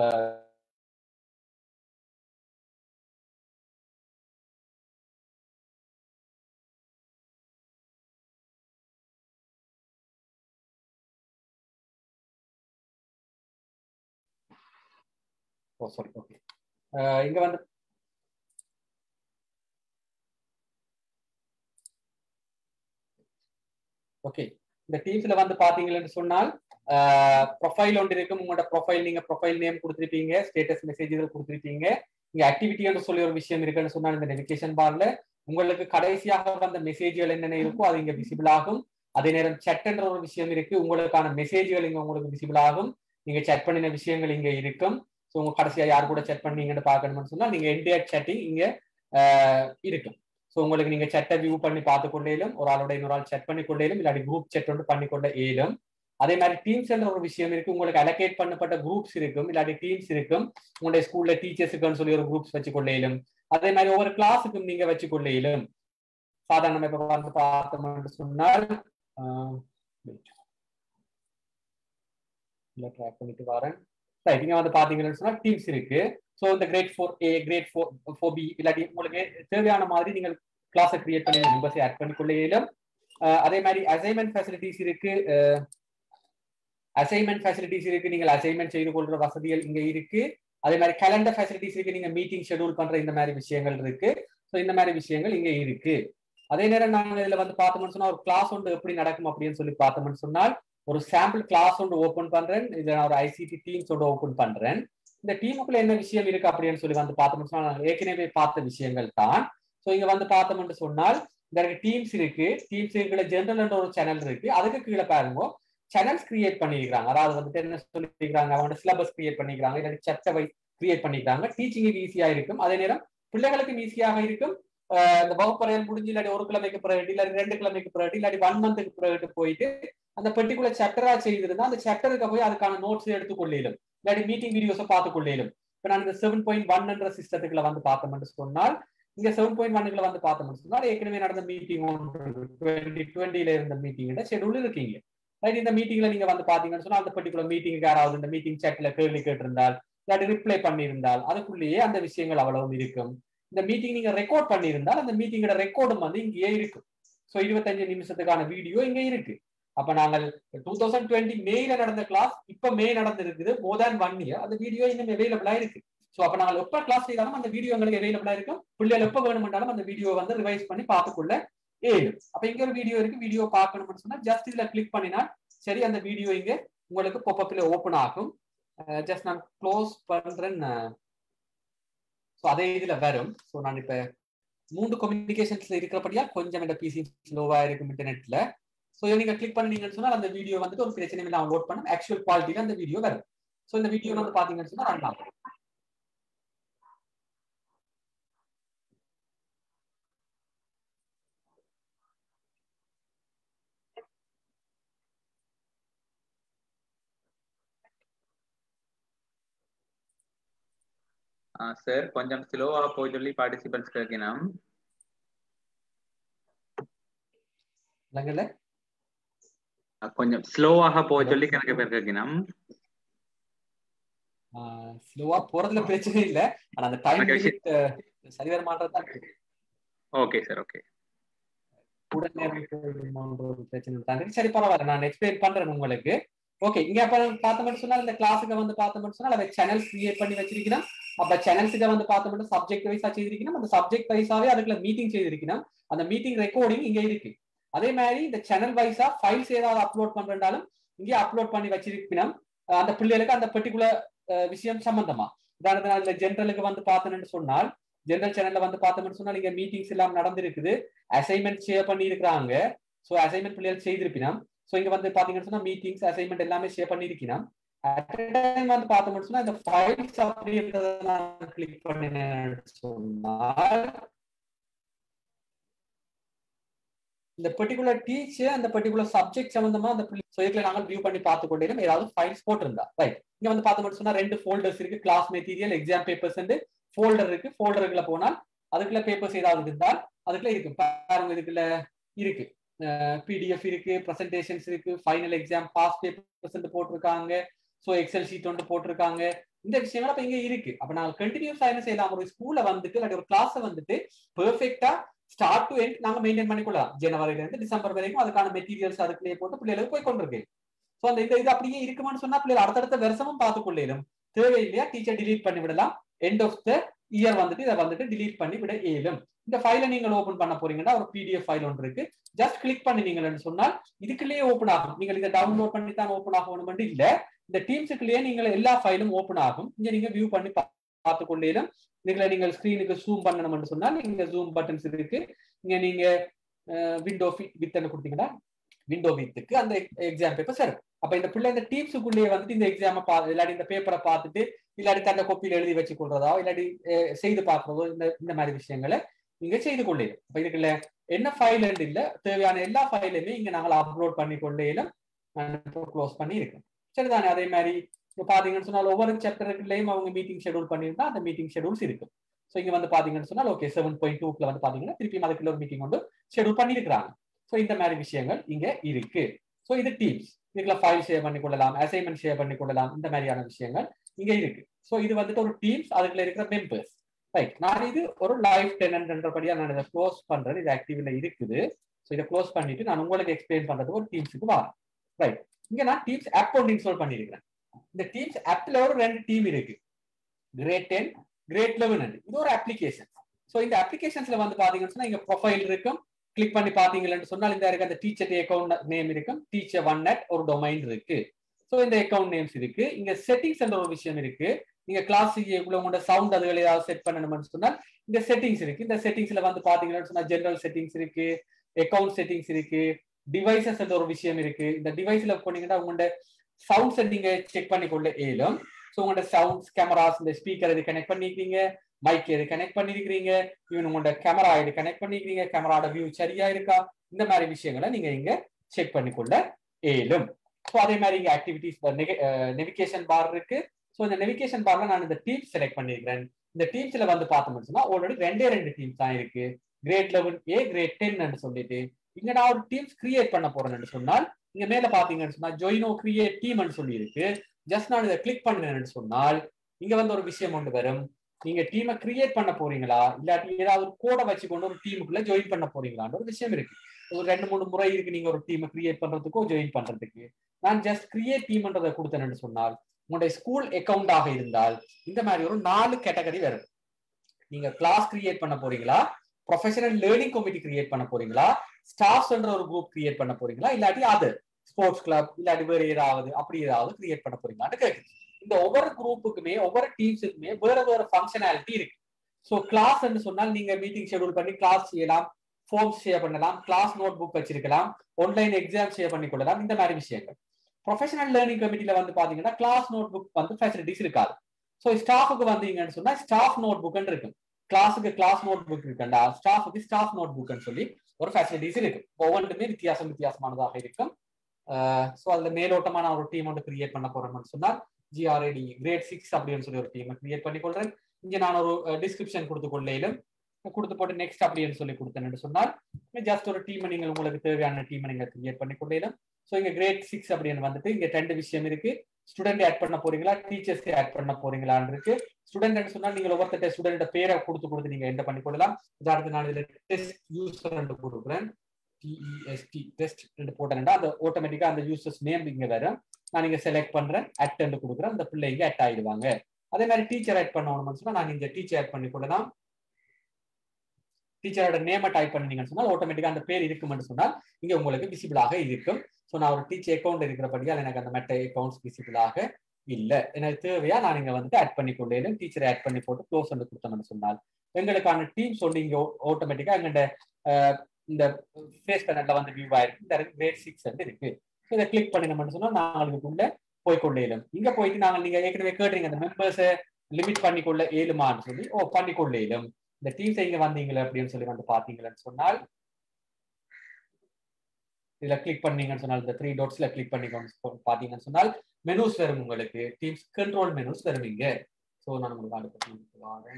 ஓ சாரி ஓகே இங்க வந்து ஓகே இந்த டீம்ஸ்ல வந்து பாத்தீங்கன்னு சொன்னால் ப்ரொஃபைல் ஒன்று இருக்கும் உங்களோட ப்ரொஃபைல் நீங்க ப்ரொஃபைல் நேம் கொடுத்துருப்பீங்க ஸ்டேட்டஸ் மெசேஜ்கள் கொடுத்துருப்பீங்க இங்க ஆக்டிவிட்டி என்று சொல்லி ஒரு விஷயம் இருக்குன்னு சொன்னால் இந்த நெவிகேஷன் பார்ல உங்களுக்கு கடைசியாக வந்த மெசேஜ்கள் என்னென்ன இருக்கோ அது இங்க விசிபிள் ஆகும் அதே நேரம் சட் என்ற ஒரு விஷயம் இருக்கு உங்களுக்கான மெசேஜ்கள் இங்க உங்களுக்கு விசிபிள் ஆகும் நீங்க செக் பண்ணின விஷயங்கள் இங்க இருக்கும் ஸோ உங்க கடைசியா யார் கூட செக் பண்ணீங்கன்னு பார்க்கணும்னு சொன்னா நீங்க என்டையர் சேட்டிங் இங்க இருக்கும் ஸோ உங்களுக்கு நீங்க செட்டை வியூ பண்ணி பார்த்து கொண்டேலும் ஒரு ஆளோட இன்னொரு ஆள் செக் பண்ணி கொண்டேலும் இல்லாட்டி குரூப் செட் ஒன்று பண்ணி கொண்ட ஏலும் அதே மாதிரி டீம்ஸ் என்ற ஒரு விஷயம் இருக்கு உங்களுக்கு அலோகேட் பண்ணப்பட்ட குரூப்ஸ் இருக்கும் இல்லாட்டி டீம்ஸ் இருக்கும் உங்களுடைய ஸ்கூல்ல டீச்சர்ஸுக்குன்னு சொல்லி ஒரு குரூப்ஸ் வச்சு கொள்ளையிலும் அதே மாதிரி ஒவ்வொரு கிளாஸுக்கும் நீங்க வச்சு கொள்ளையிலும் சாதாரண இப்ப வந்து பார்த்தோம்னு சொன்னால் ட்ராக் பண்ணிட்டு வரேன் ரைட் இங்க வந்து பாத்தீங்கன்னு சொன்னா டீம்ஸ் இருக்கு ஸோ இந்த grade four A grade four four B இல்லாட்டி உங்களுக்கு தேவையான மாதிரி நீங்கள் கிளாஸை கிரியேட் பண்ணி மெம்பர்ஸை ஆட் பண்ணிக்கொள்ள இயலும் அதே மாதிரி அசைன்மெண்ட் ஃபெசிலிட்டிஸ் இருக்கு அசைன்மெண்ட் ஃபெசிலிட்டிஸ் இருக்கு நீங்கள் அசைன்மெண்ட் செய்து கொள்ற வசதிகள் இங்க இருக்கு அதே மாதிரி கேலண்டர் ஃபெசிலிட்டிஸ் இருக்கு நீங்க மீட்டிங் ஷெடியூல் பண்ற இந்த மாதிரி விஷயங்கள் இருக்கு ஸோ இந்த மாதிரி விஷயங்கள் இங்க இருக்கு அதே நேரம் நாங்க இதுல வந்து பார்த்தோம்னு சொன்னா ஒரு கிளாஸ் ஒன்று எப்படி நடக்கும் அப்படின்னு சொல்லி பார்த்தோம்னு சொன்னால் ஒரு சாம்பிள் கிளாஸ் ஒன்று ஓப்பன் பண்றேன் இதை நான் ஒரு ஐசிடி டீம்ஸ் ஒன்று ஓப்பன் பண்றேன் இந்த டீமுக்குள்ள என்ன விஷயம் இருக்கு அப்படின்னு சொல்லி வந்து பார்த்தோம்னு சொன்னா நாங்க ஏற்கனவே பார்த்த விஷயங்கள் தான் ஸோ இங்க வந்து பார்த்தோம்னு சொன்னால் இந்த டீம்ஸ் இருக்கு டீம்ஸ் இருக்கிற ஜென்ரல் என்ற ஒரு சேனல் இருக்கு அதுக்கு கீழே பாருங்க சேனல்ஸ் கிரியேட் பண்ணிருக்காங்க அதாவது வந்துட்டு என்ன சொல்லிருக்காங்க அவங்க சிலபஸ் கிரியேட் பண்ணிக்கிறாங்க இல்லாட்டி சாப்டர் வைஸ் கிரியேட் பண்ணிக்கிறாங்க டீச்சிங் ஈஸியா இருக்கும் அதே நேரம் பிள்ளைகளுக்கும் ஈஸியாக இருக்கும் இந்த வகுப்பறையில் முடிஞ்சு இல்லாட்டி ஒரு கிழமைக்கு பிறகு இல்லாட்டி ரெண்டு கிழமைக்கு பிறகு இல்லாட்டி ஒன் மந்த்துக்கு பிறகு போயிட்டு அந்த பெர்டிகுலர் சாப்டரா செய்திருந்தா அந்த சாப்டருக்கு போய் அதுக்கான நோட்ஸ் எடுத்துக்கொள்ளையிலும் இல்லாட்டி மீட்டிங் வீடியோஸை பார்த்துக்கொள்ளையிலும் இப்ப நான் இந்த செவன் பாயிண்ட் ஒன் என்ற சிஸ்டத்துக்குள்ள வந்து பார்த்தோம்னு சொன்னால் இங்க செவன் பாயிண்ட் ஒன்னுக்குள்ள வந்து பார்த்தோம்னு சொன்னால் ஏற்கனவே நடந்த மீட்டிங் டுவெண்ட்டி டுவெண்ட்டில இருந்த மீட்டிங் ஷெடியூல் இருக்கீங்க ரைட் இந்த மீட்டிங்ல நீங்க வந்து பாத்தீங்கன்னு சொன்னா அந்த பர்டிகுலர் மீட்டிங் யாராவது இந்த மீட்டிங் சாட்ல கேள்வி கேட்டிருந்தால் இல்லாட்டி ரிப்ளை பண்ணியிருந்தால் அதுக்குள்ளேயே அந்த விஷயங்கள் அவ்வளவு இருக்கும் இந்த மீட்டிங் நீங்க ரெக்கார்ட் பண்ணியிருந்தால் அந்த மீட்டிங்கோட ரெக்கார்டும் வந்து இங்கேயே இருக்கும் ஸோ இருபத்தஞ்சு நிமிஷத்துக்கான வீடியோ இங்க இருக்கு அப்ப நாங்கள் டூ தௌசண்ட் டுவெண்ட்டி மேல நடந்த கிளாஸ் இப்ப மே நடந்திருக்குது மோர் தேன் ஒன் இயர் அந்த வீடியோ இன்னும் அவைலபிளா இருக்கு ஸோ அப்ப நாங்கள் எப்ப கிளாஸ் செய்தாலும் அந்த வீடியோ எங்களுக்கு அவைலபிளா இருக்கும் பிள்ளைகள் எப்ப வேணும்னாலும் அந்த வீடியோ வந்து ரிவைஸ் பண்ணி பார்த்துக்குள்ள ஏழு அப்ப இங்க ஒரு வீடியோ இருக்கு வீடியோ பார்க்கணும்னு சொன்னா ஜஸ்ட் இதுல கிளிக் பண்ணினா சரி அந்த வீடியோ இங்க உங்களுக்கு பாப்அப்ல ஓபன் ஆகும் ஜஸ்ட் நான் க்ளோஸ் பண்றேன் ஸோ அதே இதுல வரும் ஸோ நான் இப்ப மூன்று கம்யூனிகேஷன்ஸ்ல இருக்கிறபடியா கொஞ்சம் இந்த பிசி ஸ்லோவா இருக்கும் இன்டர்நெட்ல ஸோ நீங்க கிளிக் பண்ணீங்கன்னு சொன்னா அந்த வீடியோ வந்துட்டு ஒரு பிரச்சனை இல்லாம லோட் பண்ணும் ஆக்சுவல் குவாலிட்டியில அந்த வீடியோ வரும் ஸோ இந்த வீடியோ வந்து பாத்தீங்கன்னு சொன்னா ரன் ஆகும் சார் கொஞ்சம் ஸ்லோவா போய் சொல்லி பார்ட்டிசிபென்ட்ஸ் கேட்கணும் இல்லைங்கல்ல கொஞ்சம் ஸ்லோவாக போய் சொல்லி கணக்கு பேர் கேட்கணும் ஸ்லோவா போறதுல பிரச்சனை இல்ல ஆனா அந்த டைம் சரி வர மாட்டதான் ஓகே சார் ஓகே கூட நேரம் பிரச்சனை தாண்டி சரி பரவாயில்ல நான் எக்ஸ்பிளைன் பண்றேன் உங்களுக்கு ஓகே இங்க அப்ப பார்த்தோம்னு சொன்னா இந்த கிளாஸுக்கு வந்து பார்த்தோம்னு சொன்னா அதை சேனல்ஸ் கிரியேட் பண்ணி வச்சிருக்கணும் அப்ப சேனல்ஸுக்கு வந்து பார்த்தோம்னா சப்ஜெக்ட் வைஸா செய்திருக்கணும் அந்த சப்ஜெக்ட் வைஸாவே அதுக்குள்ள மீட்டிங் செய்திருக்கணும் அந்த மீட்டிங் ரெக்கார்டிங் இங்க இருக்கு அதே மாதிரி இந்த சேனல் வைஸா ஃபைல்ஸ் ஏதாவது அப்லோட் பண்றதாலும் இங்கே அப்லோட் பண்ணி வச்சிருக்கணும் அந்த பிள்ளைகளுக்கு அந்த பர்டிகுலர் விஷயம் சம்பந்தமா உதாரணத்துக்கு அதுல ஜென்ரலுக்கு வந்து பார்த்தோம்னு சொன்னால் ஜென்ரல் சேனல்ல வந்து பார்த்தோம்னு சொன்னால் இங்க மீட்டிங்ஸ் எல்லாம் நடந்திருக்குது அசைன்மெண்ட் ஷேர் பண்ணி இருக்கிறாங்க ஸோ அசைன்மெண்ட் பிள்ளைகள் செய்திருப்பினோம் ஸோ இங்க வந்து பாத்தீங்கன்னு சொன்னா மீட்டிங்ஸ் அசைன்மெண்ட் எல்லாமே ஷேர் பண்ணிருக்கணும் வந்து பார்த்தோம்னு சொன்னா இந்த ஃபைல்ஸ் அப்படின்றத நான் கிளிக் பண்ணினேன் சொன்னால் இந்த பர்டிகுலர் டீச்சர் அந்த பர்டிகுலர் சப்ஜெக்ட் சம்பந்தமா அந்த இதுல நாங்கள் வியூ பண்ணி பார்த்து கொண்டே ஏதாவது ஃபைல்ஸ் போட்டிருந்தா ரைட் இங்க வந்து பார்த்தோம்னு சொன்னா ரெண்டு ஃபோல்டர்ஸ் இருக்கு class material exam papers folder இருக்கு ஃபோல்டருக்குள்ள போனால் அதுக்குள்ள பேப்பர்ஸ் ஏதாவது இருந்தால் அதுக்குள்ள இருக்கு பாருங்க இதுக்குள்ள இருக்கு பிடிஎஃப் இருக்கு ப்ரெசன்டேஷன்ஸ் இருக்கு ஃபைனல் எக்ஸாம் பாஸ் பேப்பர்ஸ் போட்டிருக்காங்க ஸோ எக்ஸல் ஷீட் வந்து போட்டிருக்காங்க இந்த விஷயங்கள் அப்ப இங்க இருக்கு அப்ப நாங்க கண்டினியூஸா என்ன செய்யலாம் ஒரு ஸ்கூல்ல வந்துட்டு இல்லாட்டி ஒரு கிளாஸ் வந்துட்டு பெர்ஃபெக்டா ஸ்டார்ட் டு எண்ட் நாங்க மெயின்டைன் பண்ணிக்கொள்ளலாம் ஜனவரில இருந்து டிசம்பர் வரைக்கும் அதுக்கான மெட்டீரியல்ஸ் அதுக்குள்ளேயே போட்டு பிள்ளைகளுக்கு போய் கொண்டிருக்கு ஸோ அந்த இந்த இது அப்படியே இருக்குமான்னு சொன்னா பிள்ளைகள் அடுத்தடுத்த வருஷமும் பார்த்து கொள்ளையிலும் தேவையில்லையா டீச்சர் டிலீட் பண்ணி விடலாம் எண்ட் ஆஃப் த இயர் வந்துட்டு இதை வந்துட்டு டிலீட் பண்ணி விட இயலும் இந்த ஃபைலை நீங்கள் ஓபன் பண்ண போறீங்கன்னா ஒரு பிடிஎஃப் ஃபைல் ஒன்று இருக்கு ஜஸ்ட் கிளிக் பண்ணினீங்கன்னு சொன்னால் இதுக்குள்ளேயே ஓப்பன் ஆகும் நீங்கள் இதை டவுன்லோட் பண்ணி தான் ஓப்பன் ஆகணும் இல்ல இந்த டீம்ஸுக்குள்ளேயே நீங்கள் எல்லா ஃபைலும் ஓப்பன் ஆகும் இங்க நீங்க வியூ பண்ணி பார்த்து கொண்டேலும் இதுல நீங்கள் ஸ்கிரீனுக்கு ஜூம் பண்ணணும்னு சொன்னால் இங்க ஜூம் பட்டன்ஸ் இருக்கு இங்க நீங்க விண்டோ வித் கொடுத்தீங்கன்னா விண்டோ வித்துக்கு அந்த எக்ஸாம் பேப்பர் சார் அப்ப இந்த பிள்ளை இந்த டீம்ஸுக்குள்ளேயே வந்துட்டு இந்த எக்ஸாமை பா இல்லாட்டி இந்த பேப்பரை பார்த்துட்டு இல்லாட்டி தந்த கொப்பியில் எழுதி வச்சு கொள்றதோ இல்லாட்டி செய்து பார்க்கறதோ இந்த இந்த மாதிரி விஷயங்களை நீங்க செய்து கொள்ளேன் அப்ப இதுக்குள்ள என்ன ஃபைல் இல்ல தேவையான எல்லா ஃபைலுமே இங்க நாங்கள் அப்லோட் பண்ணி கொள்ளேலும் க்ளோஸ் பண்ணி இருக்கோம் சரிதானே அதே மாதிரி இப்போ பாத்தீங்கன்னு சொன்னால் ஒவ்வொரு சாப்டருக்குள்ளேயும் அவங்க மீட்டிங் ஷெடியூல் பண்ணியிருந்தா அந்த மீட்டிங் ஷெடியூல்ஸ் இருக்கும் ஸோ இங்க வந்து பாத்தீங்கன்னு சொன்னால் ஓகே செவன் பாயிண்ட் டூக்குள்ள வந்து பாத்தீங்கன்னா திருப்பி அதுக்குள்ள ஒரு மீட்டிங் வந்து ஷெடியூல் பண்ணியிருக்கிறாங்க ஸோ இந்த மாதிரி விஷயங்கள் இங்க இருக்கு ஸோ இது டீம்ஸ் இதுக்குள்ள ஃபைல் ஷேர் பண்ணி கொள்ளலாம் அசைன்மெண்ட் ஷேர் பண்ணி கொள்ளலாம் இந்த மாதிரியான விஷயங்கள் இங்க இருக்கு ஸோ இது வந்துட்டு ஒரு டீம்ஸ் அதுக்குள்ள இருக்கிற மெம்பர்ஸ் ரைட் நான் இது ஒரு லைவ் டெனன்ட்ன்றபடியா நான் இதை க்ளோஸ் பண்றது இது ஆக்டிவ்ல இருக்குது ஸோ இதை க்ளோஸ் பண்ணிட்டு நான் உங்களுக்கு எக்ஸ்பிளைன் பண்றது ஒரு டீம்ஸுக்கு வரேன் ரைட் இங்க நான் டீம்ஸ் ஆப் ஒன்று இன்ஸ்டால் பண்ணியிருக்கிறேன் இந்த டீம்ஸ் ஆப்ல ஒரு ரெண்டு டீம் இருக்கு கிரேட் டென் கிரேட் லெவன் இது ஒரு அப்ளிகேஷன் ஸோ இந்த அப்ளிகேஷன்ஸ்ல வந்து பாத்தீங்கன்னு சொன்னா இங்க ப்ரொஃபைல் இருக்கும் கிளிக் பண்ணி பாத்தீங்கன்னு சொன்னால் இந்த இருக்க அந்த டீச்சர் அக்கௌண்ட் நேம் இருக்கும் டீச்சர் ஒன் நெட் ஒரு டொமைன் இருக்கு ஸோ இந்த அக்கௌண்ட் நேம்ஸ் இருக்கு இங்க செட்டிங்ஸ் என்ற ஒரு விஷயம் இருக்கு நீங்க கிளாஸ் உங்களோட சவுண்ட் அதுகள் ஏதாவது செட் பண்ணணும்னு சொன்னால் இந்த செட்டிங்ஸ் இருக்கு இந்த செட்டிங்ஸ்ல வந்து பாத்தீங்கன்னு சொன்னா ஜெனரல் செட்டிங்ஸ் இருக்கு அக்கௌண்ட் செட்டிங்ஸ் இருக்கு டிவைசஸ் என்ற ஒரு விஷயம் இருக்கு இந்த டிவைஸ்ல போனீங்கன்னா உங்களோட சவுண்ட்ஸை நீங்க செக் பண்ணிக்கொள்ள இயலும் ஸோ உங்களோட சவுண்ட்ஸ் கேமராஸ் இந்த ஸ்பீக்கர் இது கனெக்ட் பண்ணிக்கிறீங்க மைக் எது கனெக்ட் பண்ணிருக்கிறீங்க ஈவன் உங்களோட கேமரா இது கனெக்ட் பண்ணிக்கிறீங்க கேமராட வியூ சரியா இருக்கா இந்த மாதிரி விஷயங்களை நீங்க இங்க செக் பண்ணிக்கொள்ள இயலும் ஸோ அதே மாதிரி இங்க ஆக்டிவிட்டிஸ் நெவிகேஷன் பார் இருக்கு ஸோ இந்த நெவிகேஷன் பார்ல நான் இந்த டீம் செலக்ட் பண்ணிருக்கிறேன் இந்த டீம்ஸ்ல வந்து பார்த்தோம்னு சொன்னா ஆல்ரெடி ரெண்டே ரெண்டு டீம்ஸ் தான் இருக்கு grade eleven A grade ten சொல்லிட்டு இங்க நான் ஒரு டீம்ஸ் கிரியேட் பண்ண போறேன்னு சொன்னால் இங்க மேல பாத்தீங்கன்னு சொன்னா ஜொயினோ கிரியேட் டீம்னு சொல்லி இருக்கு ஜஸ்ட் நான் இதை கிளிக் பண்ணேன்னு சொன்னால் இங்க வந்து ஒரு விஷயம் ஒன்று வரும் நீங்க டீமை கிரியேட் பண்ண போறீங்களா இல்லாட்டி ஏதாவது கோடை வச்சு கொண்டு ஒரு டீமுக்குள்ள ஜாயின் பண்ண போறீங்களான்னு ஒரு விஷயம் இருக்கு ஒரு ரெண்டு மூணு முறை இருக்கு நீங்க ஒரு டீமை கிரியேட் பண்றதுக்கோ ஜாயின் பண்றதுக்கு நான் ஜஸ்ட் கிரியேட் டீம்ன்றதை கொடுத்தேன்னு சொன்னால் உங்களுடைய ஸ்கூல் அக்கௌண்டாக இருந்தால் இந்த மாதிரி ஒரு நாலு கேட்டகரி வரும் நீங்க கிளாஸ் கிரியேட் பண்ண போறீங்களா ப்ரொஃபஷனல் லேர்னிங் கமிட்டி கிரியேட் பண்ண போறீங்களா ஸ்டாஃப்ஸ்ன்ற ஒரு குரூப் கிரியேட் பண்ண போறீங்களா இல்லாட்டி அது ஸ்போர்ட்ஸ் கிளப் இல்லாட்டி வேற ஏதாவது அப்படி ஏதாவது கிரியேட் பண்ண போறீங்களான்னு கேட்குது இந்த ஒவ்வொரு குரூப்புக்குமே ஒவ்வொரு டீம்ஸுக்குமே வேற வேற ஃபங்க்ஷனாலிட்டி இருக்கு ஸோ கிளாஸ் சொன்னால் நீங்க மீட்டிங் ஷெடியூல் பண்ணி கிளாஸ் செய்யலாம் ஃபார்ம்ஸ் ஷேர் பண்ணலாம் கிளாஸ் நோட் புக் வச்சிருக்கலாம் ஆன்லைன் எக்ஸாம் ஷேர் பண்ணி கொள்ளலாம் இந்த மாதிரி விஷயங்கள் ப்ரொஃபஷனல் லேர்னிங் கமிட்டியில வந்து பாத்தீங்கன்னா கிளாஸ் நோட் புக் வந்து ஃபெசிலிட்டிஸ் இருக்காது ஸோ ஸ்டாஃபுக்கு வந்தீங்கன்னு சொன்னா ஸ்டாஃப் நோட் புக்னு இருக்கு கிளாஸுக்கு கிளாஸ் நோட் புக் இருக்குண்டா ஸ்டாஃபுக்கு ஸ்டாஃப் நோட் புக்னு சொல்லி ஒரு ஃபெசிலிட்டிஸ் இருக்கு ஒவ்வொன்றுமே வித்தியாசம் வித்தியாசமானதாக இருக்கும் ஸோ அதுல மேலோட்டமா நான் ஒரு டீம் வந்து கிரியேட் பண்ண போறேன்னு சொன்னால் ஜிஆர்ஐடி கிரேட் சிக்ஸ் அப்படின்னு சொல்லி ஒரு டீமை கிரியேட் பண்ணி கொள்றேன் இங்க நான் ஒரு டிஸ்கிரிப்ஷன் கொடுத்து கொள்ளையிலும் கொடுத்து போட்டு நெக்ஸ்ட் அப்படின்னு சொல்லி கொடுத்தேன்னு சொன்னால் ஜஸ்ட் ஒரு டீமை நீங்கள் உங்களுக்கு தேவையான டீமை நீங்க கிரியேட் பண்ணி கொள்ளையிலும் ஸோ இங்க கிரேட் சிக்ஸ் அப்படின்னு வந்துட்டு இங்க ரெண்டு விஷயம் இருக்கு ஸ்டூடெண்ட் ஆட் பண்ண போறீங்களா டீச்சர்ஸ் ஆட் பண்ண போறீங்களான்னு இருக்கு ஸ்டூடெண்ட் சொன்னா நீங்க ஒவ்வொருத்த ஸ்டூடெண்ட் பேரை கொடுத்து கொடுத்து நீங்க என்ன பண்ணி கொள்ளலாம் உதாரணத்துக்கு நான் இதுல டெஸ்ட் யூசர் கொடுக்குறேன் டிஇஎஸ்டி டெஸ்ட் போட்டேன்டா அந்த ஆட்டோமேட்டிக்கா அந்த யூசர்ஸ் நேம் இங்க வரும் நான் இங்க செலக்ட் பண்றேன் அட் கொடுக்குறேன் அந்த பிள்ளை இங்க அட் ஆயிடுவாங்க அதே மாதிரி டீச்சர் ஆட் பண்ணணும்னு சொன்னா நான் இங்க டீச்சர் ஆட் பண்ணி கொள்ளலாம் டீச்சரோட நேமை டைப் பண்ணீங்கன்னு சொன்னால் ஆட்டோமேட்டிக்கா அந்த பேர் இருக்கும்னு சொன்னால் இங்க உங்களுக்கு விசிபிளாக இருக்கும் ஸோ நான் ஒரு டீச்சர் அக்கௌண்ட் இருக்கிறபடியால் எனக்கு அந்த மெட்ட அக்கௌண்ட்ஸ் விசிபிளாக இல்லை எனக்கு தேவையா நான் இங்க வந்துட்டு ஆட் பண்ணி கொண்டேன் டீச்சரை ஆட் பண்ணி போட்டு க்ளோஸ் வந்து கொடுத்தோம்னு சொன்னால் எங்களுக்கான டீம் சொல்லி இங்க ஆட்டோமேட்டிக்கா எங்கள்ட இந்த ஃபேஸ் பேனல்ல வந்து வியூ ஆயிருக்கு இந்த கிரேட் சிக்ஸ் வந்து இருக்கு ஸோ இதை கிளிக் பண்ணினோம்னு சொன்னா நாங்களுக்கு உள்ள போய்கொள்ளேலும் இங்க போயிட்டு நாங்கள் நீங்க ஏற்கனவே கேட்டுறீங்க அந்த மெம்பர்ஸை லிமிட் பண்ணிக்கொள்ள இயலுமான்னு சொல்லி ஓ பண்ணிக்கொள்ளேலும் இந்த டீம்ஸ் இங்க வந்தீங்களே அப்படின்னு சொல்லி வந்து பாத்தீங்கன்னு சொன்னால் இதுல கிளிக் பண்ணீங்கன்னு சொன்னால் இந்த த்ரீ டாட்ஸ்ல கிளிக் பண்ணி பாத்தீங்கன்னு சொன்னால் மெனூஸ் வரும் உங்களுக்கு டீம்ஸ் கண்ட்ரோல் மெனூஸ் வரும் இங்க ஸோ நான் உங்களுக்கு அடுத்த வரேன்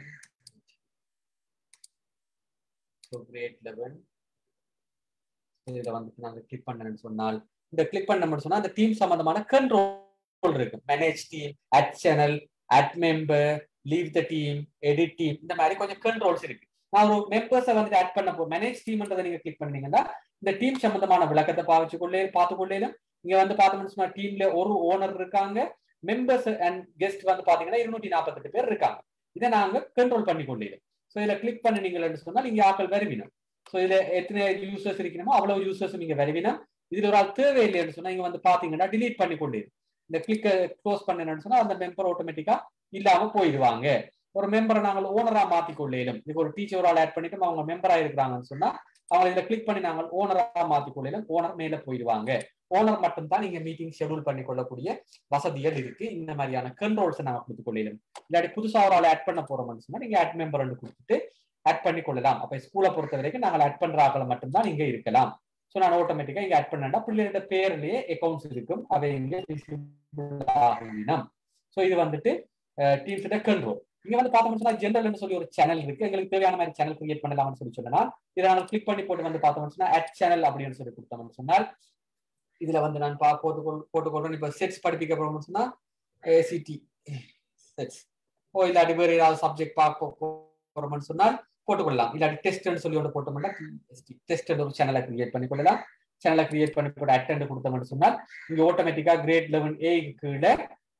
ஸோ கிரேட் லெவன் இதுல வந்து நாங்க கிளிக் பண்ணேன்னு சொன்னால் இந்த கிளிக் பண்ணோம்னு சொன்னா அந்த டீம் சம்பந்தமான கண்ட்ரோல் இருக்கு manage team add channel add member leave the team edit team இந்த மாதிரி கொஞ்சம் கண்ட்ரோல்ஸ் இருக்கு நான் ஒரு மெம்பர்ஸை வந்து ஆட் பண்ண போ மேனேஜ் டீம்ன்றதை நீங்க கிளிக் பண்ணீங்கன்னா இந்த டீம் சம்பந்தமான விளக்கத்தை பாவிச்சு கொள்ளே பார்த்து கொள்ளேலும் இங்க வந்து பார்த்தோம்னு சொன்னா டீம்ல ஒரு ஓனர் இருக்காங்க மெம்பர்ஸ் அண்ட் கெஸ்ட் வந்து பாத்தீங்கன்னா இருநூத்தி நாற்பத்தெட்டு பேர் இருக்காங்க இதை நாங்க கண்ட்ரோல் பண்ணி கொள்ளேலும் ஸோ இதுல கிளிக் பண்ணினீங்கன்னு சொன்னால் இங்க ஆக்கள் வருவினம் ஸோ இதுல எத்தனை யூசர்ஸ் இருக்கணுமோ அவ்வளவு யூசர்ஸ் நீங்க வருவினம் இதுல ஒரு ஆள் தேவை இல்லைன்னு சொன்னா இங்க வந்து பாத்தீங்கன்னா டிலீட் பண்ணி கொண்டு இந்த கிளிக்கை க்ளோஸ் பண்ணணும்னு சொன்னா அந்த மெம்பர் ஆட்டோமேட்டிக்கா இல்லாம போயிடுவாங்க ஒரு மெம்பரை நாங்கள் ஓனரா மாத்தி கொள்ளையிலும் இதுக்கு ஒரு டீச்சர் ஒரு ஆள் ஆட் பண்ணிட்டு அவங்க மெம்பரா இருக்கிறாங்கன்னு சொன்னா அவங்க இதுல கிளிக் பண்ணி நாங்கள் ஓனரா மாத்தி கொள்ளையிலும் ஓனர் மேல போயிடுவாங்க ஓனர் மட்டும் தான் நீங்க மீட்டிங் ஷெடியூல் பண்ணி கொள்ளக்கூடிய வசதிகள் இருக்கு இந்த மாதிரியான கண்ட்ரோல்ஸ் நாங்க கொடுத்து கொள்ளையிலும் இல்லாட்டி புதுசா ஒரு ஆள் ஆட் பண்ண போறோம்னு சொன்னா நீங்க ஆட் மெம்பர் கொடுத்துட்டு ஆட் பண்ணி கொள்ளலாம் அப்ப ஸ்கூலை பொறுத்த வரைக்கும் நாங்கள் ஆட் பண்ற ஆக்களை மட்டும்தான் இங்க இருக்கலாம் ஸோ நான் ஆட்டோமேட்டிக்கா இங்க ஆட் பண்ணா பிள்ளைகளோட பேர்லயே அக்கௌண்ட்ஸ் இருக்கும் அவை இங்க ஆகினம் ஸோ இது வந்துட்டு டீம்ஸோட கண்ட்ரோல் இங்க வந்து பார்த்தோம்னு சொன்னா ஜென்ரல்னு சொல்லி ஒரு சேனல் இருக்கு எங்களுக்கு தேவையான மாதிரி சேனல் கிரியேட் பண்ணலாம்னு சொல்லி சொன்னா இதை நாங்கள் கிளிக் பண்ணி போட்டு வந்து பார்த்தோம்னு சொன்னா அட் சேனல் அப்படின்னு சொல்லி கொடுத்தோம்னு சொன்னால் இதுல வந்து நான் பா போட்டுக்கொள் போட்டுக்கொள்றேன் இப்போ செட்ஸ் படிப்பிக்க போறோம்னு சொன்னா ஏசிடி செட்ஸ் ஓ இல்லாட்டி வேறு ஏதாவது சப்ஜெக்ட் பார்க்க போறோம்னு சொன்னால் போட்டுக்கொள்ளலாம் இல்லாட்டி டெஸ்ட்னு சொல்லி ஒன்று போட்டோம்னா டெஸ்ட் ஒரு சேனலை கிரியேட் பண்ணி கொள்ளலாம் சேனலை கிரியேட் பண்ணி கூட அட்டெண்ட் கொடுத்தோம்னு சொன்னால் இங்க ஆட்டோமேட்டிக்கா கிரேட் லெவன் ஏ கீழே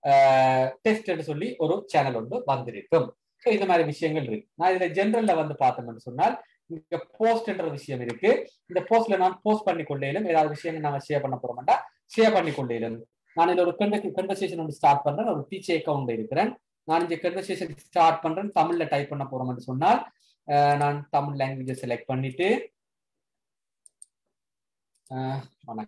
டெஸ்ட் சொல்லி ஒரு சேனல் ஒன்று வந்திருக்கும் ஸோ இந்த மாதிரி விஷயங்கள் இருக்கு நான் இதுல ஜென்ரல்ல வந்து பார்த்தோம்னு சொன்னால் இங்க போஸ்ட்ன்ற விஷயம் இருக்கு இந்த போஸ்ட்ல நான் போஸ்ட் பண்ணி கொண்டேலும் ஏதாவது விஷயங்கள் நாங்க ஷேர் பண்ண போறோம்டா ஷேர் பண்ணி கொண்டேலும் நான் இதுல ஒரு கன்வர்சேஷன் ஒன்று ஸ்டார்ட் பண்றேன் ஒரு டீச்சர் அக்கௌண்ட் இருக்கிறேன் நான் இந்த கன்வர்சேஷன் ஸ்டார்ட் பண்றேன் தமிழ்ல டைப் பண்ண போறோம்னு சொன்னால் நான் தமிழ் லாங்குவேஜை செலக்ட் பண்ணிட்டு வணக்கம்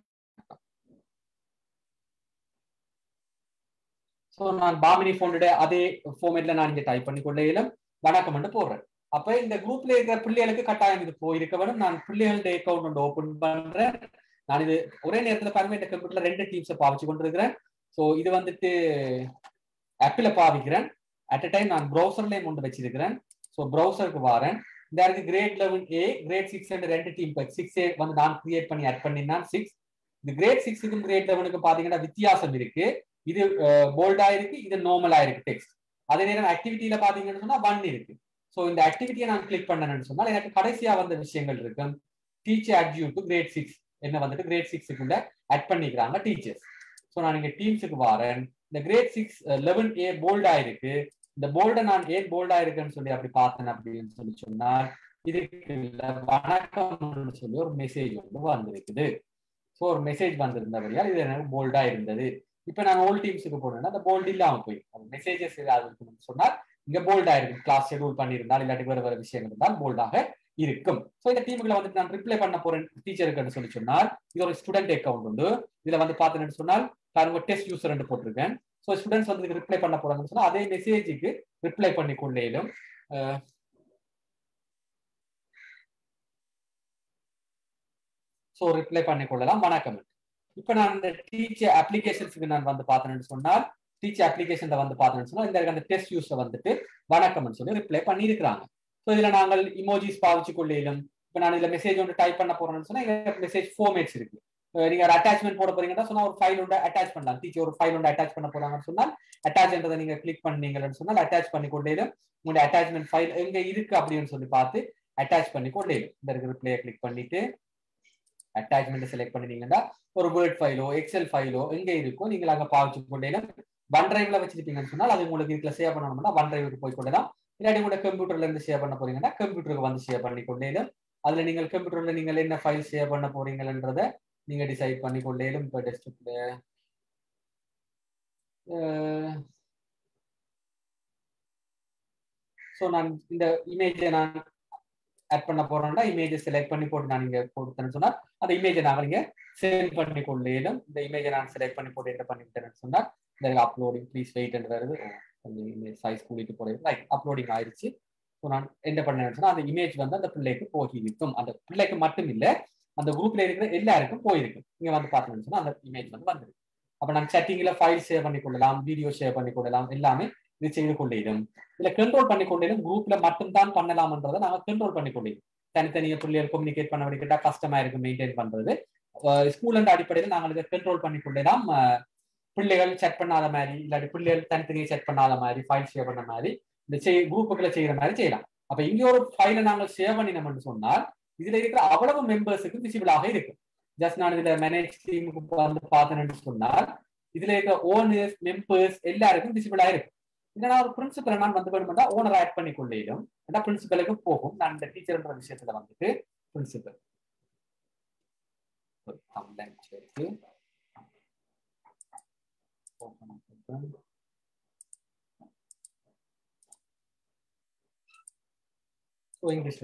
ஸோ நான் பாமினி ஃபோனுடைய அதே ஃபார்மேட்ல நான் இங்க டைப் பண்ணி கொள்ளையிலும் வணக்கம் போடுறேன் அப்ப இந்த குரூப்ல இருக்கிற பிள்ளைகளுக்கு கட்டாயம் இது போயிருக்க வேணும் நான் பிள்ளைகளுடைய அக்கௌண்ட் ஒன்று ஓபன் பண்றேன் நான் இது ஒரே நேரத்துல பாருங்க இந்த கம்ப்யூட்டர்ல ரெண்டு டீம்ஸை பாவிச்சு கொண்டிருக்கிறேன் ஸோ இது வந்துட்டு ஆப்பிள் பாவிக்கிறேன் அட் அ டைம் நான் ப்ரௌசர்லயும் கொண்டு வச்சிருக்கிறேன் ஸோ ப்ரௌசருக்கு வரேன் இந்த இருக்கு grade eleven A grade six ரெண்டு டீம் சிக்ஸ் ஏ வந்து நான் கிரியேட் பண்ணி ஆட் பண்ணினா சிக்ஸ் இந்த கிரேட் சிக்ஸுக்கும் கிரேட் லெவனுக்கும் பாத்தீங்கன்னா வித்தியாசம் இருக்கு இது போல்டா இருக்கு இது நார்மலா இருக்கு டெக்ஸ்ட் அதே நேரம் ஆக்டிவிட்டியில பாத்தீங்கன்னு சொன்னா ஒன் இருக்கு ஸோ இந்த ஆக்டிவிட்டியை நான் கிளிக் பண்ணணும்னு சொன்னால் எனக்கு கடைசியா வந்த விஷயங்கள் இருக்கு டீச்சர் அட்யூ டு கிரேட் சிக்ஸ் என்ன வந்துட்டு கிரேட் சிக்ஸுக்குள்ள ஆட் பண்ணிக்கிறாங்க டீச்சர்ஸ் ஸோ நான் இங்க டீம்ஸுக்கு வரேன் இந்த கிரேட் சிக்ஸ் லெவன் ஏ போல்டா இருக்கு இந்த போல்டை நான் ஏன் போல்டா இருக்குன்னு சொல்லி அப்படி பார்த்தேன் அப்படின்னு சொல்லி சொன்னால் இதுக்கு வணக்கம்னு சொல்லி ஒரு மெசேஜ் வந்து வந்திருக்குது ஸோ ஒரு மெசேஜ் வந்திருந்தபடியால் இது எனக்கு போல்டா இருந்தது இப்ப நான் ஓல்ட் டீம்ஸுக்கு போனேன்னா அந்த போல்டு இல்லாம போய் மெசேஜஸ் ஏதாவது இருக்குன்னு சொன்னால் இங்க போல்டா இருக்கும் கிளாஸ் ஷெடியூல் பண்ணியிருந்தால் இல்லாட்டி வேறு வேறு விஷயங்கள் இருந்தால் போல்டாக இருக்கும் ஸோ இந்த டீமுக்குள்ள வந்துட்டு நான் ரிப்ளை பண்ண போறேன் டீச்சருக்கு சொல்லி சொன்னால் இது ஒரு ஸ்டூடெண்ட் அக்கௌண்ட் உண்டு இதுல வந்து பார்த்தேன்னு சொன்னால் பாருங்க டெஸ்ட் யூசர் ரெண்டு போட்டிருக்கேன் ஸோ ஸ்டூடெண்ட்ஸ் வந்து ரிப்ளை பண்ண போறாங்கன்னு சொன்னா அதே மெசேஜுக்கு ரிப்ளை பண்ணி கொண்டேலும் ஸோ ரிப்ளை பண்ணி கொள்ளலாம் வணக்கம் இப்போ நான் இந்த டீச்சர் அப்ளிகேஷன்ஸுக்கு நான் வந்து பார்த்தேன்னு சொன்னால் டீச்சர் அப்ளிகேஷன்ல வந்து பார்த்தேன்னு சொன்னா இந்த அந்த டெஸ்ட் யூஸ்ல வந்துட்டு வணக்கம்னு சொல்லி ரிப்ளை பண்ணியிருக்கிறாங்க ஸோ இதுல நாங்கள் இமோஜிஸ் பாவிச்சு கொள்ளையிலும் இப்போ நான் இதுல மெசேஜ் ஒன்று டைப் பண்ண போறேன்னு சொன்னா மெசேஜ் ஃபார்மேட்ஸ் இருக்கு நீங்க ஒரு அட்டாச்மெண்ட் போட போறீங்கன்னா சொன்னா ஒரு ஃபைல் ஒன்று அட்டாச் பண்ணலாம் டீச்சர் ஒரு ஃபைல் ஒன்று அட்டாச் பண்ண போறாங்கன்னு சொன்னால் அட்டாச்ன்றதை நீங்க கிளிக் பண்ணீங்கன்னு சொன்னால் அட்டாச் பண்ணி கொண்டேலும் உங்களுடைய அட்டாச்மெண்ட் ஃபைல் எங்க இருக்கு அப்படின்னு சொல்லி பார்த்து அட்டாச் பண்ணி கொண்டேலும் இந்த இருக்கிற பிளேயை கிளிக் பண்ணிட்டு அட்டாச்மெண்ட் செலக்ட் பண்ணினீங்கன்னா ஒரு வேர்ட் ஃபைலோ எக்ஸல் ஃபைலோ எங்க இருக்கோ நீங்கள் அங்க பாவிச்சு கொண்டேலும் ஒன் டிரைவ்ல வச்சிருப்பீங்கன்னு சொன்னால் அது உங்களுக்கு இதுல சேவ் பண்ணணும்னா ஒன் டிரைவுக்கு போய் கொள்ளலாம் இல்லாட்டி உங்களோட கம்ப்யூட்டர்ல இருந்து ஷேர் பண்ண போறீங்கன்னா கம்ப்யூட்டருக்கு வந்து ஷேர் பண்ணி கொண்டேலும் அதுல நீங்கள் கம்ப்யூட்டர்ல நீங்கள் என்ன ஃபைல் ஷேர் பண்ண போறீங்கன்றத நீங்க டிசைட் பண்ணி கொண்டேலும் இப்போ டெஸ்க்டாப்ல ஸோ நான் இந்த இமேஜை நான் ஆட் பண்ண போறேன்னா இமேஜை செலக்ட் பண்ணி போட்டு நான் இங்க கொடுத்தேன்னு சொன்னா அந்த இமேஜை நான் இங்க சேவ் பண்ணி கொள்ளேலும் இந்த இமேஜை நான் செலக்ட் பண்ணி போட்டு என்ன பண்ணிட்டேன்னு சொன்னா இந்த அப்லோடிங் ப்ளீஸ் வெயிட் வருது சைஸ் கூட்டிட்டு போறது லைக் அப்லோடிங் ஆயிடுச்சு ஸோ நான் என்ன பண்ணேன்னு சொன்னா அந்த இமேஜ் வந்து அந்த பிள்ளைக்கு போயிருக்கும் அந்த பிள்ளைக்கு மட்டும் இல்லை அந்த குரூப்ல இருக்கிற எல்லாருக்கும் போயிருக்கு இங்க வந்து பார்த்தோம்னு சொன்னா அந்த இமேஜ் வந்து வந்துருக்கு அப்ப நான் செட்டிங்ல ஃபைல் ஷேர் பண்ணி கொள்ளலாம் வீடியோ ஷேர் பண்ணி கொள்ளலாம் எல்லாமே இது செய்து கொண்டிடும் இதுல கண்ட்ரோல் பண்ணி கொண்டிடும் குரூப்ல மட்டும்தான் பண்ணலாம்ன்றதை நாங்க கண்ட்ரோல் பண்ணி கொண்டிடும் தனித்தனிய பிள்ளைகள் கம்யூனிகேட் பண்ண வேண்டிய கஷ்டமா இருக்கு மெயின்டைன் பண்றது ஸ்கூல் என்ற அடிப்படையில் நாங்கள் இதை கண்ட்ரோல் பண்ணி கொண்டிடலாம் பிள்ளைகள் செக் பண்ணாத மாதிரி இல்லாட்டி பிள்ளைகள் தனித்தனியை செக் பண்ணாத மாதிரி ஃபைல் ஷேர் பண்ண மாதிரி இந்த செய் குரூப்புகளை செய்யற மாதிரி செய்யலாம் அப்ப இங்க ஒரு ஃபைலை நாங்கள் ஷேர் பண்ணினோம்னு சொன்னால் இதுல இருக்கிற அவ்வளவு மெம்பர்ஸுக்கு விசிபிளாக இருக்கு ஜஸ்ட் நான் இதுல மேனேஜ் டீமுக்கு வந்து பார்த்தேன்னு சொன்னால் இதுல இருக்கிற ஓனர்ஸ் மெம்பர்ஸ் எல்லாருக்கும் விசிபிளா இருக்கு இல்லைனா ஒரு பிரின்சிபலை நான் வந்து வேணும்னா ஓனர் ஆட் பண்ணி கொள்ளையிலும் ஏன்னா பிரின்சிபலுக்கு போகும் நான் இந்த டீச்சர்ன்ற விஷயத்துல வந்துட்டு பிரின்சிபல் இருக்கு ஸோ இங்கிலீஷ்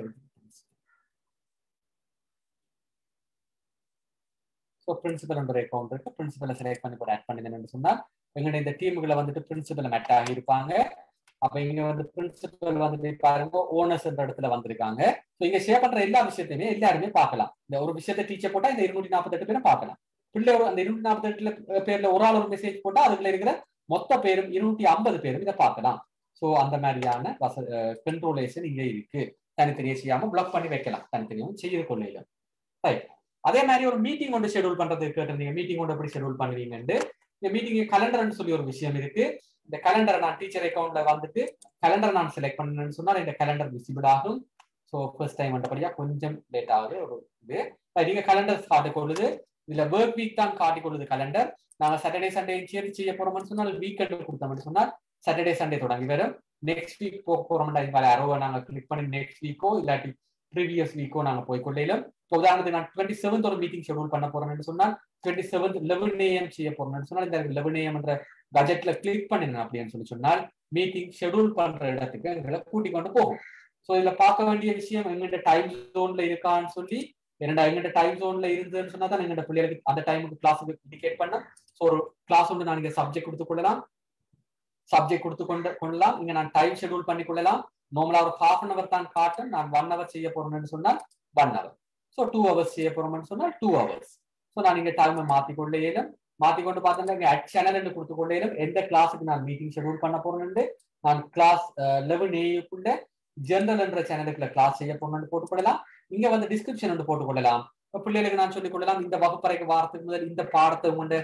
ஸோ பிரின்சிபல் என்ற அக்கௌண்ட் இருக்கு பிரின்சிபலை செலக்ட் பண்ணி கூட ஆட் பண்ணிதுன்னு சொன்னால் எங்களுடைய இந்த டீமுகளை வந்துட்டு பிரின்சிபல் மெட் ஆகியிருப்பாங்க அப்ப இங்க வந்து பிரின்சிபல் வந்துட்டு பாருங்க ஓனர்ஸ் என்ற இடத்துல வந்திருக்காங்க ஸோ இங்க ஷேர் பண்ற எல்லா விஷயத்தையுமே எல்லாருமே பார்க்கலாம் இந்த ஒரு விஷயத்தை டீச்சர் போட்டா இந்த இருநூத்தி நாற்பத்தெட்டு பேரும் பார்க்கலாம் பிள்ளை ஒரு அந்த இருநூத்தி நாற்பத்தெட்டுல பேர்ல ஒரு ஆள் ஒரு மெசேஜ் போட்டா அதுக்குள்ள இருக்கிற மொத்த பேரும் இருநூத்தி ஐம்பது பேரும் இதை பார்க்கலாம் ஸோ அந்த மாதிரியான வச கண்ட்ரோலேஷன் இங்க இருக்கு தனித்தனியாக செய்யாம பிளாக் பண்ணி வைக்கலாம் தனித்தனியாகவும் செய்து கொள்ளையில ரைட் அதே மாதிரி ஒரு மீட்டிங் ஒன்று ஷெடியூல் பண்றதுக்கு கேட்டிருந்தீங்க மீட்டிங் ஒன்று எப்படி ஷெடியூல் பண்ணுவீங்கன்னு இந்த மீட்டிங் கலண்டர்னு சொல்லி ஒரு விஷயம் இருக்கு இந்த கலண்டரை நான் டீச்சர் அக்கௌண்ட்ல வந்துட்டு கலண்டர் நான் செலக்ட் பண்ணணும்னு சொன்னால் இந்த கலண்டர் விசிபிள் ஆகும் ஸோ ஃபர்ஸ்ட் டைம் வந்தபடியா கொஞ்சம் லேட் ஆகுது ஒரு இது நீங்க கலண்டர் ஸ்டார்ட் கொள்ளுது இதுல ஒர்க் வீக் தான் காட்டிக் கொள்ளுது கலண்டர் நாங்க சாட்டர்டே சண்டே சேர்த்து செய்ய போறோம்னு சொன்னால் வீக்கெண்ட் கொடுத்தோம்னு சொன்னால் சாட்டர்டே சண்டே தொடங்கி வரும் நெக்ஸ்ட் வீக் போக போறோம்னா இங்கே அரோவை நாங்க கிளிக் பண்ணி நெக்ஸ்ட் வீக்கோ இல்லாட்டி ப்ரீவியஸ் வீக்கோ நாங்க போய் கொள்ளையிலும் இப்போ உதாரணத்துக்கு நான் டுவெண்ட்டி செவன்த் ஒரு மீட்டிங் ஷெடியூல் பண்ண போறேன்னு சொன்னால் டுவெண்ட்டி செவன்த் லெவன் ஏஎம் செய்ய போறேன்னு சொன்னால் இந்த லெவன் ஏஎம் என்ற பட்ஜெட்ல கிளிக் பண்ணினேன் அப்படின்னு சொல்லி சொன்னால் மீட்டிங் ஷெடியூல் பண்ற இடத்துக்கு எங்களை கூட்டிக் கொண்டு போகும் ஸோ இதுல பார்க்க வேண்டிய விஷயம் எங்கிட்ட டைம் ஜோன்ல இருக்கான்னு சொல்லி என்னடா எங்கிட்ட டைம் ஜோன்ல இருந்ததுன்னு சொன்னா தான் எங்கிட்ட பிள்ளைகளுக்கு அந்த டைமுக்கு கிளாஸுக்கு இண்டிகேட் பண்ண ஸோ ஒரு கிளாஸ் ஒன்று நான் இங்க சப்ஜெக்ட் கொடுத்து கொள்ளலாம் சப்ஜெக்ட் கொடுத்து கொண்டு கொள்ளலாம் இங்க நான் டைம் ஷெடியூல் பண்ணி கொள்ளலாம் நார்மலா ஒரு ஹாஃப் அன் அவர் தான் காட்டும் நான் ஒன் ஹவர் செய்ய போறேன்னு சொன்னால் one hour so two hours செய்ய போறோம்னு சொன்னால் டூ ஹவர்ஸ் ஸோ நான் இங்க டைமை மாத்தி கொள்ள இயலும் மாத்தி கொண்டு பார்த்தோம்னா இங்க அட் சேனல் கொடுத்து கொள்ள இயலும் எந்த கிளாஸுக்கு நான் மீட்டிங் ஷெடியூல் பண்ண போறேன்னு நான் கிளாஸ் லெவன் ஏக்குள்ள ஜெனரல் என்ற சேனலுக்குள்ள கிளாஸ் செய்ய போறேன்னு போட்டுக்கொள்ளலாம் இங்க வந்து டிஸ்கிரிப்ஷன் வந்து போட்டுக்கொள்ளலாம் பிள்ளைகளுக்கு நான் சொல்லிக் கொள்ளலாம் இந்த வகுப்பறைக்கு வாரத்துக்கு முதல் இந்த பாடத்தை உங்க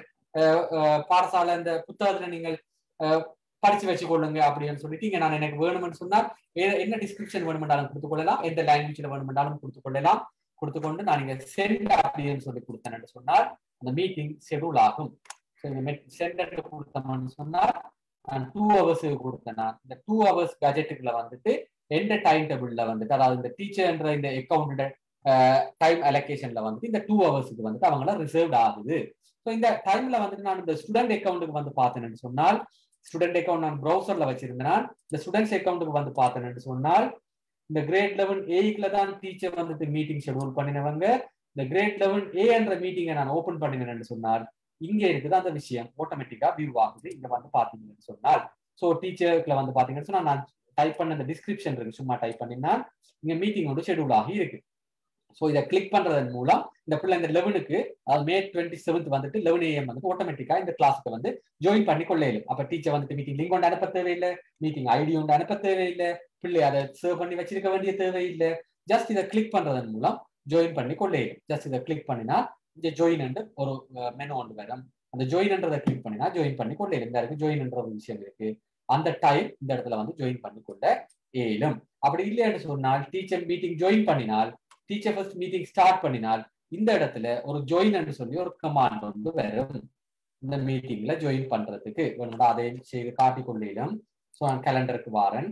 பாடசாலை இந்த புத்தகத்துல நீங்கள் படிச்சு வச்சுக்கொள்ளுங்க அப்படின்னு சொல்லிட்டு இங்க நான் எனக்கு வேணும்னு சொன்னா என்ன டிஸ்கிரிப்ஷன் வேணுமென்றாலும் கொடுத்துக் கொள்ளலாம் எந்த லாங்குவேஜ்ல வேணுமென்றாலும் கொடுத்துக் கொள்ளலாம் கொடுத்துக்கொண்டு நான் இங்க சென்ட் அப்படின்னு சொல்லி கொடுத்தேன்னு சொன்னால் அந்த மீட்டிங் ஷெடியூல் ஆகும் சென்ட் கொடுத்தோம்னு சொன்னால் நான் டூ ஹவர்ஸ் கொடுத்தேன் நான் இந்த டூ ஹவர்ஸ் பட்ஜெட்டுக்குள்ள வந்துட்டு எந்த டைம் டேபிள்ல வந்துட்டு அதாவது இந்த டீச்சர்ன்ற இந்த அக்கௌண்ட் டைம் அலோகேஷன்ல வந்துட்டு இந்த டூ ஹவர்ஸுக்கு வந்துட்டு அவங்கள ரிசர்வ்ட் ஆகுது ஸோ இந்த டைம்ல வந்துட்டு நான் இந்த ஸ்டூடெண்ட் அக்கௌண்ட்டுக்கு வந்து பார்த்தேன்னு சொன்னால் ஸ்டூடெண்ட் அக்கௌண்ட் நான் ப்ரௌசர்ல வச்சிருந்தேன் இந்த ஸ்டூடெண்ட்ஸ் அக்கௌண்ட்டுக்கு வந்து பார்த்தேன்னு சொன்னால் இந்த கிரேட் லெவன் ஏக்குல தான் டீச்சர் வந்துட்டு மீட்டிங் ஷெடியூல் பண்ணினவங்க இந்த கிரேட் லெவன் ஏ என்ற மீட்டிங்கை நான் ஓபன் பண்ணினேன்னு சொன்னால் இங்க இருக்குது அந்த விஷயம் ஆட்டோமேட்டிக்கா வியூ ஆகுது இங்க வந்து பாத்தீங்கன்னு சொன்னால் ஸோ டீச்சர்ல வந்து பாத்தீங்கன்னு சொன்னா நான் டைப் பண்ண இந்த டிஸ்கிரிப்ஷன் இருக்கு சும்மா டைப் பண்ணினா இங்க மீட்டிங் வந்து ஷெடியூல் ஆகி இருக்கு ஸோ இதை கிளிக் பண்றதன் மூலம் இந்த பிள்ளை இந்த லெவனுக்கு அதாவது மே டுவெண்ட்டி செவன்த் வந்துட்டு லெவன் ஏஎம் வந்துட்டு ஆட்டோமேட்டிக்கா இந்த கிளாஸ்க்கு வந்து ஜாயின் பண்ணி கொள்ளையிலும் அப்ப டீச்சர் வந்துட்டு மீட்டிங் லிங்க் கொண்டு அனுப்ப தேவையில்லை மீட்டிங் ஐடி கொண்டு அனுப்ப தேவையில்லை பிள்ளை அதை சேவ் பண்ணி வச்சிருக்க வேண்டிய தேவையில்லை ஜஸ்ட் இதை கிளிக் பண்றதன் மூலம் ஜாயின் பண்ணி கொள்ளையிலும் ஜஸ்ட் இதை கிளிக் பண்ணினா இந்த ஜாயின் ஒரு மெனு ஒன்று வரும் அந்த ஜாயின்ன்றதை கிளிக் பண்ணினா ஜாயின் பண்ணி கொள்ளையிலும் இந்த இருக்கு ஜாயின்ன்ற ஒரு விஷயம் இருக்கு அந்த டைம் இந்த இடத்துல வந்து ஜாயின் பண்ணி கொள்ள இயலும் அப்படி இல்லைன்னு சொன்னால் டீச்சர் மீட்டிங் ஜாயின் பண்ணினால் டீச்சர் ஃபர்ஸ்ட் மீட்டிங் ஸ்டார்ட் பண்ணினால் இந்த இடத்துல ஒரு ஜாயின் என்று சொல்லி ஒரு கமாண்ட் வந்து வரும் இந்த மீட்டிங்ல ஜாயின் பண்றதுக்கு வேணும்னா அதை செய்து காட்டி கொள்ளையிலும் ஸோ நான் கேலண்டருக்கு வாரேன்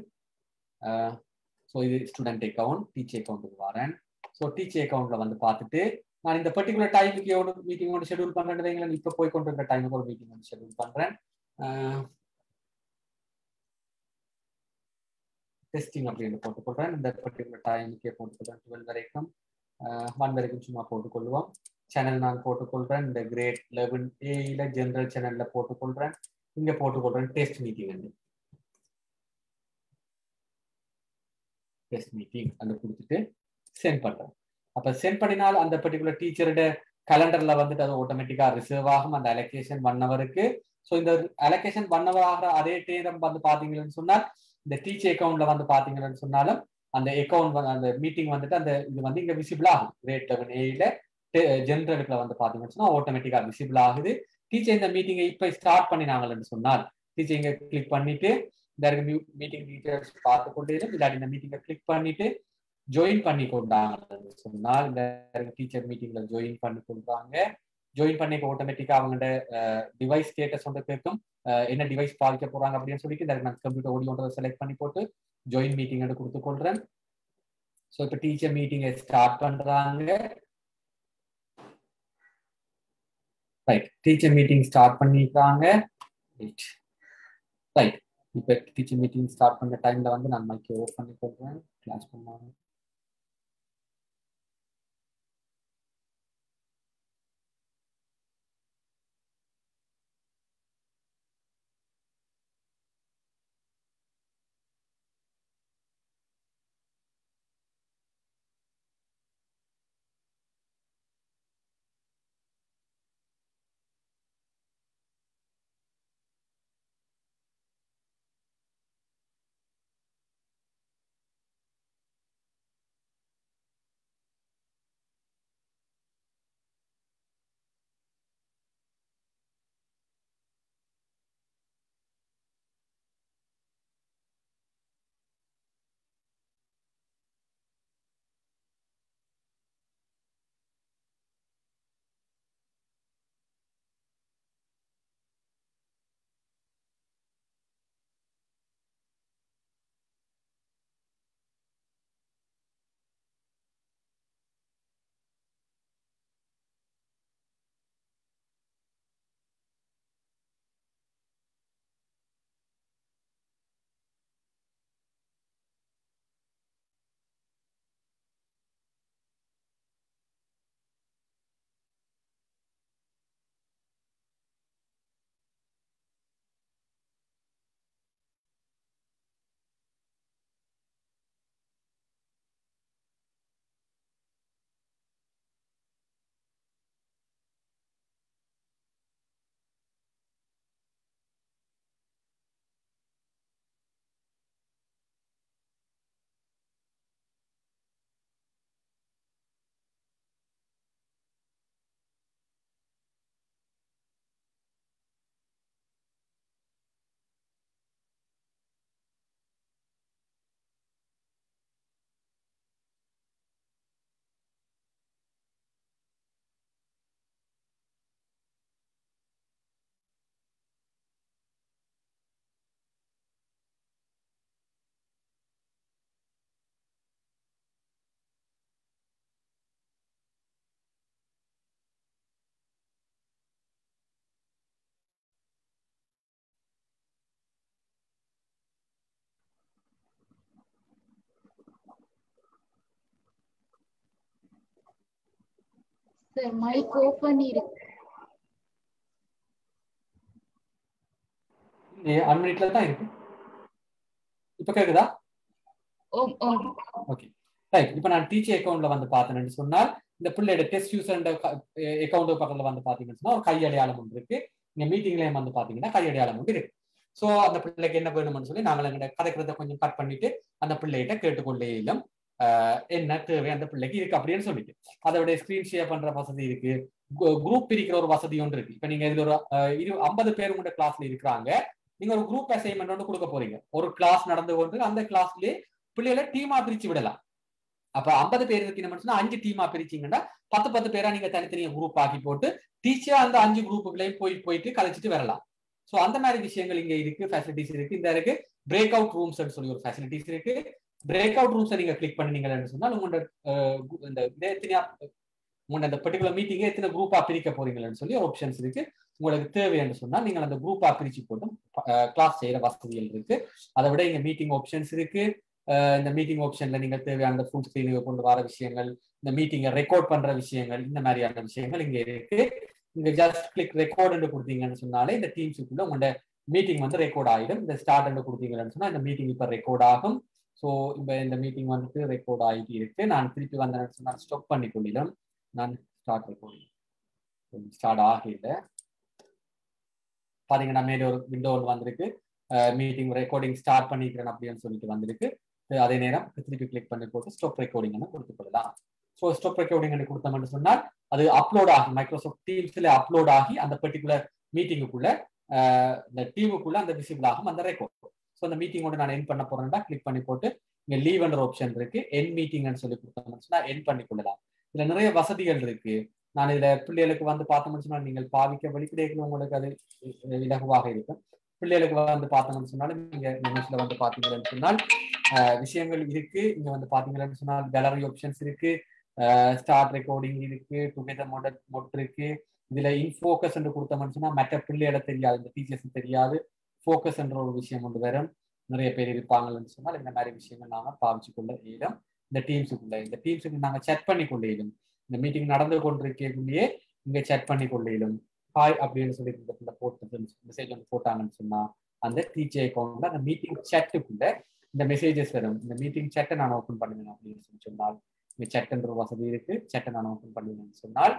ஸோ இது ஸ்டூடெண்ட் அக்கௌண்ட் டீச்சர் அக்கௌண்ட்டுக்கு வாரேன் ஸோ டீச்சர் அக்கௌண்ட்ல வந்து பார்த்துட்டு நான் இந்த பர்டிகுலர் டைமுக்கு எவ்வளோ மீட்டிங் ஒன்று ஷெடியூல் பண்றேன் இப்போ போய் கொண்டு இருக்கிற டைமுக்கு ஒரு மீட்டிங் வந்து ஷெடியூல் பண்றேன் டெஸ்டிங் அப்படின்னு போட்டுக்கொள்றேன் இந்த பர்டிகுலர் டைமுக்கே போட்டுக்கொள்றேன் டுவெல் வரைக்கும் ஒன் வரைக்கும் சும்மா போட்டுக்கொள்வோம் சேனல் நான் போட்டுக்கொள்றேன் இந்த கிரேட் லெவன் ஏல ஜெனரல் சேனல்ல போட்டுக்கொள்றேன் இங்க போட்டுக்கொள்றேன் டெஸ்ட் மீட்டிங் வந்து டெஸ்ட் மீட்டிங் அந்த கொடுத்துட்டு சென்ட் பண்றேன் அப்ப சென்ட் பண்ணினால் அந்த பர்டிகுலர் டீச்சரோட கலண்டர்ல வந்துட்டு அது ஆட்டோமேட்டிக்கா ரிசர்வ் ஆகும் அந்த அலோகேஷன் ஒன் ஹவருக்கு ஸோ இந்த அலோகேஷன் ஒன் ஹவர் ஆகிற அதே நேரம் வந்து பாத்தீங்கன்னு சொன்னால் இந்த டீச்சர் அக்கௌண்ட்ல வந்து பாத்தீங்கன்னு சொன்னாலும் அந்த அக்கௌண்ட் அந்த மீட்டிங் வந்துட்டு அந்த இது வந்து இங்க விசிபிள் ஆகும் கிரேட் லெவன் ஏல ஜென்ரலுக்குல வந்து பாத்தீங்கன்னு சொன்னா ஆட்டோமேட்டிக்கா விசிபிள் ஆகுது டீச்சர் இந்த மீட்டிங்கை இப்ப ஸ்டார்ட் பண்ணினாங்கன்னு சொன்னால் டீச்சர் இங்க கிளிக் பண்ணிட்டு இந்த மீட்டிங் டீட்டெயில்ஸ் பார்த்து கொண்டே இல்லாட்டி இந்த மீட்டிங்கை கிளிக் பண்ணிட்டு ஜாயின் பண்ணி கொண்டாங்கன்னு சொன்னால் இந்த டீச்சர் மீட்டிங்ல ஜாயின் பண்ணி கொள்றாங்க ஜாயின் பண்ணி ஆட்டோமேட்டிக்கா அவங்களோட டிவைஸ் ஸ்டேட்டஸ் வந்து கேட்கும் என்ன டிவைஸ் பாதிக்க போறாங்க அப்படின்னு சொல்லிட்டு இந்த நான் கம்ப்யூட்டர் ஓடியோன்றதை செலக்ட் பண்ணி போட்டு ஜாயின் மீட்டிங் கொடுத்து கொள்றேன் ஸோ இப்போ டீச்சர் மீட்டிங்கை ஸ்டார்ட் பண்றாங்க ரைட் டீச்சர் மீட்டிங் ஸ்டார்ட் பண்ணிருக்காங்க ரைட் ரைட் இப்போ டீச்சர் மீட்டிங் ஸ்டார்ட் பண்ண டைம்ல வந்து நான் மைக்கை ஓப் பண்ணி கொள்றேன் கிளாஸ் பண்ணாங்க சார் மைக் ஓபன் இருக்கு அன்மினிட்ல தான் இருக்கு இப்ப கேக்குதா ஓம் ஓம் ஓகே ரைட் இப்போ நான் டீச்சர் அக்கௌண்ட்ல வந்து பார்த்தேன்னு சொன்னால் இந்த பிள்ளையோட டெஸ்ட் யூசர் அக்கௌண்ட் பக்கத்துல வந்து பாத்தீங்கன்னு சொன்னா ஒரு கை அடையாளம் ஒன்று இருக்கு நீங்க மீட்டிங்லயும் வந்து பாத்தீங்கன்னா கை அடையாளம் ஒன்று இருக்கு ஸோ அந்த பிள்ளைக்கு என்ன வேணும்னு சொல்லி நாங்கள் எங்க கதைக்கிறத கொஞ்சம் கட் பண்ணிட்டு அந்த பிள்ளைகிட்ட கேட்டுக்கொள்ளேயும் என்ன தேவை அந்த பிள்ளைக்கு இருக்கு அப்படின்னு சொல்லிட்டு அதோட ஸ்கிரீன் ஷேர் பண்ற வசதி இருக்கு குரூப் பிரிக்கிற ஒரு வசதி ஒன்று இருக்கு இப்ப நீங்க இதுல ஒரு இரு ஐம்பது பேர் உங்க கிளாஸ்ல இருக்கிறாங்க நீங்க ஒரு குரூப் அசைன்மெண்ட் ஒன்று கொடுக்க போறீங்க ஒரு கிளாஸ் நடந்து கொண்டு அந்த கிளாஸ்லயே பிள்ளைகளை டீமா பிரிச்சு விடலாம் அப்ப ஐம்பது பேர் இருக்கீங்கன்னு சொன்னா அஞ்சு டீமா பிரிச்சீங்கன்னா பத்து பத்து பேரா நீங்க தனித்தனியா குரூப் ஆக்கி போட்டு டீச்சர் அந்த அஞ்சு குரூப்புகளையும் போய் போயிட்டு கலைச்சிட்டு வரலாம் ஸோ அந்த மாதிரி விஷயங்கள் இங்க இருக்கு ஃபெசிலிட்டிஸ் இருக்கு இந்த இருக்கு பிரேக் அவுட் ரூம்ஸ் சொல்லி ஒரு ஃபெசிலிட்டிஸ் இருக்கு பிரேக் அவுட் ரூம்ஸை நீங்க கிளிக் பண்ணீங்கன்னு சொன்னால் உங்களோட இந்த எத்தனையா உங்களோட அந்த பர்டிகுலர் மீட்டிங்கை எத்தனை குரூப்பா பிரிக்க போறீங்கன்னு சொல்லி ஆப்ஷன்ஸ் இருக்கு உங்களுக்கு தேவைன்னு சொன்னால் நீங்கள் அந்த குரூப்பா பிரிச்சு போட்டும் கிளாஸ் செய்யற வசதிகள் இருக்கு அதை விட இங்க மீட்டிங் ஆப்ஷன்ஸ் இருக்கு இந்த மீட்டிங் ஆப்ஷன்ல நீங்க தேவையான ஃபுல் ஸ்கிரீனுக்கு கொண்டு வர விஷயங்கள் இந்த மீட்டிங்கை ரெக்கார்ட் பண்ற விஷயங்கள் இந்த மாதிரியான விஷயங்கள் இங்க இருக்கு இங்க ஜஸ்ட் கிளிக் ரெக்கார்டு கொடுத்தீங்கன்னு சொன்னாலே இந்த டீம்ஸுக்குள்ள உங்களோட மீட்டிங் வந்து ரெக்கார்ட் ஆயிடும் இந்த ஸ்டார்ட் கொடுத்தீங்கன்னு சொன்னா இந்த மீட்டிங் இப்ப ரெக்கார்ட் ஆகும் ஸோ இப்போ இந்த மீட்டிங் வந்துட்டு ரெக்கார்ட் ஆகிட்டு இருக்கு நான் திருப்பி வந்தேன்னு சொன்னால் ஸ்டாப் பண்ணி கொள்ளிடும் நான் ஸ்டார்ட் ரெக்கார்டிங் ஸ்டார்ட் ஆகல பாத்தீங்கன்னா மேலே ஒரு விண்டோ ஒன்று வந்திருக்கு மீட்டிங் ரெக்கார்டிங் ஸ்டார்ட் பண்ணிக்கிறேன் அப்படின்னு சொல்லிட்டு வந்திருக்கு அதே நேரம் திருப்பி கிளிக் பண்ணி போட்டு ஸ்டாப் ரெக்கார்டிங் கொடுத்துக் கொள்ளலாம் ஸோ ஸ்டாப் ரெக்கார்டிங் கொடுத்தோம்னு சொன்னால் அது அப்லோட் ஆகி மைக்ரோசாஃப்ட் டீம்ஸ்ல அப்லோட் ஆகி அந்த பர்டிகுலர் மீட்டிங்குக்குள்ள இந்த டீமுக்குள்ள அந்த விசிபிள் ஆகும் அந்த ரெக்கார்ட் ஸோ அந்த மீட்டிங்கோட நான் என் பண்ண போறேன்டா கிளிக் பண்ணி போட்டு இங்க லீவ் என்ற ஆப்ஷன் இருக்கு என் மீட்டிங்னு சொல்லி கொடுத்தோம்னு சொன்னா என் பண்ணி கொள்ளலாம் இதுல நிறைய வசதிகள் இருக்கு நான் இதுல பிள்ளைகளுக்கு வந்து பார்த்தோம்னு சொன்னா நீங்கள் பாவிக்க வெளிப்படைகள் உங்களுக்கு அது இலகுவாக இருக்கும் பிள்ளைகளுக்கு வந்து பார்த்தோம்னு சொன்னாலும் நீங்க நிமிஷத்துல வந்து பாத்தீங்கன்னு சொன்னால் விஷயங்கள் இருக்கு இங்க வந்து பாத்தீங்கன்னு சொன்னால் கேலரி ஆப்ஷன்ஸ் இருக்கு ஸ்டார்ட் ரெக்கார்டிங் இருக்கு டுகெதர் மோட் மொட் இருக்கு இதுல இன்ஃபோக்கஸ் என்று கொடுத்தோம்னு சொன்னா மற்ற பிள்ளைகளை தெரியாது இந்த டீச்சர்ஸ் தெரியாது ஃபோக்கஸ் என்ற ஒரு விஷயம் ஒன்று வரும் நிறைய பேர் இருப்பாங்கன்னு சொன்னால் இந்த மாதிரி விஷயங்கள் நாம பாவிச்சு கொள்ள இயலும் இந்த டீம்ஸுக்குள்ள இந்த டீம்ஸுக்கு நாங்க செட் பண்ணி கொள்ள இயலும் இந்த மீட்டிங் நடந்து கொண்டிருக்கே இங்க செட் பண்ணி கொள்ள இயலும் ஹாய் அப்படின்னு சொல்லி இந்த போட்டு மெசேஜ் ஒன்று போட்டாங்கன்னு சொன்னா அந்த டீச்சர் அக்கௌண்ட்ல அந்த மீட்டிங் சேட்டுக்குள்ள இந்த மெசேஜஸ் வரும் இந்த மீட்டிங் சேட்டை நான் ஓப்பன் பண்ணுவேன் அப்படின்னு சொல்லி சொன்னால் இந்த சேட்டுன்ற வசதி இருக்கு சேட்டை நான் ஓப்பன் பண்ணுவேன்னு சொன்னால்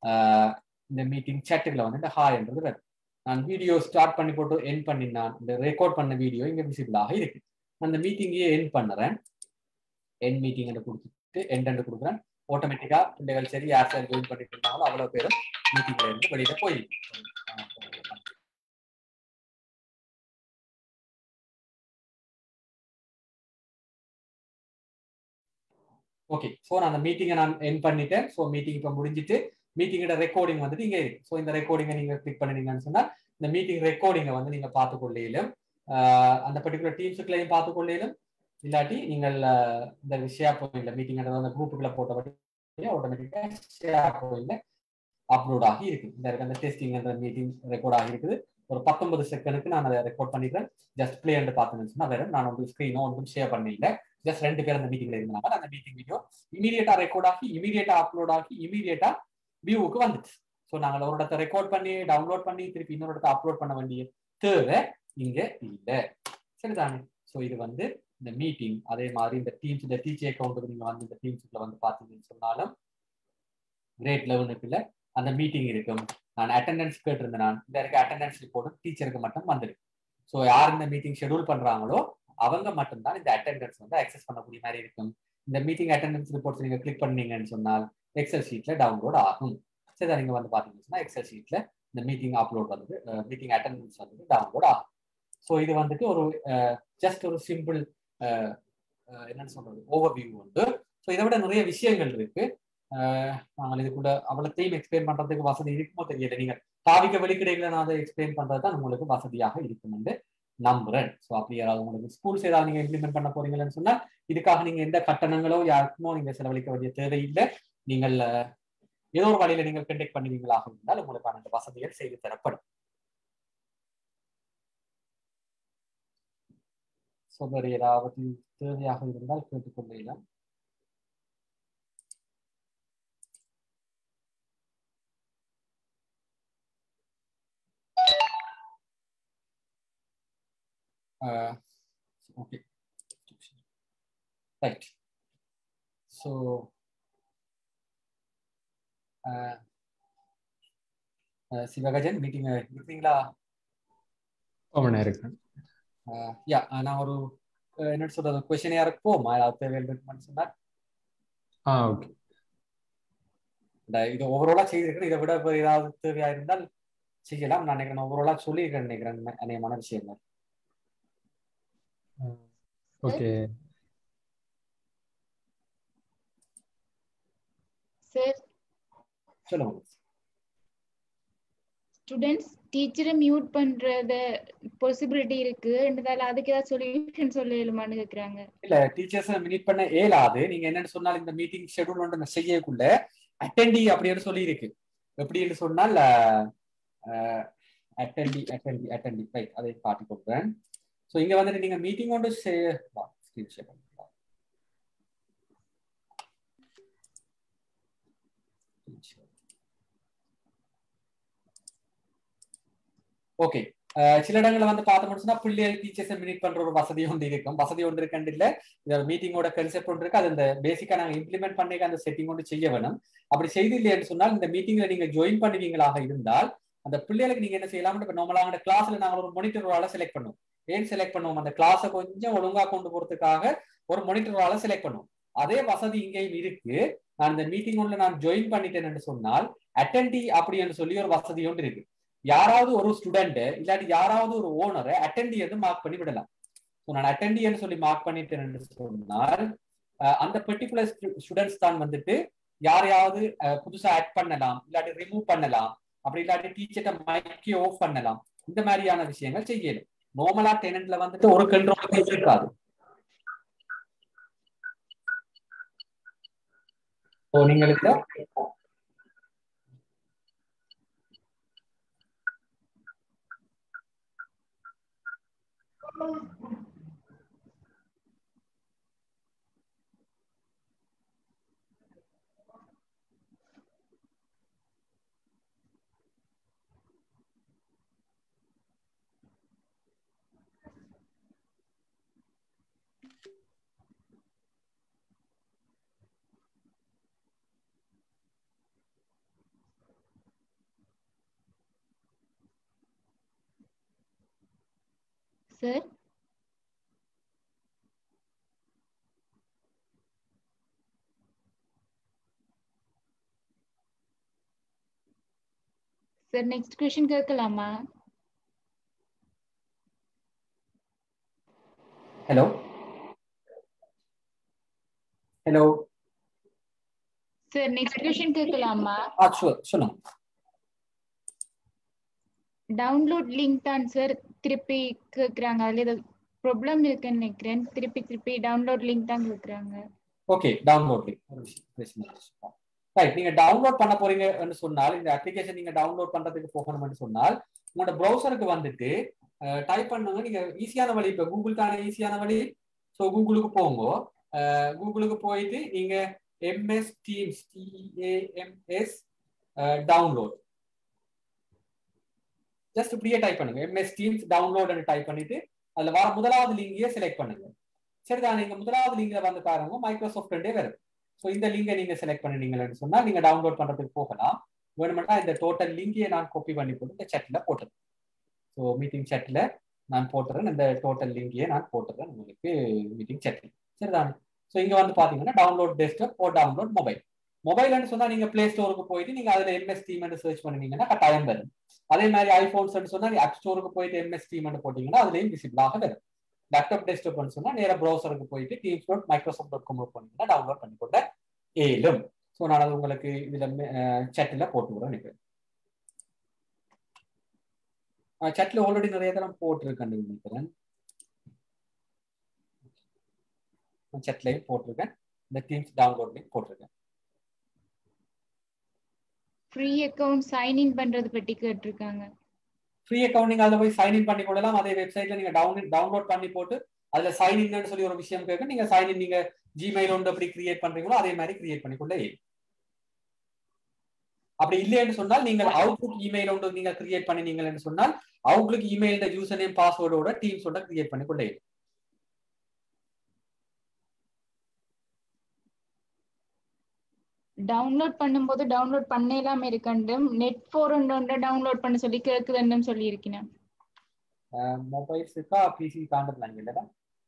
இந்த மீட்டிங் சேட்டுகளை வந்து இந்த ஹாய் என்றது வரும் நான் வீடியோ ஸ்டார்ட் பண்ணி போட்டு என் பண்ணினான் இந்த ரெக்கார்ட் பண்ண வீடியோ இங்க விசிபிளாக இருக்கு அந்த மீட்டிங்கையே என் பண்ணுறேன் என் மீட்டிங் கொடுத்துட்டு என் என்று கொடுக்குறேன் ஆட்டோமேட்டிக்கா பிள்ளைகள் சரி யார் சார் ஜாயின் பண்ணிட்டு இருந்தாங்களோ அவ்வளவு பேரும் மீட்டிங்ல இருந்து வெளியில போயிருக்கு ஓகே ஸோ நான் அந்த மீட்டிங்கை நான் என் பண்ணிட்டேன் ஸோ மீட்டிங் இப்போ முடிஞ்சிட்டு மீட்டிங்கோட ரெக்கார்டிங் வந்துட்டு இங்கே இருக்கு ஸோ இந்த ரெக்கார்டிங்கை நீங்க கிளிக் பண்ணினீங்கன்னு சொன்னா இந்த மீட்டிங் ரெக்கார்டிங்கை வந்து நீங்க பார்த்து கொள்ளையிலும் அந்த பர்டிகுலர் டீம்ஸுக்குள்ளையும் பார்த்து கொள்ளையிலும் இல்லாட்டி நீங்கள் இந்த ஷேர் பாயிண்ட்ல மீட்டிங் அந்த குரூப்புக்குள்ள போட்டபடி ஆட்டோமேட்டிக்கா ஷேர் பாயிண்ட்ல அப்லோட் ஆகி இருக்கு இந்த இருக்க அந்த டெஸ்டிங் அந்த மீட்டிங் ரெக்கார்ட் ஆகி இருக்குது ஒரு பத்தொன்பது செகண்டுக்கு நான் அதை ரெக்கார்ட் பண்ணிக்கிறேன் ஜஸ்ட் பிளே என்று பார்த்தேன்னு சொன்னா வேற நான் வந்து ஸ்க்ரீனோ ஒன்றும் ஷேர் பண்ணல ஜஸ்ட் ரெண்டு பேர் அந்த மீட்டிங்ல இருந்தாங்க அந்த மீட்டிங் வீடியோ இமீடியட்டா ரெக்கார்ட் ஆகி இமீடியட்டா அப்லோட் ஆகி இமீடியட்டா வியூவுக்கு வந்துச்சு ஸோ நாங்கள் ஒரு இடத்த ரெக்கார்ட் பண்ணி டவுன்லோட் பண்ணி திருப்பி இன்னொரு இடத்த அப்லோட் பண்ண வேண்டிய தேவை இங்க இல்லை சரிதானே ஸோ இது வந்து இந்த மீட்டிங் அதே மாதிரி இந்த டீம்ஸ் இந்த டீச்சர் அக்கௌண்ட்டுக்கு நீங்க வந்து இந்த டீம்ஸ்ல வந்து பாத்தீங்கன்னு சொன்னாலும் கிரேட் லெவனுக்குள்ள அந்த மீட்டிங் இருக்கும் நான் அட்டெண்டன்ஸ் கேட்டிருந்தேன் நான் இந்த இருக்க அட்டெண்டன்ஸ் ரிப்போர்ட் டீச்சருக்கு மட்டும் வந்துருக்கு ஸோ யார் இந்த மீட்டிங் ஷெடியூல் பண்றாங்களோ அவங்க மட்டும்தான் இந்த அட்டெண்டன்ஸ் வந்து அக்சஸ் பண்ணக்கூடிய மாதிரி இருக்கும் இந்த மீட்டிங் அட்டெண்டன்ஸ் ரிப்போர்ட்ஸ் நீங்க கிளிக் பண்ணீங்கன்னு சொன்னால் எக்ஸல் ஷீட்ல டவுன்லோட் ஆகும் சரி நீங்க வந்து பாத்தீங்கன்னா எக்ஸல் ஷீட்ல இந்த மீட்டிங் அப்லோட் வந்து மீட்டிங் அட்டெண்டன்ஸ் வந்து டவுன்லோட் ஆகும் ஸோ இது வந்துட்டு ஒரு ஜஸ்ட் ஒரு சிம்பிள் என்னன்னு சொல்றது ஓவர் வியூ உண்டு ஸோ இதை விட நிறைய விஷயங்கள் இருக்கு நாங்கள் இதுக்குள்ள அவ்வளோத்தையும் எக்ஸ்பிளைன் பண்றதுக்கு வசதி இருக்குமோ தெரியல நீங்க தாவிக்க வெளிக்கிடைகளை நான் அதை எக்ஸ்பிளைன் பண்றது தான் உங்களுக்கு வசதியாக இருக்கும் என்று நம்புறேன் ஸோ அப்படி யாராவது உங்களுக்கு ஸ்கூல்ஸ் ஏதாவது நீங்க இம்ப்ளிமெண்ட் பண்ண போறீங்கன்னு சொன்னா இதுக்காக நீங்க எந்த கட்டணங்களோ யாருக்குமோ நீங்க செலவழிக்க வேண்டிய தேவையில்லை நீங்கள் ஏதோ ஒரு வழியில நீங்கள் கண்டெக்ட் பண்ணுவீங்களாக இருந்தால் உங்களுக்கான அந்த வசதிகள் செய்து தரப்படும் ஸோ வேறு ஏதாவது தேவையாக இருந்தால் கேட்டுக்கொள்ளலாம் okay right so Sivagajan meeting இருக்கிறீங்களா ஓமனா இருக்கேன் யா நான் ஒரு என்ன சொல்றது கொஸ்டின் யாருக்கு போமா ஏதாவது தேவைகள் இருக்குமான்னு சொன்னா ஆ ஓகே இது ஓவராலா செய்திருக்கேன் இதை விட ஏதாவது தேவையா இருந்தால் செய்யலாம் நான் நினைக்கிறேன் ஓவராலா சொல்லியிருக்கேன் நினைக்கிறேன் அநேகமான விஷயங்கள் ஓகே சார் சொல்லுங்க ஸ்டூடெண்ட்ஸ் டீச்சரை மியூட் பண்றத பாசிபிலிட்டி இருக்குன்றதால அதுக்கு ஏதாவது சொல்யூஷன் சொல்ல இயலுமான்னு கேக்குறாங்க இல்ல டீச்சர்ஸ் மினிட் பண்ண இயலாது நீங்க என்னன்னு சொன்னால் இந்த மீட்டிங் ஷெட்யூல் ஒன்று செய்யக்குள்ள அட்டெண்டி அப்படின்னு சொல்லி இருக்கு எப்படின்னு சொன்னால் அட்டெண்டி அட்டெண்டி அட்டெண்டி ரைட் அதை காட்டி கொடுக்குறேன் ஸோ இங்க வந்துட்டு நீங்க மீட்டிங் ஒன்று ஸ்கிரீன் ஷேர் ஓகே சில இடங்கள்ல வந்து பார்த்து சொன்னா பிள்ளைகள் டீச்சர்ஸை மினிட் பண்ற ஒரு வசதி ஒன்று இருக்கும் வசதி ஒன்று இருக்குன்னு இல்ல இந்த மீட்டிங்கோட கன்செப்ட் ஒன்று இருக்கு அது இந்த பேசிக்கா நாங்க இம்ப்ளிமெண்ட் பண்ணி அந்த செட்டிங் ஒன்று செய்ய வேணும் அப்படி செய்து இல்லைன்னு சொன்னால் இந்த மீட்டிங்ல நீங்க ஜாயின் பண்ணுவீங்களாக இருந்தால் அந்த பிள்ளைகளுக்கு நீங்க என்ன செய்யலாம் இப்ப நார்மலாக கிளாஸ்ல நாங்க ஒரு மொனிட்டர் செலக்ட் பண்ணுவோம் ஏன் செலக்ட் பண்ணுவோம் அந்த கிளாஸை கொஞ்சம் ஒழுங்கா கொண்டு போறதுக்காக ஒரு மொனிட்டர் செலக்ட் பண்ணுவோம் அதே வசதி இங்கேயும் இருக்கு நான் இந்த மீட்டிங் ஒன்று நான் ஜாயின் பண்ணிட்டேன்னு சொன்னால் அட்டெண்டி அப்படின்னு சொல்லி ஒரு வசதி ஒன்று இருக்கு யாராவது ஒரு ஸ்டூடெண்ட் இல்லாட்டி யாராவது ஒரு ஓனரை அட்டெண்டி என்று மார்க் பண்ணி விடலாம் ஸோ நான் அட்டெண்டி சொல்லி மார்க் பண்ணிட்டேன் சொன்னால் அந்த பெர்டிகுலர் ஸ்டூடெண்ட்ஸ் தான் வந்துட்டு யாரையாவது புதுசா ஆட் பண்ணலாம் இல்லாட்டி ரிமூவ் பண்ணலாம் அப்படி இல்லாட்டி டீச்சர்ட்ட மைக்கே ஆஃப் பண்ணலாம் இந்த மாதிரியான விஷயங்கள் செய்யணும் நார்மலா டெனன்ட்ல வந்துட்டு ஒரு கண்ட்ரோல் இருக்காது ஸோ நீங்களுக்கு சார் சார் நெக்ஸ்ட் கொஸ்டின் கேட்கலாமா hello hello sir next question கேட்கலாமா ஆ ஷூர் சொல்லுங்க டவுன்லோட் லிங்க் தான் சார் திருப்பி கேக்குறாங்க அதுல ஏதோ ப்ராப்ளம் இருக்குன்னு நினைக்கிறேன் திருப்பி திருப்பி டவுன்லோட் லிங்க் தான் கேக்குறாங்க ஓகே டவுன்லோட் லிங்க் ரைட் நீங்க டவுன்லோட் பண்ண போறீங்கன்னு சொன்னால் இந்த அப்ளிகேஷன் நீங்க டவுன்லோட் பண்றதுக்கு போகணும்னு சொன்னால் உங்களோட ப்ரௌசருக்கு வந்துட்டு டைப் பண்ணுங்க நீங்க ஈஸியான வழி இப்போ கூகுளுக்கான ஈஸியான வழி ஸோ கூகுளுக்கு போங்க கூகுளுக்கு போயிட்டு நீங்க MS Teams T A M S download just இப்படியே டைப் பண்ணுங்க எம்எஸ் டீம்ஸ் டவுன்லோட் டைப் பண்ணிட்டு அதுல வர முதலாவது லிங்கையே செலக்ட் பண்ணுங்க சரிதான் நீங்க முதலாவது லிங்க்ல வந்து பாருங்க மைக்ரோசாஃப்ட் வருது ஸோ இந்த லிங்கை நீங்க செலக்ட் பண்ணினீங்கன்னு சொன்னா நீங்க டவுன்லோட் பண்றதுக்கு போகலாம் வேணுமெண்டா இந்த டோட்டல் லிங்கையே நான் காப்பி பண்ணி போட்டு இந்த செட்ல போட்டுறேன் ஸோ மீட்டிங் செட்ல நான் போட்டுறேன் இந்த டோட்டல் லிங்கையே நான் போட்டுறேன் உங்களுக்கு மீட்டிங் செட்ல சரிதானே ஸோ இங்க வந்து பாத்தீங்கன்னா டவுன்லோட் டெஸ்க்டாப் ஓ டவுன்லோட் மொபைல் மொபைல்னு சொன்னா நீங்க பிளே ஸ்டோருக்கு போயிட்டு நீங்க அதுல எம்எஸ் டீம் சர்ச் பண்ணீங்கன்னா கட்டாயம் வரும் அதே மாதிரி ஐபோன்ஸ் சொன்னா ஆப் ஸ்டோருக்கு போயிட்டு எம்எஸ் டீம் போட்டீங்கன்னா அதுலயும் விசிபிளாக வரும் லேப்டாப் டெஸ்க்டாப் சொன்னா நேர ப்ரௌசருக்கு போயிட்டு Teams dot Microsoft dot com பண்ணீங்கன்னா டவுன்லோட் பண்ணி கொண்ட ஏலும் ஸோ நான் அது உங்களுக்கு இதுல சட்டில் போட்டு விட நினைக்கிறேன் சட்ல ஆல்ரெடி நிறைய தரம் போட்டிருக்கேன் நினைக்கிறேன் சட்லையும் போட்டிருக்கேன் இந்த டீம்ஸ் டவுன்லோட்லையும் போட்டிருக்கேன் ஃப்ரீ அக்கவுண்ட் சைன் இன் பண்றது பத்தி கேட்டிருக்காங்க ஃப்ரீ அக்கவுண்ட் நீங்க அதில் போய் சைன் இன் பண்ணி கொள்ளலாம் அதே வெப்சைட்ல நீங்க டவுன் டவுன்லோட் பண்ணி போட்டு அதுல சைன் இன்னு சொல்லி ஒரு விஷயம் கேட்க நீங்க சைன் இன் நீங்க ஜிமெயில் ஒன்று எப்படி கிரியேட் பண்றீங்களோ அதே மாதிரி கிரியேட் பண்ணி கொள்ள அப்படி இல்லைன்னு சொன்னால் நீங்கள் அவுட்லுக் இமெயில் ஒன்று நீங்க கிரியேட் பண்ணினீங்கன்னு சொன்னால் அவுட்லுக் இமெயில் யூசர் நேம் பாஸ்வேர்டோட டீம்ஸோட கிரியேட் பண்ணி கொள்ளே டவுன்லோட் பண்ணும்போது டவுன்லோட் பண்ணலாம இருக்கண்டும் நெட் ஃபோர் டவுன்லோட் பண்ண சொல்லி கேக்குதுன்னு சொல்லி இருக்கேன் மொபைல்ஸ் இருக்கா பிசி தாண்டலாம் இல்லைடா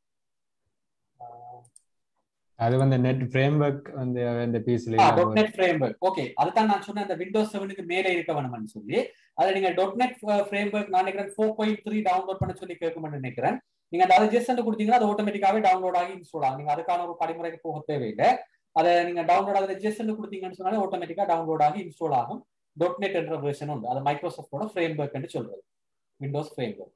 அது வந்து நெட் ஃப்ரேம்வொர்க் வந்து அந்த பீஸ்ல டாட் நெட் ஃப்ரேம்வொர்க் ஓகே அதுதான் நான் சொன்ன அந்த விண்டோஸ் செவனுக்கு மேலே இருக்க வேணும்னு சொல்லி அதை நீங்க டாட் நெட் ஃப்ரேம்வொர்க் நான் நினைக்கிறேன் ஃபோர் பாயிண்ட் த்ரீ டவுன்லோட் பண்ண சொல்லி கேட்கும்னு நினைக்கிறேன் நீங்க அந்த ஜெஸ்ட் கொடுத்தீங்கன்னா அது ஆட்டோமேட்டிக்காவே டவுன்லோட் ஆகி இன்ஸ்டால் ஆகும் நீங்க அதுக்கான ஒரு படிமுறைக்கு போக தேவையில்லை அதை நீங்க டவுன்லோட் அதில் ஜெஸ்ட் கொடுத்தீங்கன்னு சொன்னாலே ஆட்டோமேட்டிக்கா டவுன்லோட் ஆகி இன்ஸ்டால் ஆகும் டாட் நெட் என்ற வெர்ஷன் உண்டு அது மைக்ரோசாஃப்டோட ஃப்ரேம்வொர்க் சொல்றது விண்டோஸ் ஃப்ரேம்வொர்க்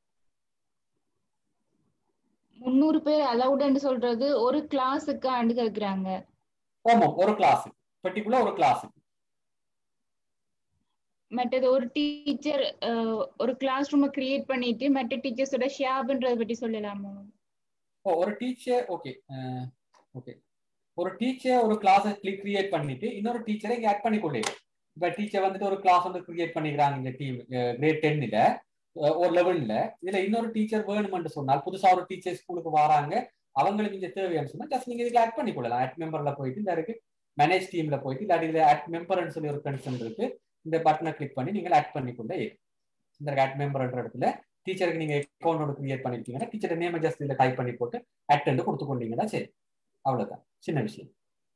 முந்நூறு பேர் அலவுடுன்னு சொல்றது ஒரு கிளாஸுக்கு ஆண்டு கேக்குறாங்க ஆமா ஒரு கிளாஸ் பர்டிகுலர் ஒரு கிளாஸ் மற்றது ஒரு டீச்சர் ஒரு கிளாஸ் ரூம் கிரியேட் பண்ணிட்டு மற்ற டீச்சர்ஸோட ஷேர் பண்றத பத்தி சொல்லலாமா ஓ ஒரு டீச்சர் ஓகே ஓகே ஒரு டீச்சர் ஒரு கிளாஸை கிரியேட் பண்ணிட்டு இன்னொரு டீச்சரை இங்க ஆட் பண்ணி கொள்ளே இப்ப டீச்சர் வந்துட்டு ஒரு கிளாஸ் வந்து கிரியேட் பண்ணிக்கிறாங்க இந்த டீம் கிரேட் டென்னில் ஒரு லெவல்ல இதுல இன்னொரு டீச்சர் வேணும்னு சொன்னால் புதுசா ஒரு டீச்சர் ஸ்கூலுக்கு வராங்க அவங்களுக்கு இங்க தேவையானு சொன்னா ஜஸ்ட் நீங்க இதுல ஆட் பண்ணிக்கொள்ளலாம் ஆட் மெம்பர்ல போயிட்டு இந்த இருக்கு மேனேஜ் டீம்ல போயிட்டு இல்லாட்டி இதுல ஆட் மெம்பர்னு சொல்லி ஒரு கன்சர்ன் இருக்கு இந்த பட்டனை கிளிக் பண்ணி நீங்க ஆட் பண்ணிக்கொண்டே இந்த ஆட் மெம்பர்ன்ற இடத்துல டீச்சருக்கு நீங்க அக்கௌண்ட் கிரியேட் பண்ணிருக்கீங்கன்னா டீச்சர் நேம் ஜஸ்ட் இதுல டைப் பண்ணி போட்டு அட்டெண்ட் கொடுத்து கொண்டீங்கன்னா சரி அவ்வளவுதான் சின்ன விஷயம்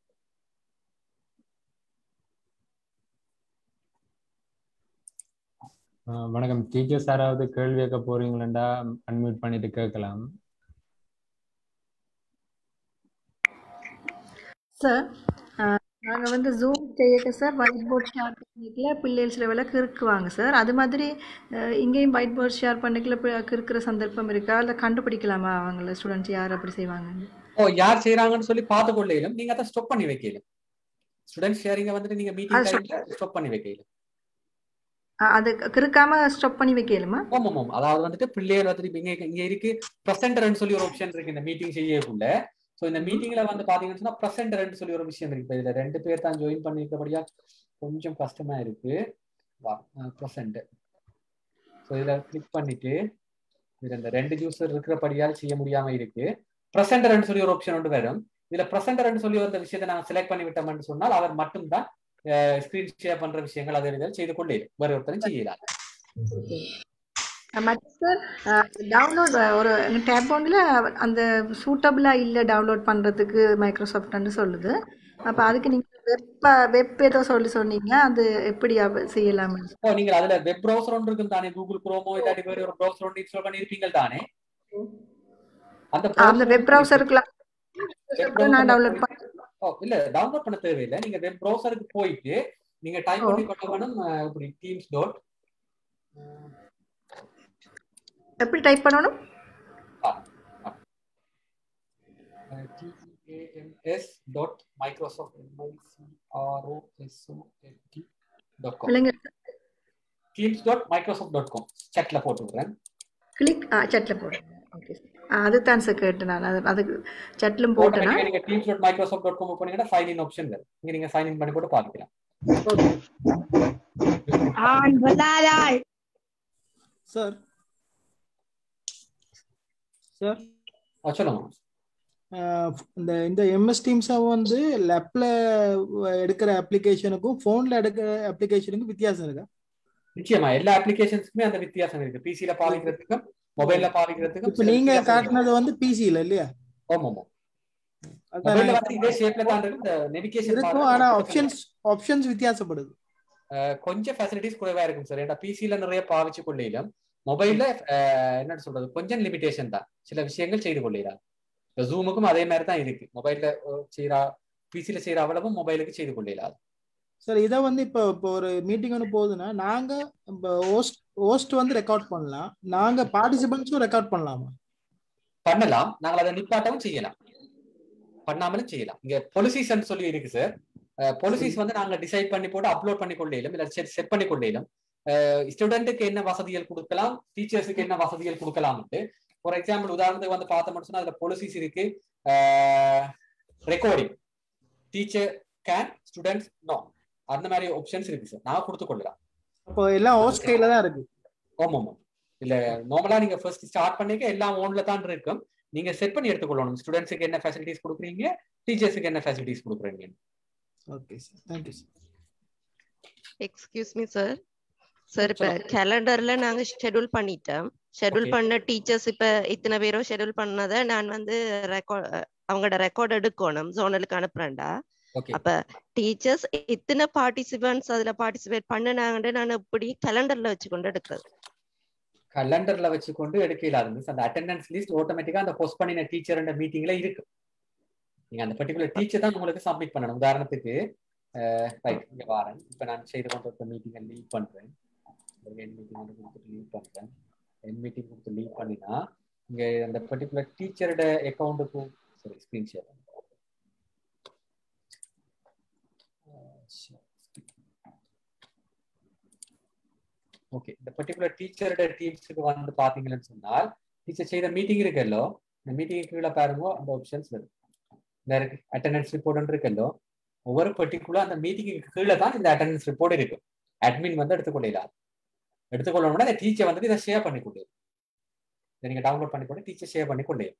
வணக்கம் டீச்சர்ஸ் யாராவது கேள்வி கேட்க போறீங்களா அன்மியூட் பண்ணிட்டு கேட்கலாம் சார் நாங்கள் வந்து ஜூம் செய்யக்க சார் ஒயிட் போர்ட் ஷேர் பண்ணிக்கல பிள்ளைகள் சில வேலை கிறுக்குவாங்க சார் அது மாதிரி இங்கேயும் ஒயிட் போர்ட் ஷேர் பண்ணிக்கல கிறுக்கிற சந்தர்ப்பம் இருக்கா இல்லை கண்டுபிடிக்கலாமா அவங்கள ஸ்டூடெண்ட்ஸ் யார் அப்படி செய்வாங்க ஓ யார் செய்யறாங்கன்னு சொல்லி பார்த்து கொள்ளையிலும் நீங்க அதை ஸ்டாப் பண்ணி வைக்கலும் ஸ்டூடெண்ட் ஷேரிங்க வந்துட்டு நீங்க மீட்டிங் டைம்ல ஸ்டாப் பண்ணி வைக்கலும் அது கிறுக்காம ஸ்டாப் பண்ணி வைக்கலுமா ஆமாம் ஆமாம் அதாவது வந்துட்டு பிள்ளைகள் வந்துட்டு இங்க இங்க இருக்கு ப்ரெசென்டர்னு சொல்லி ஒரு ஆப்ஷன் இருக்கு இந்த மீட்டிங் செய்யக்குள்ள ஸோ இந்த மீட்டிங்ல வந்து பாத்தீங்கன்னு சொன்னா ப்ரெசென்டர்னு சொல்லி ஒரு விஷயம் இருக்கு இதுல ரெண்டு பேர் தான் ஜாயின் பண்ணிருக்கபடியா கொஞ்சம் கஷ்டமா இருக்கு ப்ரெசென்ட் ஸோ இதுல கிளிக் பண்ணிட்டு இதுல இந்த ரெண்டு யூசர் இருக்கிறபடியால் செய்ய முடியாம இருக்கு ப்ரெசென்டர்னு சொல்லி ஒரு ஆப்ஷன் ஒன்று வரும் இதுல ப்ரெசென்டர்னு சொல்லி ஒரு விஷயத்தை நாங்கள் செலக்ட் பண்ணி விட்டோம்னு சொன்னால் அவர் மட்டும்தான் ஸ்கிரீன் ஷேர் பண்ற விஷயங்கள் அதை இதில் செய்து கொண்டே வேற ஒருத்தரும் செய்யலாம் சார் டவுன்லோட் ஒரு டேப் ஒன்றில் அந்த சூட்டபிளாக இல்லை டவுன்லோட் பண்ணுறதுக்கு மைக்ரோசாஃப்ட்னு சொல்லுது அப்போ அதுக்கு நீங்கள் வெப் வெப் ஏதோ சொல்லி சொன்னீங்க அது எப்படி செய்யலாம் ஓ நீங்கள் அதுல வெப் ப்ரௌசர் ஒன்று இருக்கும் தானே கூகுள் குரோமோ இல்லாட்டி வேற ஒரு ப்ரௌசர் ஒன்று இன்ஸ்டால் பண்ணியிருப்பீங்க தானே அந்த அந்த வெப் ப்ரௌசருக்குள்ள நான் டவுன்லோட் பண்ண ஓ இல்ல டவுன்லோட் பண்ண தேவையில்லை நீங்க வெப் ப்ரௌசருக்கு போயிட்டு நீங்க டைப் பண்ணி கொண்டு வேணும் இப்படி டீம்ஸ் டாட் எப்படி டைப் பண்ணணும் TEAMS dot Microsoft M-I-C-R-O-S-O-F-T dot com teams dot Microsoft dot com chatல போட்டு விடுறேன் கிளிக் ஆ chatல போடுறேன் ஓகே அதுதான் சார் கேட்டேன் நான் அது அதுக்கு சட்லும் போட்டேன்னா நீங்க teams dot Microsoft dot com போனீங்கன்னா சைன் இன் ஆப்ஷன் வரும் இங்க நீங்க சைன் இன் பண்ணி போட்டு பாத்துக்கலாம் சார் சார் சொல்லுங்க இந்த இந்த எம்எஸ் டீம்ஸை வந்து லேப்ல எடுக்கிற அப்ளிகேஷனுக்கும் ஃபோன்ல எடுக்கிற அப்ளிகேஷனுக்கும் வித்தியாசம் இருக்கா நிச்சயமா எல்லா அப்ளிகேஷன்ஸ்க்குமே அந்த வித்தியாசம் இருக்கு பிசில பாவிக்கிறதுக்கும் மொபைல்ல பாவிக்கிறதுக்கும் இப்ப நீங்க காட்டினது வந்து பிசில இல்லையா ஆமா ஆமா மொபைல்ல வந்து இதே ஷேப்ல தான் இருக்கு இந்த நெவிகேஷன் இருக்கும் ஆனா ஆப்ஷன்ஸ் ஆப்ஷன்ஸ் வித்தியாசப்படுது கொஞ்சம் ஃபெசிலிட்டிஸ் குறைவா இருக்கும் சார் ஏன்னா பிசில நிறைய பாவிச்சு கொள்ளையிலும் மொபைல்ல என்ன சொல்றது கொஞ்சம் லிமிடேஷன் தான் சில விஷயங்கள் செய்து கொள்ளையிலாம் இப்போ ஜூமுக்கும் அதே மாதிரி தான் இருக்கு மொபைல்ல செய்யற பிசில செய்யற அவ்வளவும் மொபைலுக்கு செய்து கொள்ளையிலாம் சார் இதை வந்து இப்போ இப்போ ஒரு மீட்டிங் ஒன்று போகுதுன்னா நாங்க ஹோஸ்ட் ஹோஸ்ட் வந்து ரெக்கார்ட் பண்ணலாம் நாங்க பார்ட்டிசிபென்ட்ஸும் ரெக்கார்ட் பண்ணலாமா பண்ணலாம் நாங்கள் அதை நிப்பாட்டவும் செய்யலாம் பண்ணாமலும் செய்யலாம் இங்க பொலிசிஸ் சொல்லி இருக்கு சார் பொலிசிஸ் வந்து நாங்க டிசைட் பண்ணி போட்டு அப்லோட் பண்ணி கொள்ளையிலும் இல்ல செட் பண்ணி கொள்ளையிலும் ஸ்டூடெண்ட்டுக்கு என்ன வசதிகள் கொடுக்கலாம் டீச்சர்ஸுக்கு என்ன வசதிகள் கொடுக்கலாம்ட்டு ஃபார் எக்ஸாம்பிள் உதாரணத்துக்கு வந்து பார்த்தோம்னு சொன்னா அதுல பொலிசிஸ் இருக்கு recording teacher can students no அந்த மாதிரி ஆப்ஷன்ஸ் இருக்கு சார் நான் கொடுத்து கொள்ளலாம் அப்போ எல்லாம் ஹோஸ்ட் கையில தான் இருக்கு ஆமா ஆமா இல்ல நார்மலா நீங்க ஃபர்ஸ்ட் ஸ்டார்ட் பண்ணிக்க எல்லாம் ஓன்ல தான் இருக்கும் நீங்க செட் பண்ணி எடுத்துக்கொள்ளணும் ஸ்டூடெண்ட்ஸுக்கு என்ன ஃபெசிலிட்டிஸ் கொடுக்குறீங்க டீச்சர்ஸுக்கு என்ன ஃபெசிலிட்டிஸ் கொடுக்குறீங்க okay sir thank you sir excuse me sir sir இப்ப கேலண்டர்ல நாங்க ஷெட்யூல் பண்ணிட்டோம் ஷெட்யூல் Okay. பண்ண டீச்சர்ஸ் இப்ப இத்தனை பேரும் ஷெட்யூல் பண்ணதை நான் வந்து ரெக்கார்ட் அவங்களோட ரெக்கார்ட் எடுக்கணும் ஜோனலுக்கு அனுப்புறேன்டா ஓகே அப்ப டீச்சர்ஸ் இத்தனை பார்ட்டிசிபென்ட்ஸ் அதுல பார்ட்டிசிபேட் பண்ணுனாங்கன்னு நான் இப்படி கேலண்டர்ல வச்சு கொண்டு எடுக்கிறது கலண்டர்ல வச்சுக்கொண்டு எடுக்க இல்லாத மீன்ஸ் அந்த அட்டெண்டன்ஸ் லிஸ்ட் ஆட்டோமேட்டிக்கா அந்த போஸ்ட் பண்ணின டீச்சர் மீட்டிங்ல இருக்கு நீங்க அந்த பர்டிகுலர் டீச்சர் தான் உங்களுக்கு சப்மிட் பண்ணணும் உதாரணத்துக்கு ரைட் இங்க வாரேன் இப்ப நான் செய்து கொண்டிருக்க மீட்டிங்கை லீவ் பண்றேன் என் மீட்டிங் வந்து கொடுத்துட்டு லீவ் பண்றேன் என் மீட்டிங் கொடுத்து லீவ் பண்ணினா இங்க அந்த பர்டிகுலர் டீச்சரோட அக்கௌண்ட்டுக்கு சரி ஸ்கிரீன் ஷேர் ஓகே இந்த பர்டிகுலர் டீச்சரோட டீம்ஸுக்கு வந்து பாத்தீங்கன்னு சொன்னால் டீச்சர் செய்த மீட்டிங் இருக்கல்லோ இந்த மீட்டிங் கீழே பாருங்க அந்த ஆப்ஷன்ஸ் வரும் இந்த இருக்கு அட்டண்டன்ஸ் ரிப்போர்ட் இருக்கல்லோ ஒவ்வொரு பர்டிகுலர் அந்த மீட்டிங்க்கு கீழே தான் இந்த அட்டண்டன்ஸ் ரிப்போர்ட் இருக்கு அட்மின் வந்து எடுத்துக்கொள்ளலாம் எடுத்துக்கொள்ளணும்னா இந்த டீச்சர் வந்து இதை ஷேர் பண்ணி கொண்டு இதை நீங்க டவுன்லோட் பண்ணி கொண்டு டீச்சர் ஷேர் பண்ணி கொண்டு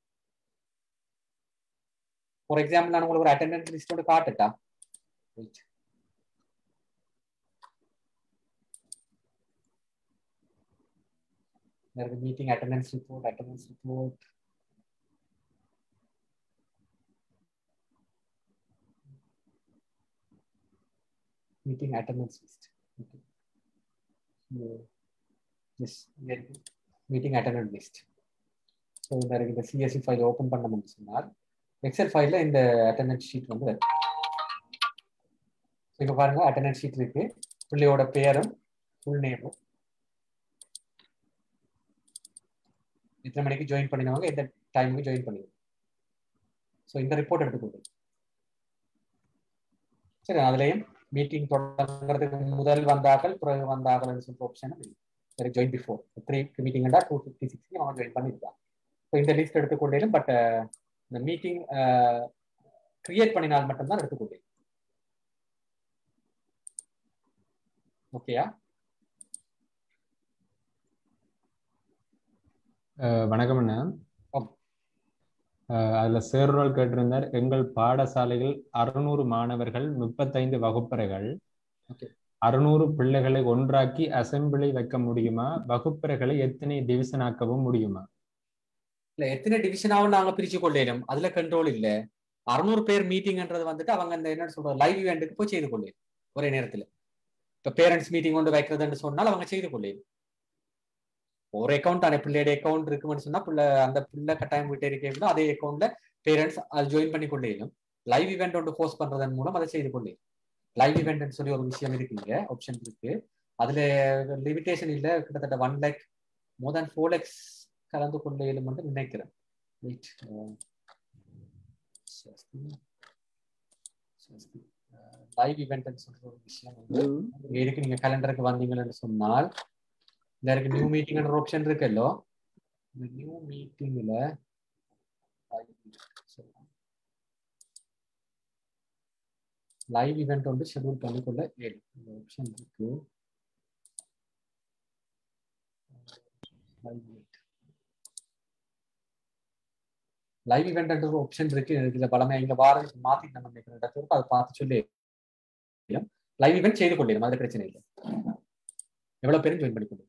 ஃபார் எக்ஸாம்பிள் நான் உங்களுக்கு ஒரு அட்டண்டன்ஸ் லிஸ்ட் ஒன்று காட்டுட்டா Wait. There is a meeting attendance report, attendance report. Meeting attendance list. Okay. So, this there is meeting attendance list. So there is the CSV file open பண்ணணும்னு சொன்னால் எக்ஸல் ஃபைல்ல இந்த அட்டெண்டன்ஸ் ஷீட் வந்து வருது இங்க பாருங்க அட்டெண்டன்ஸ் ஷீட் இருக்கு பிள்ளையோட பேரும் ஃபுல் நேமும் எத்தனை மணிக்கு ஜாயின் பண்ணினவங்க எந்த டைமுக்கு ஜாயின் பண்ணிடுவோம் ஸோ இந்த ரிப்போர்ட் எடுத்துக்கொண்டு சரி அதுலயும் மீட்டிங் தொடங்குறதுக்கு முதல் வந்தாக்கள் பிறகு வந்தாக்கள் சொல்ற ஆப்ஷன் சரி join before three meeting two fifty சிக்ஸ்க்கு அவங்க ஜாயின் பண்ணிருக்காங்க ஸோ இந்த லிஸ்ட் எடுத்துக்கொண்டேனும் பட் இந்த மீட்டிங் கிரியேட் பண்ணினால் மட்டும்தான் எடுத்துக்கொண்டேன் ஓகேயா அஹ் வணக்கம் அண்ணா ஆம். அஹ் அதுல சேர்ரோல் கேட்டிருந்தார் எங்கள் பாடசாலையில் அறுநூறு மாணவர்கள் முப்பத்தைந்து வகுப்பறைகள் Okay. அறுநூறு பிள்ளைகளை ஒன்றாக்கி அசெம்பிளி வைக்க முடியுமா வகுப்பறைகளை எத்தனை டிவிஷன் ஆக்கவும் முடியுமா இல்ல எத்தனை டிவிஷனாவும் நாங்க பிரிச்சு கொள்ளேனும் அதுல கண்ட்ரோல் இல்ல அறுநூறு பேர் மீட்டிங்ன்றது வந்துட்டு அவங்க அந்த என்ன சொல்ற லைவ் இவெண்ட்டுக்கு போய் செய்து கொள்ளேன் ஒரே நேரத்துல இப்ப பேரண்ட்ஸ் மீட்டிங் கொண்டு வைக்கிறதுன்னு சொன்னால் அவங்க செய்து கொள்ளேன் ஒரு அக்கௌண்ட் அந்த பிள்ளையோட அக்கௌண்ட் இருக்குன்னு சொன்னா பிள்ளை அந்த பிள்ளை கட்டாயம் விட்டு இருக்கேன் அதே அக்கௌண்ட்ல பேரண்ட்ஸ் அது ஜாயின் பண்ணி கொள்ளேனும் லைவ் இவெண்ட் ஒன்று போஸ்ட் பண்றதன் மூலம் அதை செய்து கொள்ளேன் லைவ் இவெண்ட் சொல்லி ஒரு விஷயம் இருக்குங்க ஆப்ஷன் இருக்கு அதுல லிமிடேஷன் இல்ல கிட்டத்தட்ட one lakh more than four lakhs கலந்து கொள்ளேனும் என்று நினைக்கிறேன் Wait, uh, லைவ் இவெண்ட் சொல்ற ஒரு விஷயம் வந்து இங்க இருக்கு நீங்க கேலண்டருக்கு வந்தீங்கன்னு சொன்னால் இந்த இருக்கு நியூ மீட்டிங் ஆப்ஷன் இருக்குல்லோ இந்த நியூ மீட்டிங்ல லைவ் இவெண்ட் வந்து ஷெட்யூல் பண்ணிக்கொள்ள ஏழு இந்த ஆப்ஷன் இருக்கு லைவ் இவெண்ட் ஒரு ஆப்ஷன் இருக்கு இதுல பலமே இங்க வாரம் மாத்தி நம்ம நினைக்கிற அதை பார்த்து சொல்லி லைவ் இவெண்ட் செய்து கொள்ளிடும் அது பிரச்சனை இல்லை எவ்வளவு பேரும் ஜாயின் பண்ணிக்கொள்ளும்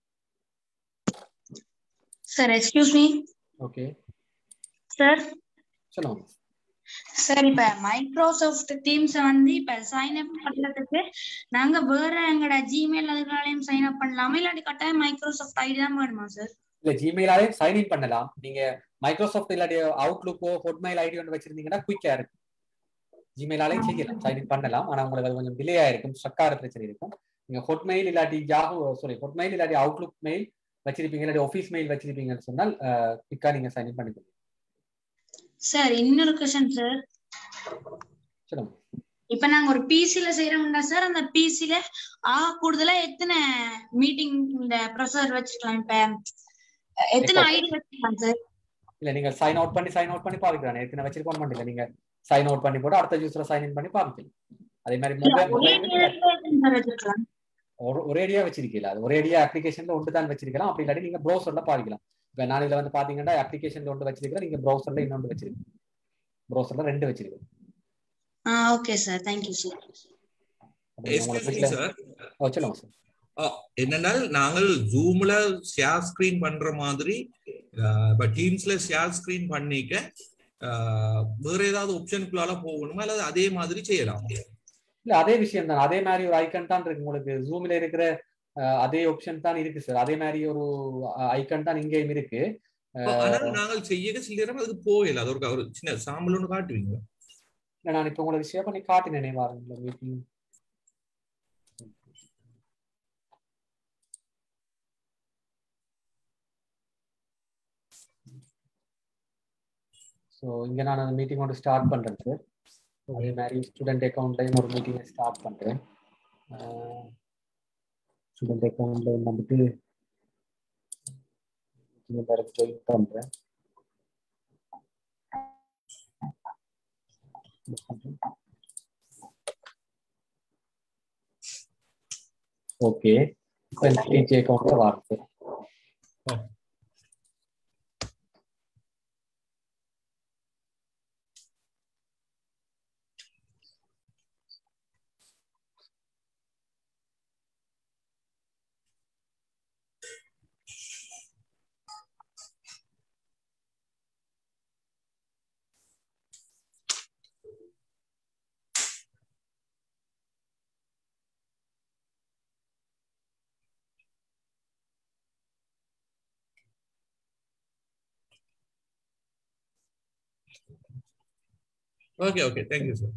sir excuse me okay sir சொல்லுங்க சார் இப்ப மைக்ரோசாஃப்ட் டீம்ஸ் வந்து இப்ப சைன் அப் பண்றதுக்கு நாங்க வேற எங்கட ஜிமெயில் அதுகளாலையும் சைன் அப் பண்ணலாமா இல்லாட்டி கட்டாயம் மைக்ரோசாஃப்ட் ஐடி தான் வேணுமா சார் இல்ல ஜிமெயிலாலே சைன் இன் பண்ணலாம் நீங்க மைக்ரோசாஃப்ட் இல்லாட்டி அவுட்லுக்கோ ஹொட்மெயில் ஐடி ஒன்று வச்சிருந்தீங்கன்னா குயிக்கா இருக்கும் ஜிமெயிலாலையும் செய்யலாம் சைன் இன் பண்ணலாம் ஆனா உங்களுக்கு அது கொஞ்சம் டிலே ஆயிருக்கும் ஸ்ட்ரக்கார பிரச்சனை இருக்கும் நீங்க ஹொட்மெயில் இல்லாட்டி ஜாஹூ சாரி ஹொட்மெயில் இல்லாட்டி அவுட்லுக் மெயில் வச்சிருப்பீங்க இல்லாட்டி ஆஃபீஸ் மெயில் வச்சிருப்பீங்கன்னு சொன்னால் குயிக்கா நீங்க சைன் இன் பண்ணிக்கலாம் சார் இன்னொரு கொஸ்டின் சார் சொல்லுங்க இப்ப நாங்க ஒரு பிசில செய்யறோம்னா சார் அந்த பிசில ஆக கூடுதலா எத்தனை மீட்டிங் இந்த ப்ரொசர் வச்சுக்கலாம் இப்ப எத்தனை ஐடி வச்சுக்கலாம் சார் இல்ல நீங்க சைன் அவுட் பண்ணி சைன் அவுட் பண்ணி பாவிக்கலாம் எத்தனை வச்சிருக்கோம் இல்ல நீங்க சைன் அவுட் பண்ணி போட்டு அடுத்த யூஸ்ல சைன் இன் பண்ணி பாவிக்கலாம் அதே மாதிரி இல்ல, mobile- ஒரே mobile நேரத்துல எத்தனை வச்சிருக்கலாம் ஒரு ஒரேடியா வச்சிருக்கீங்களா அது ஒரேடியா அப்ளிகேஷன்ல ஒன்று தான் வச்சிருக்கலாம் அப்படி இல்லாட்டி நீங்க ப்ரௌசர்ல பாதிக்கலாம் இப்ப நான் இதுல வந்து பாத்தீங்கன்னா அப்ளிகேஷன்ல ஒன்று வச்சிருக்கிறேன் நீங்க ப்ரௌசர்ல இன்னொன்று வச்சிருக்கீங்க ப்ரௌசர்ல ரெண்டு வச்சிருக்கீங்க ஆ ஓகே சார் தேங்க்யூ சார் அப்படி உங்களுக்கு எஸ்பெஷலி வீட்ல- சார் ஓ, சொல்லுங்க சார் என்னென்னால் நாங்கள் ஜூம்ல ஷேர் ஸ்கிரீன் பண்ற மாதிரி அஹ், இப்ப டீம்ஸ்ல ஷேர் ஸ்கிரீன் பண்ணிக்க அஹ், வேற ஏதாவது ஆப்ஷனுக்குள்ளால போகணுமா அல்லது அதே மாதிரி செய்யலாம் இல்ல அதே விஷயம் தான் அதே மாதிரி ஒரு ஐக்கன் தான் இருக்கு உங்களுக்கு ஜூம்ல இருக்கிற அஹ், அதே ஆப்ஷன் தான் இருக்கு சார் அதே மாதிரி ஒரு ஐக்கன் தான் இங்கேயும் இருக்கு அஹ், ஆனால் நாங்கள் செய்ய சில நேரம் அதுக்கு போகல அது ஒரு ஒரு சின்ன சாம்பிள் ஒன்று காட்டுவீங்க இல்ல, நான் இப்ப உங்களுக்கு ஷேர் பண்ணி காட்டினேனே வாருங்கள மீட்டிங் ஸோ இங்க நான் அந்த மீட்டிங் ஒன்று ஸ்டார்ட் பண்றேன் சார் அதே மாதிரி ஸ்டூடெண்ட் அக்கௌண்ட்லையும் ஒரு மீட்டிங்கை ஸ்டார்ட் பண்றேன் ஸ்டூடெண்ட் அக்கௌண்ட்ல வந்துட்டு ஜாயின் பண்றேன் ஓகே இப்போ இந்த டிஜே அக்கௌண்ட்ல வாருங்க sir okay okay thank you sir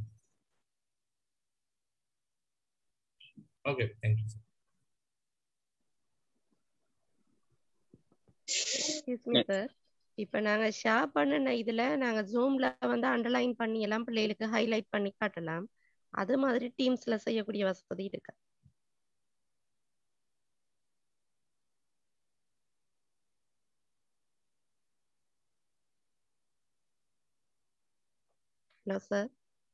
okay thank you sir excuse me sir இப்ப நாங்க ஷேர் பண்ணின இதுல நாங்க ஜூம்ல வந்து அண்டர்லைன் பண்ணி எல்லாம் பிள்ளைகளுக்கு ஹைலைட் பண்ணி காட்டலாம் அது மாதிரி டீம்ஸ்ல செய்யக்கூடிய வசதி இருக்கு ஹலோ சார்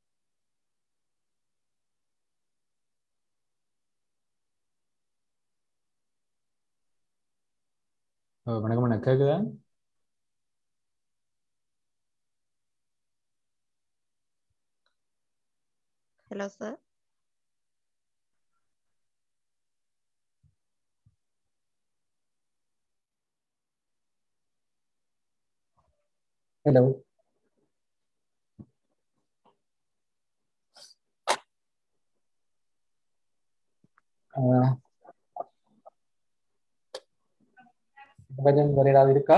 ஓ, வணக்கம் அண்ணா கேக்குதா ஹலோ சார் ஹலோ கொஞ்சம் வேற ஏதாவது இருக்கா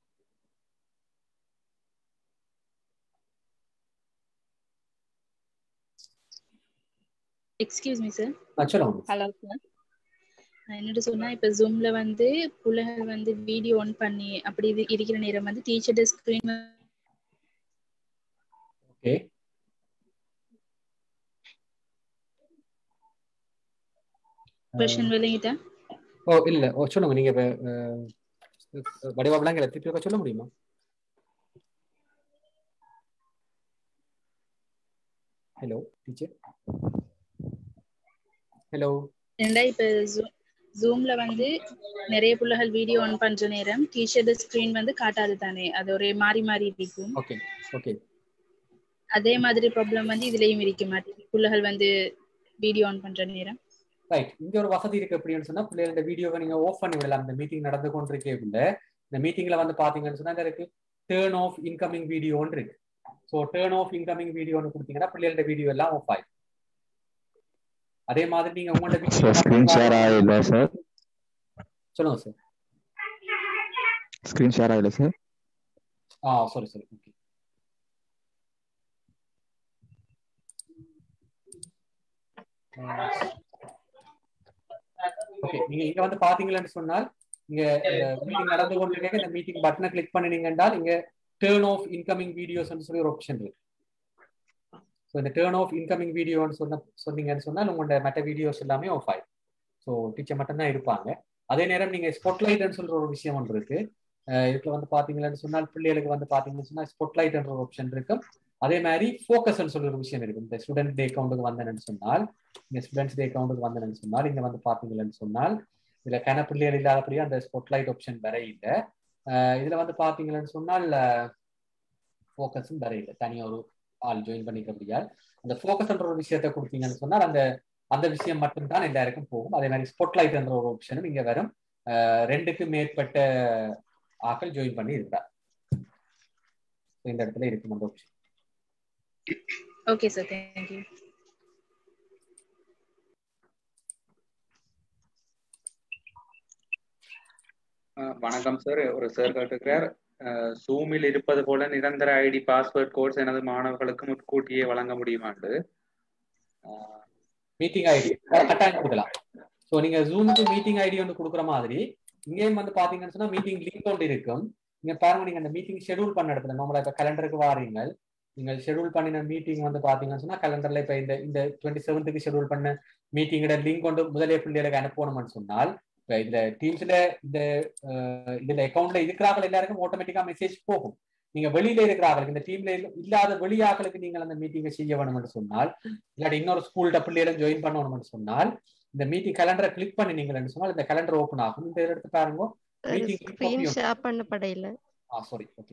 எக்ஸ்கியூஸ் மீ சார் ஆ, சொல்லுங்க ஹலோ சார் என்னட்டு சொன்னா இப்ப ஜூம்ல வந்து புள்ளைகள் வந்து வீடியோ ஆன் பண்ணி அப்படி இது இருக்கிற நேரம் வந்து டீச்சர் ஸ்கிரீன் ஓகே கொஸ்டின் விளங்கிட்டா ஓ இல்ல ஓ சொல்லுங்க நீங்க இப்ப, அஹ், வடிவா விளங்கல திருப்பி ஒருக்கா சொல்ல முடியுமா ஹலோ டீச்சர் ஹலோ ஏண்டா இப்ப ஜூம்ல வந்து நிறைய புள்ளைகள் வீடியோ ஆன் பண்ற நேரம் டீச்சர் ஸ்கிரீன் வந்து காட்டாது தானே அது ஒரே மாறி மாறி இருக்கும் ஓகே ஓகே அதே மாதிரி ப்ராப்ளம் வந்து இதுலயும் இருக்க மாட்டேங்குது புள்ளைகள் வந்து வீடியோ ஆன் பண்ற நேரம் ரைட் இங்க ஒரு வசதி இருக்கு அப்படின்னு சொன்னா பிள்ளைகளோட வீடியோவை நீங்க ஆஃப் பண்ணி விடலாம் இந்த மீட்டிங் நடந்து கொண்டிருக்கேக்குள்ள இந்த மீட்டிங்ல வந்து பாத்தீங்கன்னு சொன்னா இந்த இருக்கு டேர்ன் ஆஃப் இன்கமிங் வீடியோன்னு இருக்கு ஸோ டேர்ன் ஆஃப் இன்கமிங் வீடியோன்னு கொடுத்தீங்கன்னா பிள்ளைகளோட வீடியோ எல்லாம் ஆஃப் ஆயிடும் அதே மாதிரி நீங்க உங்களோட சார் ஸ்க்ரீன் ஷேர் ஆகல சார் சொல்லுங்க சார் ஸ்க்ரீன் ஷேர் ஆகல சார் ஆ சாரி சாரி ஓகே ஓகே நீங்க இங்க வந்து பாத்தீங்கன்னு சொன்னால் இங்க மீட்டிங் நடந்து கொண்டிருக்க இந்த மீட்டிங் பட்டனை கிளிக் பண்ணினீங்கன்னா இங்க டேர்ன் ஆஃப் இன்கமிங் வீடியோஸ் சொல்லி ஒரு ஆப்ஷன் இருக்கு ஸோ இந்த டேர்ன் ஆஃப் இன்கமிங் வீடியோன்னு சொன்ன சொன்னீங்கன்னு சொன்னால் உங்களோட மற்ற வீடியோஸ் எல்லாமே ஆஃப் ஆயிடும் ஸோ டீச்சர் மட்டும்தான் இருப்பாங்க அதே நேரம் நீங்க ஸ்பாட்லைட்னு சொல்ற ஒரு விஷயம் ஒன்று இருக்கு அஹ் இதுல வந்து பாத்தீங்கன்னு சொன்னால் பிள்ளைகளுக்கு வந்து பாத்தீங்கன்னு சொன்னா ஸ்பாட்லைட் என்ற ஒரு ஆப்ஷன் இருக்கு அதே மாதிரி ஃபோக்கஸ்ன்னு சொல்லி ஒரு விஷயம் இருக்கு இந்த ஸ்டூடெண்ட் டே அக்கௌண்ட்டுக்கு வந்தேன்னு சொன்னால் இங்க ஸ்டூடெண்ட்ஸ் டே அக்கௌண்ட்டுக்கு வந்தேன்னு சொன்னால் இங்க வந்து பாத்தீங்கன்னு சொன்னால் இதுல கன பிள்ளைகள் இல்லாதபடியே அந்த ஸ்பாட்லைட் ஆப்ஷன் வர இல்லை இதுல வந்து பாத்தீங்கன்னு சொன்னால் ஃபோக்கஸும் வர இல்லை தனியா ஒரு ஆள் ஜாயின் பண்ணிக்கிறபடியால் அந்த ஃபோக்கஸ்ன்ற ஒரு விஷயத்த கொடுத்தீங்கன்னு சொன்னால் அந்த அந்த விஷயம் மட்டும்தான் எல்லாருக்கும் போகும் அதே மாதிரி ஸ்பாட்லைட் என்ற ஒரு ஆப்ஷனும் இங்க வரும் ரெண்டுக்கு மேற்பட்ட ஆக்கள் ஜாயின் பண்ணி இருக்கிறார் இந்த இடத்துல இருக்கும் அந்த ஆப்ஷன் ஓகே சார் தேங்க்யூ வணக்கம் சார் ஒரு சார் கேட்டுக்கிறார் சூமில் இருப்பது போல நிரந்தர ஐடி பாஸ்வேர்ட் கோட்ஸ் எனது மாணவர்களுக்கு முன்கூட்டியே வழங்க முடியுமாண்டு மீட்டிங் ஐடி கட்டாயம் கொடுக்கலாம் ஸோ நீங்க ஜூமுக்கு மீட்டிங் ஐடி ஒன்று கொடுக்குற மாதிரி இங்கேயும் வந்து பாத்தீங்கன்னு சொன்னா மீட்டிங் லிங்க் ஒன்று இருக்கும் நீங்க பாருங்க நீங்க அந்த மீட்டிங் ஷெடியூல் பண்ண இடத்துல நம்மள இப்ப கலண்டருக்கு வாரீங்க நீங்கள் ஷெடியூல் பண்ணின மீட்டிங் வந்து பாத்தீங்கன்னு சொன்னா கலண்டர்ல இப்ப இந்த இந்த டுவெண்ட்டி செவன்த்துக்கு ஷெடியூல் பண்ண மீட்டிங்கோட லிங்க் கொண்டு முதலே பிள்ளைகளுக்கு அனுப்பணும்னு சொன்னால் இப்ப இதுல டீம்ஸ்ல இந்த இதுல அக்கௌண்ட்ல இருக்கிறார்கள் எல்லாருக்கும் ஆட்டோமேட்டிக்கா மெசேஜ் போகும் நீங்க வெளியில இருக்கிறார்கள் இந்த டீம்ல இல்லாத வெளியாக்களுக்கு நீங்கள் அந்த மீட்டிங்கை செய்ய வேணும்னு சொன்னால் இல்லாட்டி இன்னொரு ஸ்கூல்ட பிள்ளைகளும் ஜாயின் பண்ணணும்னு சொன்னால் இந்த மீட்டிங் கலண்டரை கிளிக் பண்ணினீங்கன்னு சொன்னால் இந்த கலண்டர் ஓப்பன் ஆகும் இந்த எடுத்து பாருங்க மீட்டிங் ஸ்கிரீன் ஷேர் பண்ணப்படையில ஆ சாரி ஓகே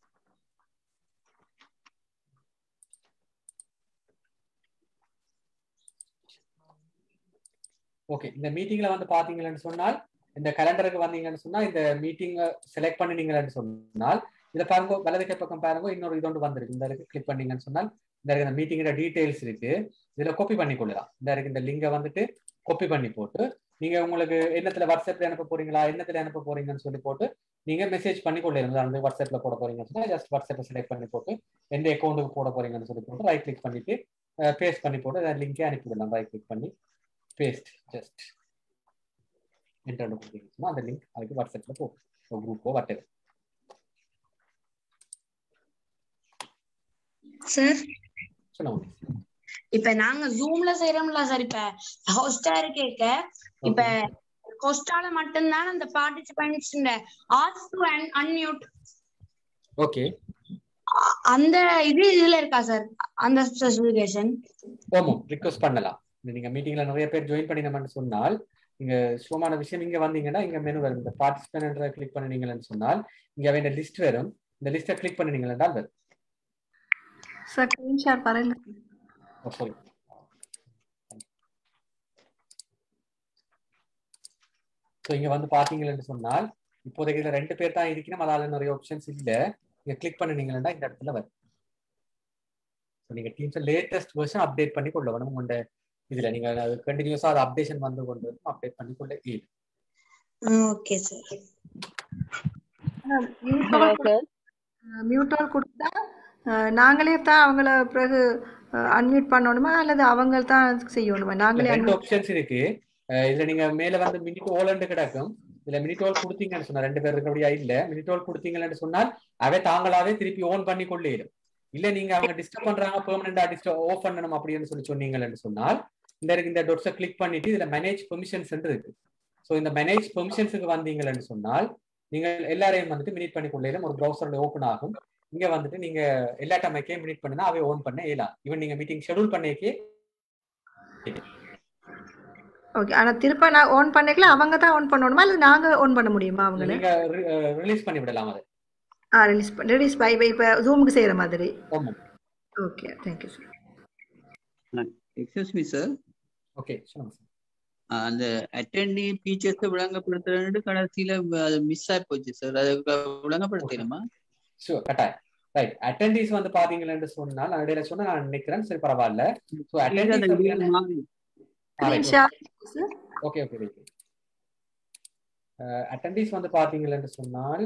ஓகே இந்த மீட்டிங்ல வந்து பாத்தீங்கன்னு சொன்னால் இந்த கலண்டருக்கு வந்தீங்கன்னு சொன்னா இந்த மீட்டிங் செலக்ட் பண்ணினீங்கன்னு சொன்னால் இதை பாருங்க வலது கை பக்கம் பாருங்க இன்னொரு இது ஒன்று வந்திருக்கு இந்த இருக்கு கிளிக் பண்ணீங்கன்னு சொன்னால் இந்த இருக்கு இந்த மீட்டிங்கோட டீடைல்ஸ் இருக்கு இதுல காப்பி பண்ணி கொள்ளலாம் இந்த இருக்கு இந்த லிங்கை வந்துட்டு காப்பி பண்ணி போட்டு நீங்க உங்களுக்கு என்னத்துல வாட்ஸ்அப்ல அனுப்ப போறீங்களா என்னத்துல அனுப்ப போறீங்கன்னு சொல்லி போட்டு நீங்க மெசேஜ் பண்ணி கொள்ளலாம் அந்த வாட்ஸ்அப்ல போட போறீங்கன்னு சொன்னா ஜஸ்ட் வாட்ஸ்அப்பை செலக்ட் பண்ணி போட்டு எந்த அக்கௌண்ட்டுக்கு போட போறீங்கன்னு சொல்லி போட்டு ரைட் கிளிக் பண்ணிட்டு பேஸ்ட் பண்ணி போட்டு லிங்கே அனுப்பிவிடலாம் ரைட் கிளிக் பண்ணி பேஸ்ட் ஜஸ்ட் என்டர் கொடுத்தீங்கன்னா அந்த லிங்க் அதுக்கு வாட்ஸ்அப்ல போகும் குரூப்போ வாட் சார் சொல்லுங்க இப்ப நாங்க ஜூம்ல செய்யறோம்ல சார் இப்ப ஹோஸ்டா கேட்க இப்ப ஹோஸ்டால மட்டும்தான் அந்த participants ask to unmute okay அந்த இது இதுல இருக்கா சார் அந்த ஸ்பெசிபிகேஷன் ஆமாம் ரிக்வஸ்ட் பண்ணலாம் நீங்க மீட்டிங்ல நிறைய பேர் ஜாயின் பண்ணினோம்னு சொன்னால் நீங்க சுகமான விஷயம் இங்க வந்தீங்கன்னா இங்க மெனு வரும் இந்த பார்ட்டிசிபென்ட் கிளிக் பண்ணினீங்கன்னு சொன்னால் இங்க வேண்டிய லிஸ்ட் வரும் இந்த லிஸ்ட்டை கிளிக் பண்ணினீங்கன்னா வரும் சார் ஸ்க்ரீன் ஷேர் பரவாயில்ல சாரி ஸோ இங்க வந்து பாத்தீங்கன்னு சொன்னால் இப்போதைக்கு இதுல ரெண்டு பேர் தான் இருக்கணும் அதால நிறைய ஆப்ஷன்ஸ் இல்ல நீங்க கிளிக் பண்ணினீங்கன்னா இந்த இடத்துல வரும் ஸோ நீங்க டீம்ஸ் லேட்டஸ்ட் வெர்ஷன் அப்டேட் பண்ணி கொள்ள வேணும் உங்களோட இதுல நீங்க கண்டினியூஸா அதை அப்டேஷன் வந்து கொண்டு வந்து அப்டேட் பண்ணி கொள்ள இயலும் ஓகே சார் மியூட்டால் கொடுத்தா நாங்களே தான் அவங்கள பிறகு அன்மியூட் பண்ணணுமா அல்லது அவங்க தான் செய்யணுமா நாங்களே ரெண்டு ஆப்ஷன்ஸ் இருக்கு இதுல நீங்க மேல வந்து மினிட் ஓலண்டு கிடக்கும் இதுல மினிட்டோல் கொடுத்தீங்கன்னு சொன்னா ரெண்டு பேர் இருக்கபடியா இல்ல மினிட்டோல் கொடுத்தீங்கன்னு சொன்னால் அவை தாங்களாவே திருப்பி ஓன் பண்ணி கொள்ளையிடும் இல்ல நீங்க அவங்க டிஸ்டர்ப் பண்றாங்க பெர்மனண்டா டிஸ்டர்ப் ஆஃப் பண்ணணும் அப்படின்னு சொல்லி சொன்னீங்கன்னு சொன்னால் இந்த இந்த டொட்ஸை கிளிக் பண்ணிட்டு இதுல மேனேஜ் பெர்மிஷன்ஸ் இருக்கு ஸோ இந்த மேனேஜ் பெர்மிஷன்ஸுக்கு வந்தீங்கன்னு சொன்னால் நீங்க எல்லாரையும் வந்துட்டு மினிட் பண்ணி கொள்ளையிலும் ஒரு ப்ரௌசர்ல ஓப்பன் ஆகும் இங்க வந்துட்டு நீங்க எல்லா டைமைக்கே மினிட் பண்ணுனா அவை ஓன் பண்ண இயலாம் ஈவன் நீங்க மீட்டிங் ஷெடியூல் பண்ணிக்கே ஓகே ஆனா திருப்ப நான் ஓன் பண்ணிக்கல அவங்க தான் ஓன் பண்ணணுமா இல்ல நாங்க ஓன் பண்ண முடியுமா அவங்கள நீங்க ரிலீஸ் பண்ணி விடலாம் அதை ஆ ரிலீஸ் ரிலீஸ் பை பை இப்போ ஜூமுக்கு செய்யற மாதிரி ஆமா okay thank you sir excuse me sir okay சொல்லுங்க சார் அந்த அட்டெண்டி டீச்சர்ஸ் விளங்கப்படுத்துறது கடைசியில அது மிஸ் ஆகி போச்சு சார் அது விளங்கப்படுத்தணுமா ஷூர் கட்டாயம் ரைட் அட்டெண்டிஸ் வந்து பாத்தீங்கன்னு சொன்னா நான் இடையில சொன்னா நான் நினைக்கிறேன் சரி பரவாயில்ல so attendees okay okay right attendees வந்து பாத்தீங்கன்னு சொன்னால்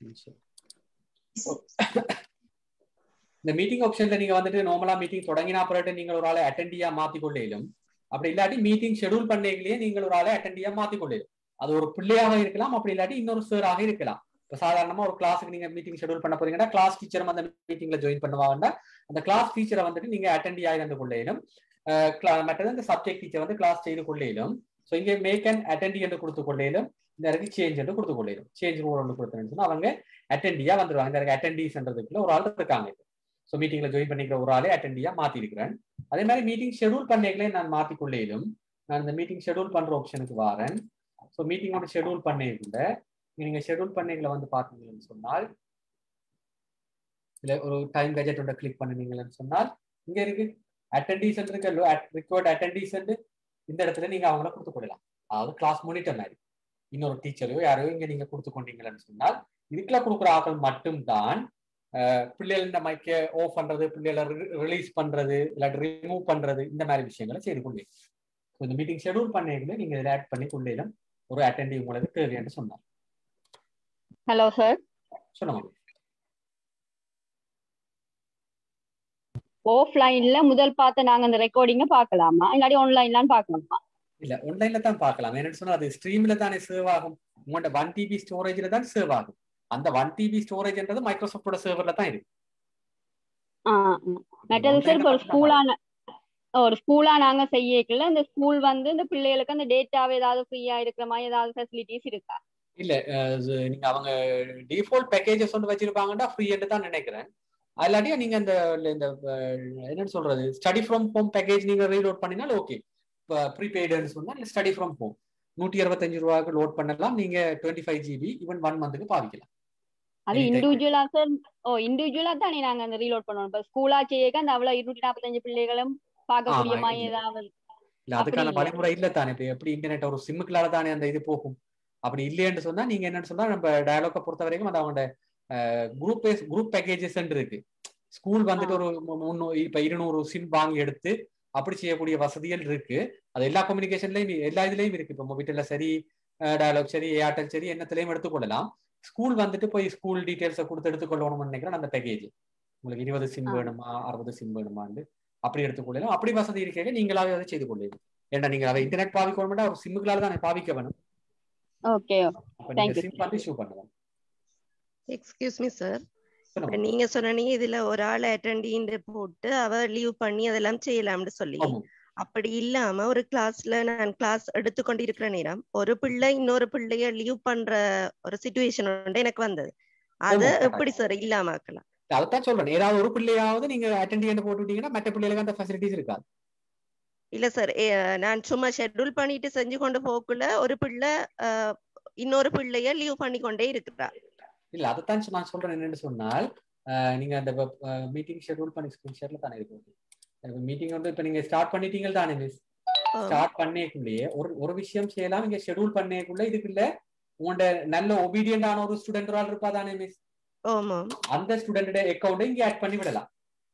இந்த மீட்டிங் ஆப்ஷன்ல நீங்க வந்துட்டு நார்மலா மீட்டிங் தொடங்கினா பிறகு நீங்கள் ஒரு ஆளை அட்டெண்டியா மாத்தி கொள்ளையிலும் அப்படி இல்லாட்டி மீட்டிங் ஷெடியூல் பண்ணீங்களே நீங்கள் ஒரு ஆளை அட்டெண்டியா மாத்தி கொள்ளையிலும் அது ஒரு பிள்ளையாக இருக்கலாம் அப்படி இல்லாட்டி இன்னொரு சாராக இருக்கலாம் இப்போ சாதாரணமா ஒரு கிளாஸுக்கு நீங்க மீட்டிங் ஷெடியூல் பண்ண போறீங்கன்னா கிளாஸ் டீச்சரும் அந்த மீட்டிங்ல ஜாயின் பண்ணுவாங்கன்னா அந்த கிளாஸ் டீச்சரை வந்துட்டு நீங்க அட்டெண்டியாக இருந்து கொள்ளையிலும் மற்றது அந்த சப்ஜெக்ட் டீச்சர் வந்து கிளாஸ் செய்து கொள்ளையிலும் ஸோ இங்கே மேக் அண்ட் அட்டெண்டி என்று கொடுத்து கொள்ளையிலும் இந்த இருக்கு சேஞ்ச் என்று கொடுத்து கொள்ளையிலும் சேஞ்ச் ரூல் ஒன்று கொடுத்தேன்னு சொன்னா அவங்க அட்டெண்டியா வந்துருவாங்க இந்த இருக்கு அட்டெண்டீஸ்ன்றதுக்குள்ள ஒரு ஆள் இருக்காங்க ஸோ மீட்டிங்ல ஜாயின் பண்ணிக்கிற ஒரு ஆளே அட்டெண்டியா மாத்தி இருக்கிறேன் அதே மாதிரி மீட்டிங் ஷெடியூல் பண்ணிக்கலே நான் மாத்திக்கொள்ளேலும் நான் இந்த மீட்டிங் ஷெடியூல் பண்ற ஆப்ஷனுக்கு வரேன் ஸோ மீட்டிங்கோட ஷெடியூல் பண்ணிக்கல நீங்க ஷெடியூல் பண்ணிக்கல வந்து பார்த்தீங்கன்னு சொன்னால் இல்ல ஒரு டைம் கஜெட்டோட கிளிக் பண்ணுனீங்கன்னு சொன்னால் இங்க இருக்கு அட்டெண்டீஸ் இருக்கு ரிக்வர்ட் அட்டெண்டீஸ் இந்த இடத்துல நீங்க அவங்கள கொடுத்து கொள்ளலாம் அதாவது கிளாஸ் மானிட்டர் மாதிரி இன்னொரு டீச்சரையோ யாரையோ இங்க நீங்க கொடுத்து கொண்டீங்கன்னு சொன்னால் இதுக்குள்ள கொடுக்குற ஆட்கள் மட்டும்தான் பிள்ளைகள் இந்த மைக்க ஆஃப் பண்றது பிள்ளைகளை ரிலீஸ் பண்றது இல்லாட்டி ரிமூவ் பண்றது இந்த மாதிரி விஷயங்களை செய்து கொள்ளேன் இந்த மீட்டிங் ஷெடியூல் பண்ணீங்களே நீங்க இதில் ஆட் பண்ணி கொள்ளேலும் ஒரு அட்டெண்டிவ் உங்களுக்கு தேவைன்னு சொன்னார் ஹலோ சார் சொல்லுங்க ஆஃப்லைன்ல முதல் பார்த்த நாங்க அந்த ரெக்கார்டிங்க பார்க்கலாமா இல்லாட்டி ஆன்லைன்லாம் பார்க்கலாமா இல்ல ஆன்லைன்ல தான் பார்க்கலாம் என்னன்னு சொன்னா அது ஸ்ட்ரீம்ல தானே சேவ் ஆகும் உங்களோட ஒன் டிபி ஸ்டோரேஜ்ல தான் சேவ் ஆகும் அந்த ஒன் டிபி ஸ்டோரேஜ்ன்றது மைக்ரோசாஃப்டோட சர்வர்ல தான் இருக்கு மற்றது சார் இப்போ ஒரு ஸ்கூலான ஒரு ஸ்கூலா நாங்க செய்யக்கல இந்த ஸ்கூல் வந்து இந்த பிள்ளைகளுக்கு அந்த டேட்டாவை ஏதாவது ஃப்ரீயா இருக்கிற மாதிரி ஏதாவது ஃபெசிலிட்டிஸ் இருக்கா இல்ல நீங்க அவங்க டிஃபால்ட் பேக்கேஜஸ் ஒன்று வச்சிருப்பாங்கன்னா ஃப்ரீன்னு தான் நினைக்கிறேன் இல்லாட்டியும் நீங்க இந்த இந்த என்னன்னு சொல்றது ஸ்டடி ஃப்ரம் ஹோம் பேக்கேஜ் நீங்க ரீலோட் பண்ணினால் ஓகே ப்ரீபெய்டுன்னு சொன்னா ஸ்டடி ஃப்ரம் ஹோம் நூற்றி அறுபத்தஞ்சு ரூபாய்க்கு லோட் பண்ணலாம் நீங்க twenty five GB even one மந்த்துக்கு பாவிக்கலாம் அது இண்டிவிஜுவலா சார் ஓ இண்டிவிஜுவலா தானே நாங்க அந்த ரீலோட் பண்ணுவோம் இப்ப ஸ்கூலா செய்யக்க அந்த அவ்வளவு இருநூற்றி நாற்பத்தஞ்சு பிள்ளைகளும் பார்க்கக்கூடிய மாதிரி ஏதாவது இல்ல அதுக்கான வழிமுறை இல்ல தானே இப்ப எப்படி இன்டர்நெட் ஒரு சிம்முக்குள்ளால தானே அந்த இது போகும் அப்படி இல்லைன்னு சொன்னா நீங்க என்னன்னு சொன்னா நம்ம டயலாக பொறுத்த வரைக்கும் அது அவங்களோட குரூப் குரூப் பேக்கேஜஸ் இருக்கு ஸ்கூல் வந்துட்டு ஒரு முன்னூறு இப்ப இருநூறு சிம் வாங்கி எடுத்து அப்படி செய்யக்கூடிய வசதிகள் இருக்கு அது எல்லா கம்யூனிகேஷன்லயும் எல்லா இதுலயும் இருக்கு இப்போ மொபைல்ல சரி டயலாக் சரி ஏர்டெல் சரி என்னத்திலையும் எடுத்துக்கொள்ளலாம் ஸ்கூல் வந்துட்டு போய் ஸ்கூல் டீட்டெயில்ஸை கொடுத்து எடுத்துக்கொள்ளணும்னு நினைக்கிறேன் அந்த பேக்கேஜ் உங்களுக்கு இருபது சிம் வேணுமா அறுபது சிம் வேணுமான்னு அப்படி எடுத்துக்கொள்ளலாம் அப்படி வசதி இருக்க நீங்களாவே அதை செய்து கொள்ளலாம் ஏன்னா நீங்க அதை இன்டர்நெட் பாவிக்கணும் ஒரு சிம்முகளால தான் பாவிக்க வேணும் ஓகே அப்ப நீங்க சிம் வந்து இஷ்யூ பண்ணுவோம் எக்ஸ்கியூஸ் மீ சார் நீங்க சொன்னீங்க இதுல ஒரு ஆள் அட்டெண்டின் போட்டு அவ லீவ் பண்ணி அதெல்லாம் செய்யலாம்னு சொல்லி அப்படி இல்லாம ஒரு கிளாஸ்ல நான் கிளாஸ் எடுத்துக்கொண்டு இருக்கிற நேரம் ஒரு பிள்ளை இன்னொரு பிள்ளைய லீவ் பண்ற ஒரு சுச்சுவேஷன் உண்டு எனக்கு வந்தது அத எப்படி சார் இல்லாம ஆக்கலாம் அதான் சொல்றேன் ஏதாவது ஒரு பிள்ளையாவது நீங்க அட்டெண்டியன் போட்டுட்டீங்கன்னா மற்ற பிள்ளைகளுக்கு அந்த ஃபெசிலிட்டிஸ் இருக்காது இல்ல சார் நான் சும்மா ஷெட்யூல் பண்ணிட்டு செஞ்சு கொண்டு போக்குள்ள ஒரு பிள்ளை இன்னொரு பிள்ளைய லீவ் பண்ணி கொண்டே இருக்கிறா இல்ல அதைத்தான் நான் சொல்றேன் என்னன்னு சொன்னால் நீங்க அந்த மீட்டிங் ஷெட்யூல் பண்ணி ஸ்கிரீன் ஷேர்ல தானே இருக்கும் மீட்டிங் வந்து இப்ப நீங்க ஸ்டார்ட் பண்ணிட்டீங்க தானே மிஸ் ஸ்டார்ட் பண்ணேக்குள்ளேயே ஒரு ஒரு விஷயம் செய்யலாம் நீங்க ஷெட்யூல் பண்ணேக்குள்ள இதுக்குள்ள உங்களோட நல்ல ஒபீடியன்டான ஒரு ஸ்டூடெண்ட் ஆள் இருப்பா தானே மிஸ் அந்த ஸ்டூடெண்டோட அக்கௌண்ட் இங்க ஆட் பண்ணி விடலாம்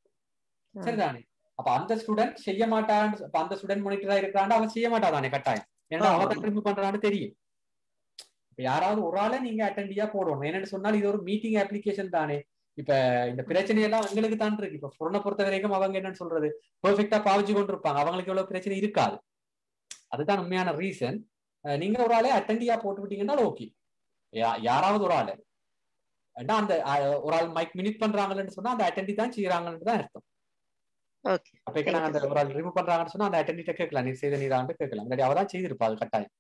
சரிதானே அப்ப அந்த ஸ்டூடெண்ட் செய்ய மாட்டான்னு அப்ப அந்த ஸ்டூடெண்ட் மானிட்டரா இருக்கிறான்னு அவன் செய்ய மாட்டாதானே கட்டாயம் ஏன்னா அவன் ரிமூவ் பண்றான்னு தெரியும் இப்ப யாராவது ஒரு ஆளை நீங்க அட்டெண்டியா போடணும் என்னன்னு சொன்னால் இது ஒரு மீட்டிங் அப்ளிகேஷன் தானே இப்ப இந்த பிரச்சனை எல்லாம் உங்களுக்கு தான் இருக்கு இப்ப பொருளை பொறுத்த வரைக்கும் அவங்க என்னன்னு சொல்றது பெர்ஃபெக்டா பாவிச்சு கொண்டு இருப்பாங்க அவங்களுக்கு எவ்வளவு பிரச்சனை இருக்காது அதுதான் உண்மையான ரீசன் நீங்க ஒரு ஆளே அட்டெண்டியா போட்டு விட்டீங்கன்னா ஓகே யாராவது ஒரு ஆளு அந்த ஒரு ஆள் மைக் மினிட் பண்றாங்கன்னு சொன்னா அந்த அட்டெண்டி தான் செய்யறாங்கன்னு தான் அர்த்தம் அப்ப நாங்க அந்த ஒரு ஆள் ரிமூவ் பண்றாங்கன்னு சொன்னா அந்த அட்டெண்டிட்ட கேட்கலாம் நீ செய்த நீராண்டு கேட்கலாம் இல்லாட்டி அவதான் செய்திருப்பா அது கட்டாயம்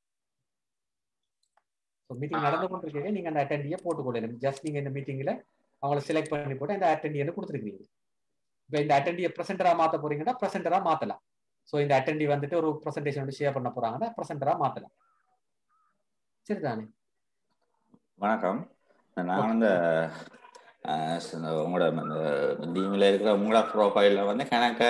மீட்டிங் நடந்து கொண்டிருக்கீங்க நீங்க அந்த அட்டெண்டியை போட்டுக்கொள்ளணும் ஜஸ்ட் நீங்க இந்த மீட்டிங்ல அவங்கள செலக்ட் பண்ணி போட்டு அந்த அட்டெண்டியன்னு கொடுத்துருக்கீங்க இப்போ இந்த அட்டெண்டியை ப்ரெசென்டரா மாத்த போறீங்கன்னா ப்ரெசென்டரா மாத்தலாம் ஸோ இந்த அட்டெண்டி வந்துட்டு ஒரு ப்ரெசன்டேஷன் வந்து ஷேர் பண்ண போறாங்கன்னா ப்ரெசென்டரா மாத்தலாம் சரிதானே வணக்கம் நான் வந்து உங்களோட டீமில் இருக்கிற உங்களோட ப்ரொஃபைலில் வந்து கணக்க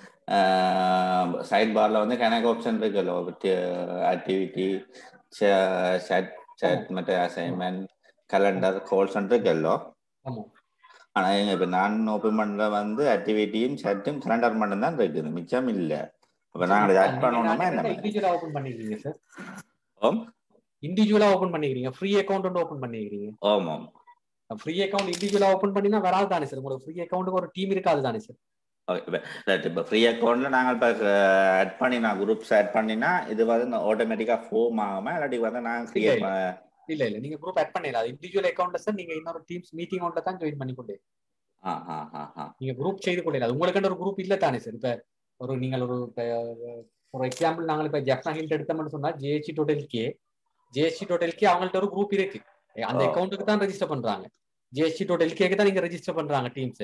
சைட் பாரில் வந்து கணக்கு ஆப்ஷன் இருக்குல்ல ஆக்டிவிட்டி சேட் சேட் மற்ற அசைன்மெண்ட் கலண்டர் கோல்ஸ் இருக்குல்லோ ஆனா எங்க இப்ப நான் ஓபன் பண்ற வந்து ஆக்டிவிட்டியும் சேட்டும் கலண்டர் மட்டும் தான் இருக்குது மிச்சம் இல்ல அப்ப நாங்க ஆட் பண்ணணுமா என்ன இண்டிவிஜுவலா ஓபன் பண்ணிக்கிறீங்க சார் ஓம் இண்டிவிஜுவலா ஓபன் பண்ணிக்கிறீங்க ஃப்ரீ அக்கவுண்ட் ஓபன் பண்ணிக்கிறீங்க ஆமாம் ஃப்ரீ அக்கவுண்ட் இண்டிவிஜுவலா ஓபன் பண்ணினா வராது தானே சார் உங்களுக்கு ஃப்ரீ அக்கவுண்ட்டுக்கு ஒரு டீம் இருக்காது தானே சார் இப்போ ஃப்ரீ அக்கௌண்ட்ல நாங்கள் இப்போ ஆட் பண்ணினா குரூப்ஸ் ஆட் பண்ணினா இது வந்து ஆட்டோமேட்டிக்காக ஃபோம் ஆகாம இல்லாட்டி வந்து நாங்கள் கிரியேட் இல்ல இல்ல நீங்க குரூப் ஆட் பண்ணிடலாம் இண்டிவிஜுவல் அக்கௌண்ட்ல சார் நீங்க இன்னொரு டீம்ஸ் மீட்டிங் ஒன்ல தான் ஜாயின் பண்ணி கொண்டே நீங்க குரூப் செய்து கொள்ளலாம் உங்களுக்கு ஒரு குரூப் இல்ல தானே சார் இப்ப ஒரு நீங்கள் ஒரு ஃபார் எக்ஸாம்பிள் நாங்கள் இப்ப ஜெஃப்னா ஹிண்ட் எடுத்தோம்னு சொன்னா JHC total K JHC total K அவங்கள்ட்ட ஒரு குரூப் இருக்கு அந்த அக்கௌண்ட்டுக்கு தான் ரெஜிஸ்டர் பண்றாங்க ஜேஹெச்சி டோட்டல் கேக்கு தான் நீங்க ரெஜிஸ்டர் பண்றாங்க டீம்ஸ்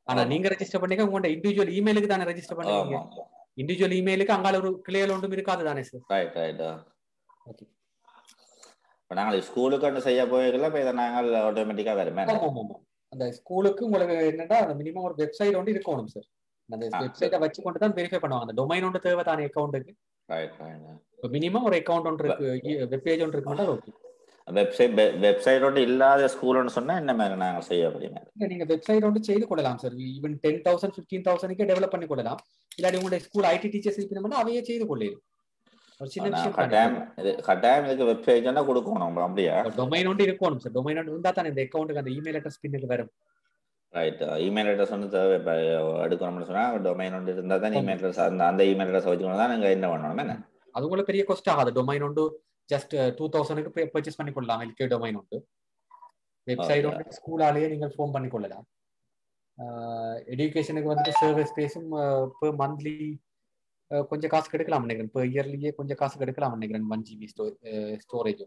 ஆனா நீங்க ரெஜிஸ்டர் பண்ணிக்க உங்களோட இண்டிவிஜுவல் இமெயிலுக்கு தானே ரெஜிஸ்டர் பண்ணுவீங்க ஆமா இண்டிவிஜுவல் இமெயிலுக்கு அங்கால ஒரு கிளியர் ஒன்றும் இருக்காது தானே சார் ரைட் ரைட் ஓகே இப்போ நாங்கள் ஸ்கூலுக்கு ஒன்று செய்ய போயிருக்கல இப்போ இதை நாங்கள் ஆட்டோமேட்டிக்காக வருமே ஆமா ஆமா ஆமா அந்த ஸ்கூலுக்கு உங்களுக்கு என்னன்னா அந்த மினிமம் ஒரு வெப்சைட் ஒன்று இருக்கணும் சார் அந்த ஆ, வெப்சைட்டை வச்சு கொண்டு தான் வெரிஃபை பண்ணுவாங்க அந்த டொமைன் ஒன்று தேவை தானே அக்கௌண்ட்டுக்கு ரைட் ரைட் இப்போ மினிமம் ஒரு அக்கௌண்ட் ஒன்று இருக்கு வெப் பேஜ் ஒன்று இருக்கு மட்டும் ஓகே வெப்சைட் வெப்சைட்டோட இல்லாத ஸ்கூல்னு சொன்னால் என்ன மாதிரி நாங்கள் செய்ய முடியுமே இல்ல நீங்க வெப்சைட் ஒன்று செய்து கொள்ளலாம் sir even ten thousand fifteen தௌசண்ட்க்கே டெவலப் பண்ணி கொள்ளலாம் இல்லாட்டி உங்களுடைய ஸ்கூல் ஐடி டீச்சர்ஸ் இருக்கணும்னா அவையே செய்து கொள்ளையும் ஒரு சின்ன நான் விஷயம் கட்டாயம் இது கட்டாயம் இதுக்கு வெப்சைட்னா கொடுக்கணும் அப்படியா டொமைன் ஒன்று இருக்கணும் சார் டொமைன் ஒன்று இருந்தா தானே இந்த அக்கௌண்ட்டுக்கு அந்த இமெயில் அட்ரஸ் பின்னுக்கு வரும் ரைட் இமெயில் அட்ரஸ் வந்து தேவை இப்போ எடுக்கணும்னு சொன்னால் டொமைன் ஒன்று இருந்தால் தான் இமெயில் அட்ரஸ் அந்த அந்த இமெயில் அட்ரஸ் வச்சுக்கணும் தான் நீங்கள் என்ன பண்ணணும் என்ன அது உங்களுக்கு பெரிய கொஸ்ட் ஆகாது டொமைன் ஒன்று ஜஸ்ட் டூ தௌசண்ட்க்கு பர்ச்சேஸ் பண்ணி கொள்ளலாம் எல்கே டொமைன் உண்டு வெப்சைட் Okay. ஒன்று ஸ்கூலாலேயே நீங்கள் ஃபோன் பண்ணி கொள்ளலாம் எஜுகேஷனுக்கு வந்துட்டு சர்வீஸ் பேஸும் per மந்த்லி கொஞ்சம் காசு எடுக்கலாம் நினைக்கிறேன் per இயர்லியே கொஞ்சம் காசு எடுக்கலாம் நினைக்கிறேன் ஒன் ஜிபி ஸ்டோ storage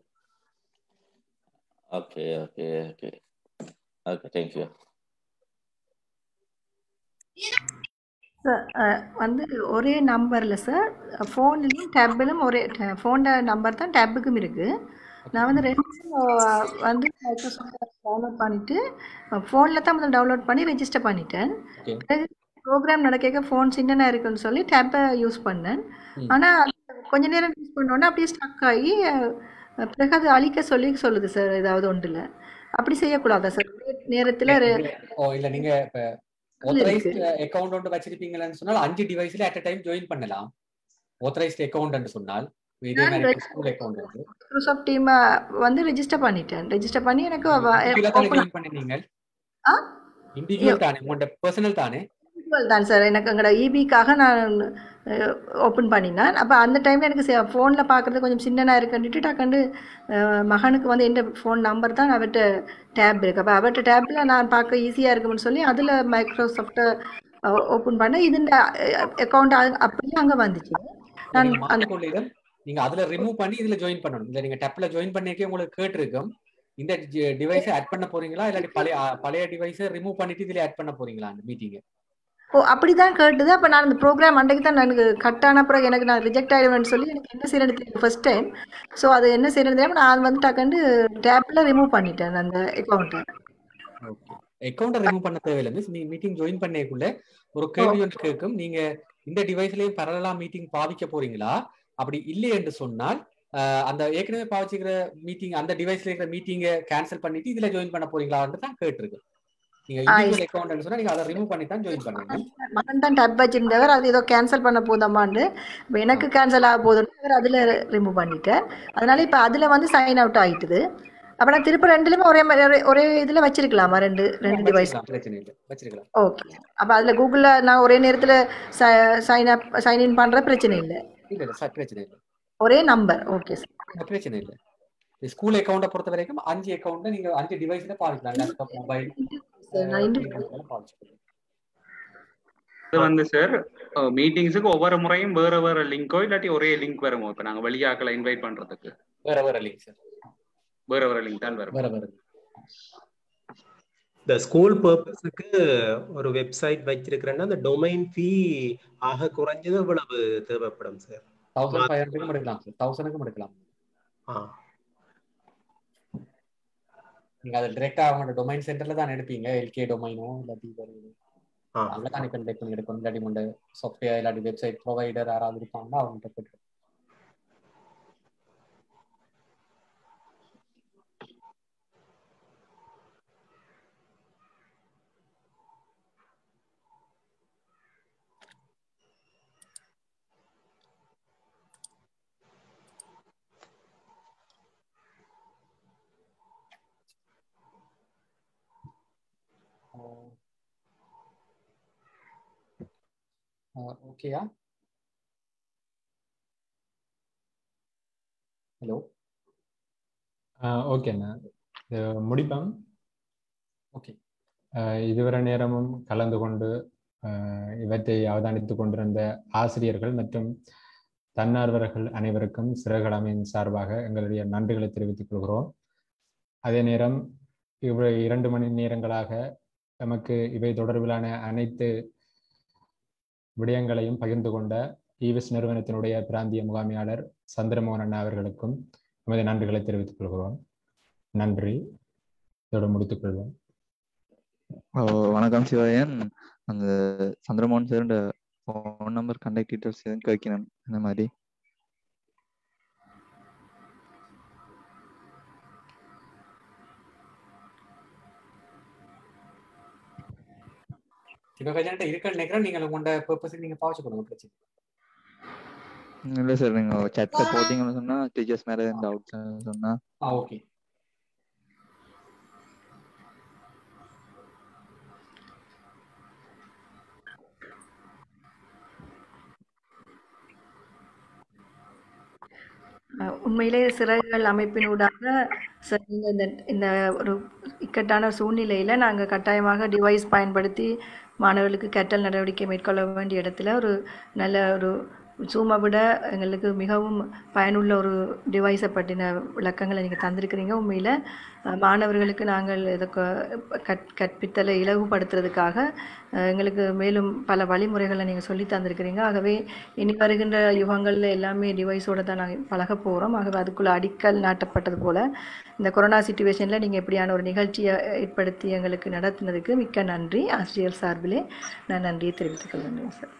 okay okay okay okay thank you sir அஹ், வந்து ஒரே நம்பரில் சார் ஃபோன்லையும் டேப்பிலும் ஒரே ஃபோனோட நம்பர் தான் டேப்புக்கும் இருக்குது நான் வந்து ரெண்டும் அஹ், வந்து மைக்ரோசாஃப்ட் டவுன்லோட் பண்ணிவிட்டு ஃபோனில் தான் முதல்ல டவுன்லோட் பண்ணி ரெஜிஸ்டர் பண்ணிட்டேன் ஓகே பிறகு ப்ரோக்ராம் நடக்க ஃபோன் சின்னனா இருக்குன்னு சொல்லி டேப்பை யூஸ் பண்ணேன் ம். ஆனால் கொஞ்ச நேரம் யூஸ் பண்ணோன்னே அப்படியே ஸ்டக் ஆகி அஹ், பிறகு அது அழிக்க சொல்லி சொல்லுது சார் ஏதாவது ஒன்றில் அப்படி செய்யக்கூடாதா சார் நேரத்தில் ஓ இல்ல நீங்க இப்ப ஆத்தரைஸ்ட் அக்கவுண்ட் ஒன்று வச்சிருப்பீங்கன்னு சொன்னால் அஞ்சு டிவைஸ்ல அட் டைம் ஜாயின் பண்ணலாம் ஆத்தரைஸ்ட் அக்கவுண்ட் சொன்னால் இதே நான் மாதிரி ஸ்கூல் அக்கவுண்ட் இருக்கு மைக்ரோசாஃப்ட் டீமை வந்து ரெஜிஸ்டர் பண்ணிட்டேன் ரெஜிஸ்டர் பண்ணி எனக்கு இண்டிவிஜுவலா தானே ஓப்பன் ஜாயின் பண்ணீங்க ஆ இண்டிவிஜுவல் தானே உங்களோட பர்சனல் தானே இண்டிவிஜுவல் தான் சார் எனக்கு எங்களோட இபிக்காக நான் ஓப்பன் பண்ணினேன் அப்போ அந்த டைமில் எனக்கு ஃபோனில் பார்க்குறது கொஞ்சம் சின்னனாக இருக்குன்ட்டு டக்குண்டு அஹ், மகனுக்கு வந்து எந்த ஃபோன் நம்பர் தான் அவர்கிட்ட டேப் இருக்கு அப்போ அவர்கிட்ட டேப்பில் நான் பார்க்க ஈஸியாக இருக்கும்னு சொல்லி அதில் மைக்ரோசாஃப்ட்டை ஓப்பன் பண்ண இது அக்கௌண்ட் அப்படியே அங்கே வந்துச்சு நான் நீங்க மாற்றிக்கொள்ளிடம் நீங்க அதுல ரிமூவ் பண்ணி இதுல ஜாயின் பண்ணணும் இல்ல நீங்க டேப்ல ஜாயின் பண்ணிக்கே உங்களுக்கு கேட்டிருக்கும் இந்த டிவைஸை ஆட் பண்ண போறீங்களா இல்லாட்டி பழைய அ, பழைய டிவைஸை ரிமூவ் பண்ணிட்டு இதுல ஆட் பண்ண போறீங்களா அந்த மீட்டிங் ஓ அப்படி தான் கேட்டுது அப்போ நான் அந்த ப்ரோக்ராம் அன்றைக்கு தான் எனக்கு கட் ஆன பிறகு எனக்கு நான் ரிஜெக்ட் ஆகிடுவேன்னு சொல்லி எனக்கு என்ன செய்யறது தெரியும் ஃபர்ஸ்ட் டைம் ஸோ அது என்ன செய்யறது தெரியாம நான் வந்து டக்குண்டு டேப்பில் ரிமூவ் பண்ணிட்டேன் அந்த அக்கௌண்ட்டை ஓகே அக்கௌண்ட்டை ரிமூவ் பண்ண தேவையில்லை மிஸ் நீ மீட்டிங் ஜாயின் பண்ணக்குள்ள ஒரு கேள்வி ஒன்று கேட்கும் நீங்க இந்த டிவைஸ்லயும் பரலலா மீட்டிங் பாவிக்க போறீங்களா அப்படி இல்லை என்று சொன்னால் அஹ், அந்த ஏற்கனவே பாவிச்சுக்கிற மீட்டிங் அந்த டிவைஸ்ல இருக்கிற மீட்டிங்கை கேன்சல் பண்ணிட்டு இதுல ஜாயின் பண்ண போறீங்களான்னு தான் கேட்டிருக்கு நீங்க ஆ, இண்டிவிஜுவல் அக்கௌண்ட் சொன்னா நீங்க அதை ரிமூவ் பண்ணி தான் ஜாயின் பண்ணுங்க மகன் தான் டப் வச்சிருந்தவர் அது ஏதோ கேன்சல் பண்ண போதாமான்னு இப்போ எனக்கு கேன்சல் ஆக போதுன்னு அவர் அதில் ரிமூவ் பண்ணிட்டேன் அதனால இப்போ அதில் வந்து சைன் அவுட் ஆயிட்டுது அப்போ நான் திருப்பி ரெண்டுலையுமே ஒரே மாதிரி ஒரே- ஒரே இதில் வச்சிருக்கலாமா ரெண்டு ரெண்டு டிவைஸ் வச்சிருக்கலாம் பிரச்சனை இல்லை வச்சிருக்கலாம் ஓகே அப்போ அதில் கூகுளில் நான் ஒரே நேரத்தில் சைன் அப் சைன் இன் பண்ணுற பிரச்சனை இல்லை இல்ல இல்ல சார் பிரச்சனை இல்லை ஒரே நம்பர் ஓகே சார் இல்ல, பிரச்சனை இல்லை ஸ்கூல் அக்கௌண்ட்டை பொறுத்த வரைக்கும் அஞ்சு அக்கௌண்ட்டை நீங்க அஞ்சு டிவைஸ்ல பாவிக்கலாம் லேப்டாப் மொபைல் நான் இண்டிவிஜுவல் பாவிச்சுக்கலாம் இது வந்து சார் மீட்டிங்ஸுக்கு ஒவ்வொரு முறையும் வேற வேற லிங்கோ இல்லாட்டி ஒரே லிங்க் வருமோ இப்ப நாங்க வெளியாக்களை இன்வைட் பண்றதுக்கு வேற வேற லிங்க் சார் வேற வேற லிங்க் தான் வரும் வேற வேற இந்த ஸ்கூல் பர்பஸுக்கு ஒரு வெப்சைட் வச்சிருக்கிறேன்னா அந்த டொமைன் ஃபீ ஆக குறைஞ்சது இவ்வளவு தேவைப்படும் சார் தௌசண்ட் ஃபைவ் ஹண்ட்ரடுக்கும் எடுக்கலாம் சார் தௌசண்ட்க்கும் எடுக்கலாம் ஆ நீங்க அதை டிரெக்டா அவங்களோட டொமைன் சென்டர்ல தான் எடுப்பீங்க எல்கே டொமைனோ இல்லாட்டி வேற எது. ஆ. அங்க தான் இப்போ டெக் பண்ணி எடுக்கணும் இல்லாட்டி உங்களோட சாஃப்ட்வேர் இல்லாட்டி வெப்சைட் ப்ரொவைடர் யாராவது இருப்பாங்கன்னா அவங்ககிட்ட போயிட்டு ஓகேயா ஹலோ ஓகேண்ணா இது முடிப்போம் ஓகே அஹ் இதுவரை நேரமும் கலந்து கொண்டு அஹ் இவற்றை அவதானித்துக் கொண்டிருந்த ஆசிரியர்கள் மற்றும் தன்னார்வர்கள் அனைவருக்கும் சிறகலாமையின் சார்பாக எங்களுடைய நன்றிகளை தெரிவித்துக் கொள்கிறோம் அதே நேரம் இவ்வ இரண்டு மணி நேரங்களாக நமக்கு இவை தொடர்பிலான அனைத்து விடயங்களையும் பகிர்ந்து கொண்ட ஈவிஸ் நிறுவனத்தினுடைய பிராந்திய முகாமையாளர் சந்திரமோகன் அண்ணா அவர்களுக்கும் நமது நன்றிகளை தெரிவித்துக் கொள்கிறோம் நன்றி இதோடு முடித்துக் கொள்வோம் ஓ, வணக்கம் சிவாயன் அந்த Chandramohan sir phone number contact details எதுவும் கேட்கணும் இந்த மாதிரி சிவகஜன்ட்ட இருக்குன்னு நினைக்கிறேன் நீங்கள் உங்களோட பர்பஸுக்கு நீங்க பாவச்சு கொடுங்க பிரச்சனை இல்லை சார் நீங்கள் chatல போட்டீங்கன்னு சொன்னா டீச்சர்ஸ் மேலே டவுட்ஸ் சொன்னா ஆ ஓகே அஹ் உண்மையிலே சிறகுகள் அமைப்பினூடாக ச- இந்த இந்த- இந்த ஒரு இக்கட்டான சூழ்நிலையில நாங்க கட்டாயமாக டிவைஸ் பயன்படுத்தி மாணவர்களுக்கு கற்றல் நடவடிக்கை மேற்கொள்ள வேண்டிய இடத்துல ஒரு நல்ல ஒரு ஜூமை விட எங்களுக்கு மிகவும் பயனுள்ள ஒரு டிவைஸை பற்றின விளக்கங்களை நீங்கள் தந்திருக்கிறீங்க உண்மையில் அஹ், மாணவர்களுக்கு நாங்கள் இதை க- கற் கற்பித்தலை இலகுபடுத்துறதுக்காக அஹ், எங்களுக்கு மேலும் பல வழிமுறைகளை நீங்கள் சொல்லி தந்திருக்கிறீங்க ஆகவே இனி வருகின்ற யுகங்களில் எல்லாமே டிவைஸோடு தான் நாங்கள் பழக போகிறோம் ஆகவே அதுக்குள்ளே அடிக்கல் நாட்டப்பட்டது போல் இந்த கொரோனா சுச்சுவேஷனில் நீங்கள் இப்படியான ஒரு நிகழ்ச்சியை ஏற்படுத்தி எங்களுக்கு நடத்தினதுக்கு மிக்க நன்றி ஆசிரியர் சார்பிலே நான் நன்றியை தெரிவித்துக் கொள்கின்றேன் சார்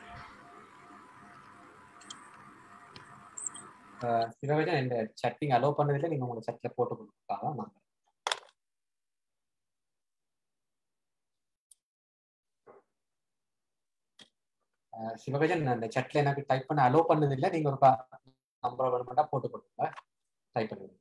சிவகஜன் இந்த சட்டிங் அலோவ் பண்ணதில்லை நீங்க உங்களோட சட்ல போட்டு கொடுக்காக நாங்க அஹ் சிவகஜன் அந்த சட்ல எனக்கு டைப் பண்ண அலோவ் பண்ணதில்லை நீங்க ஒரு நம்பர் வேணுமெண்டா போட்டு கொடுங்க டைப் பண்ணுங்க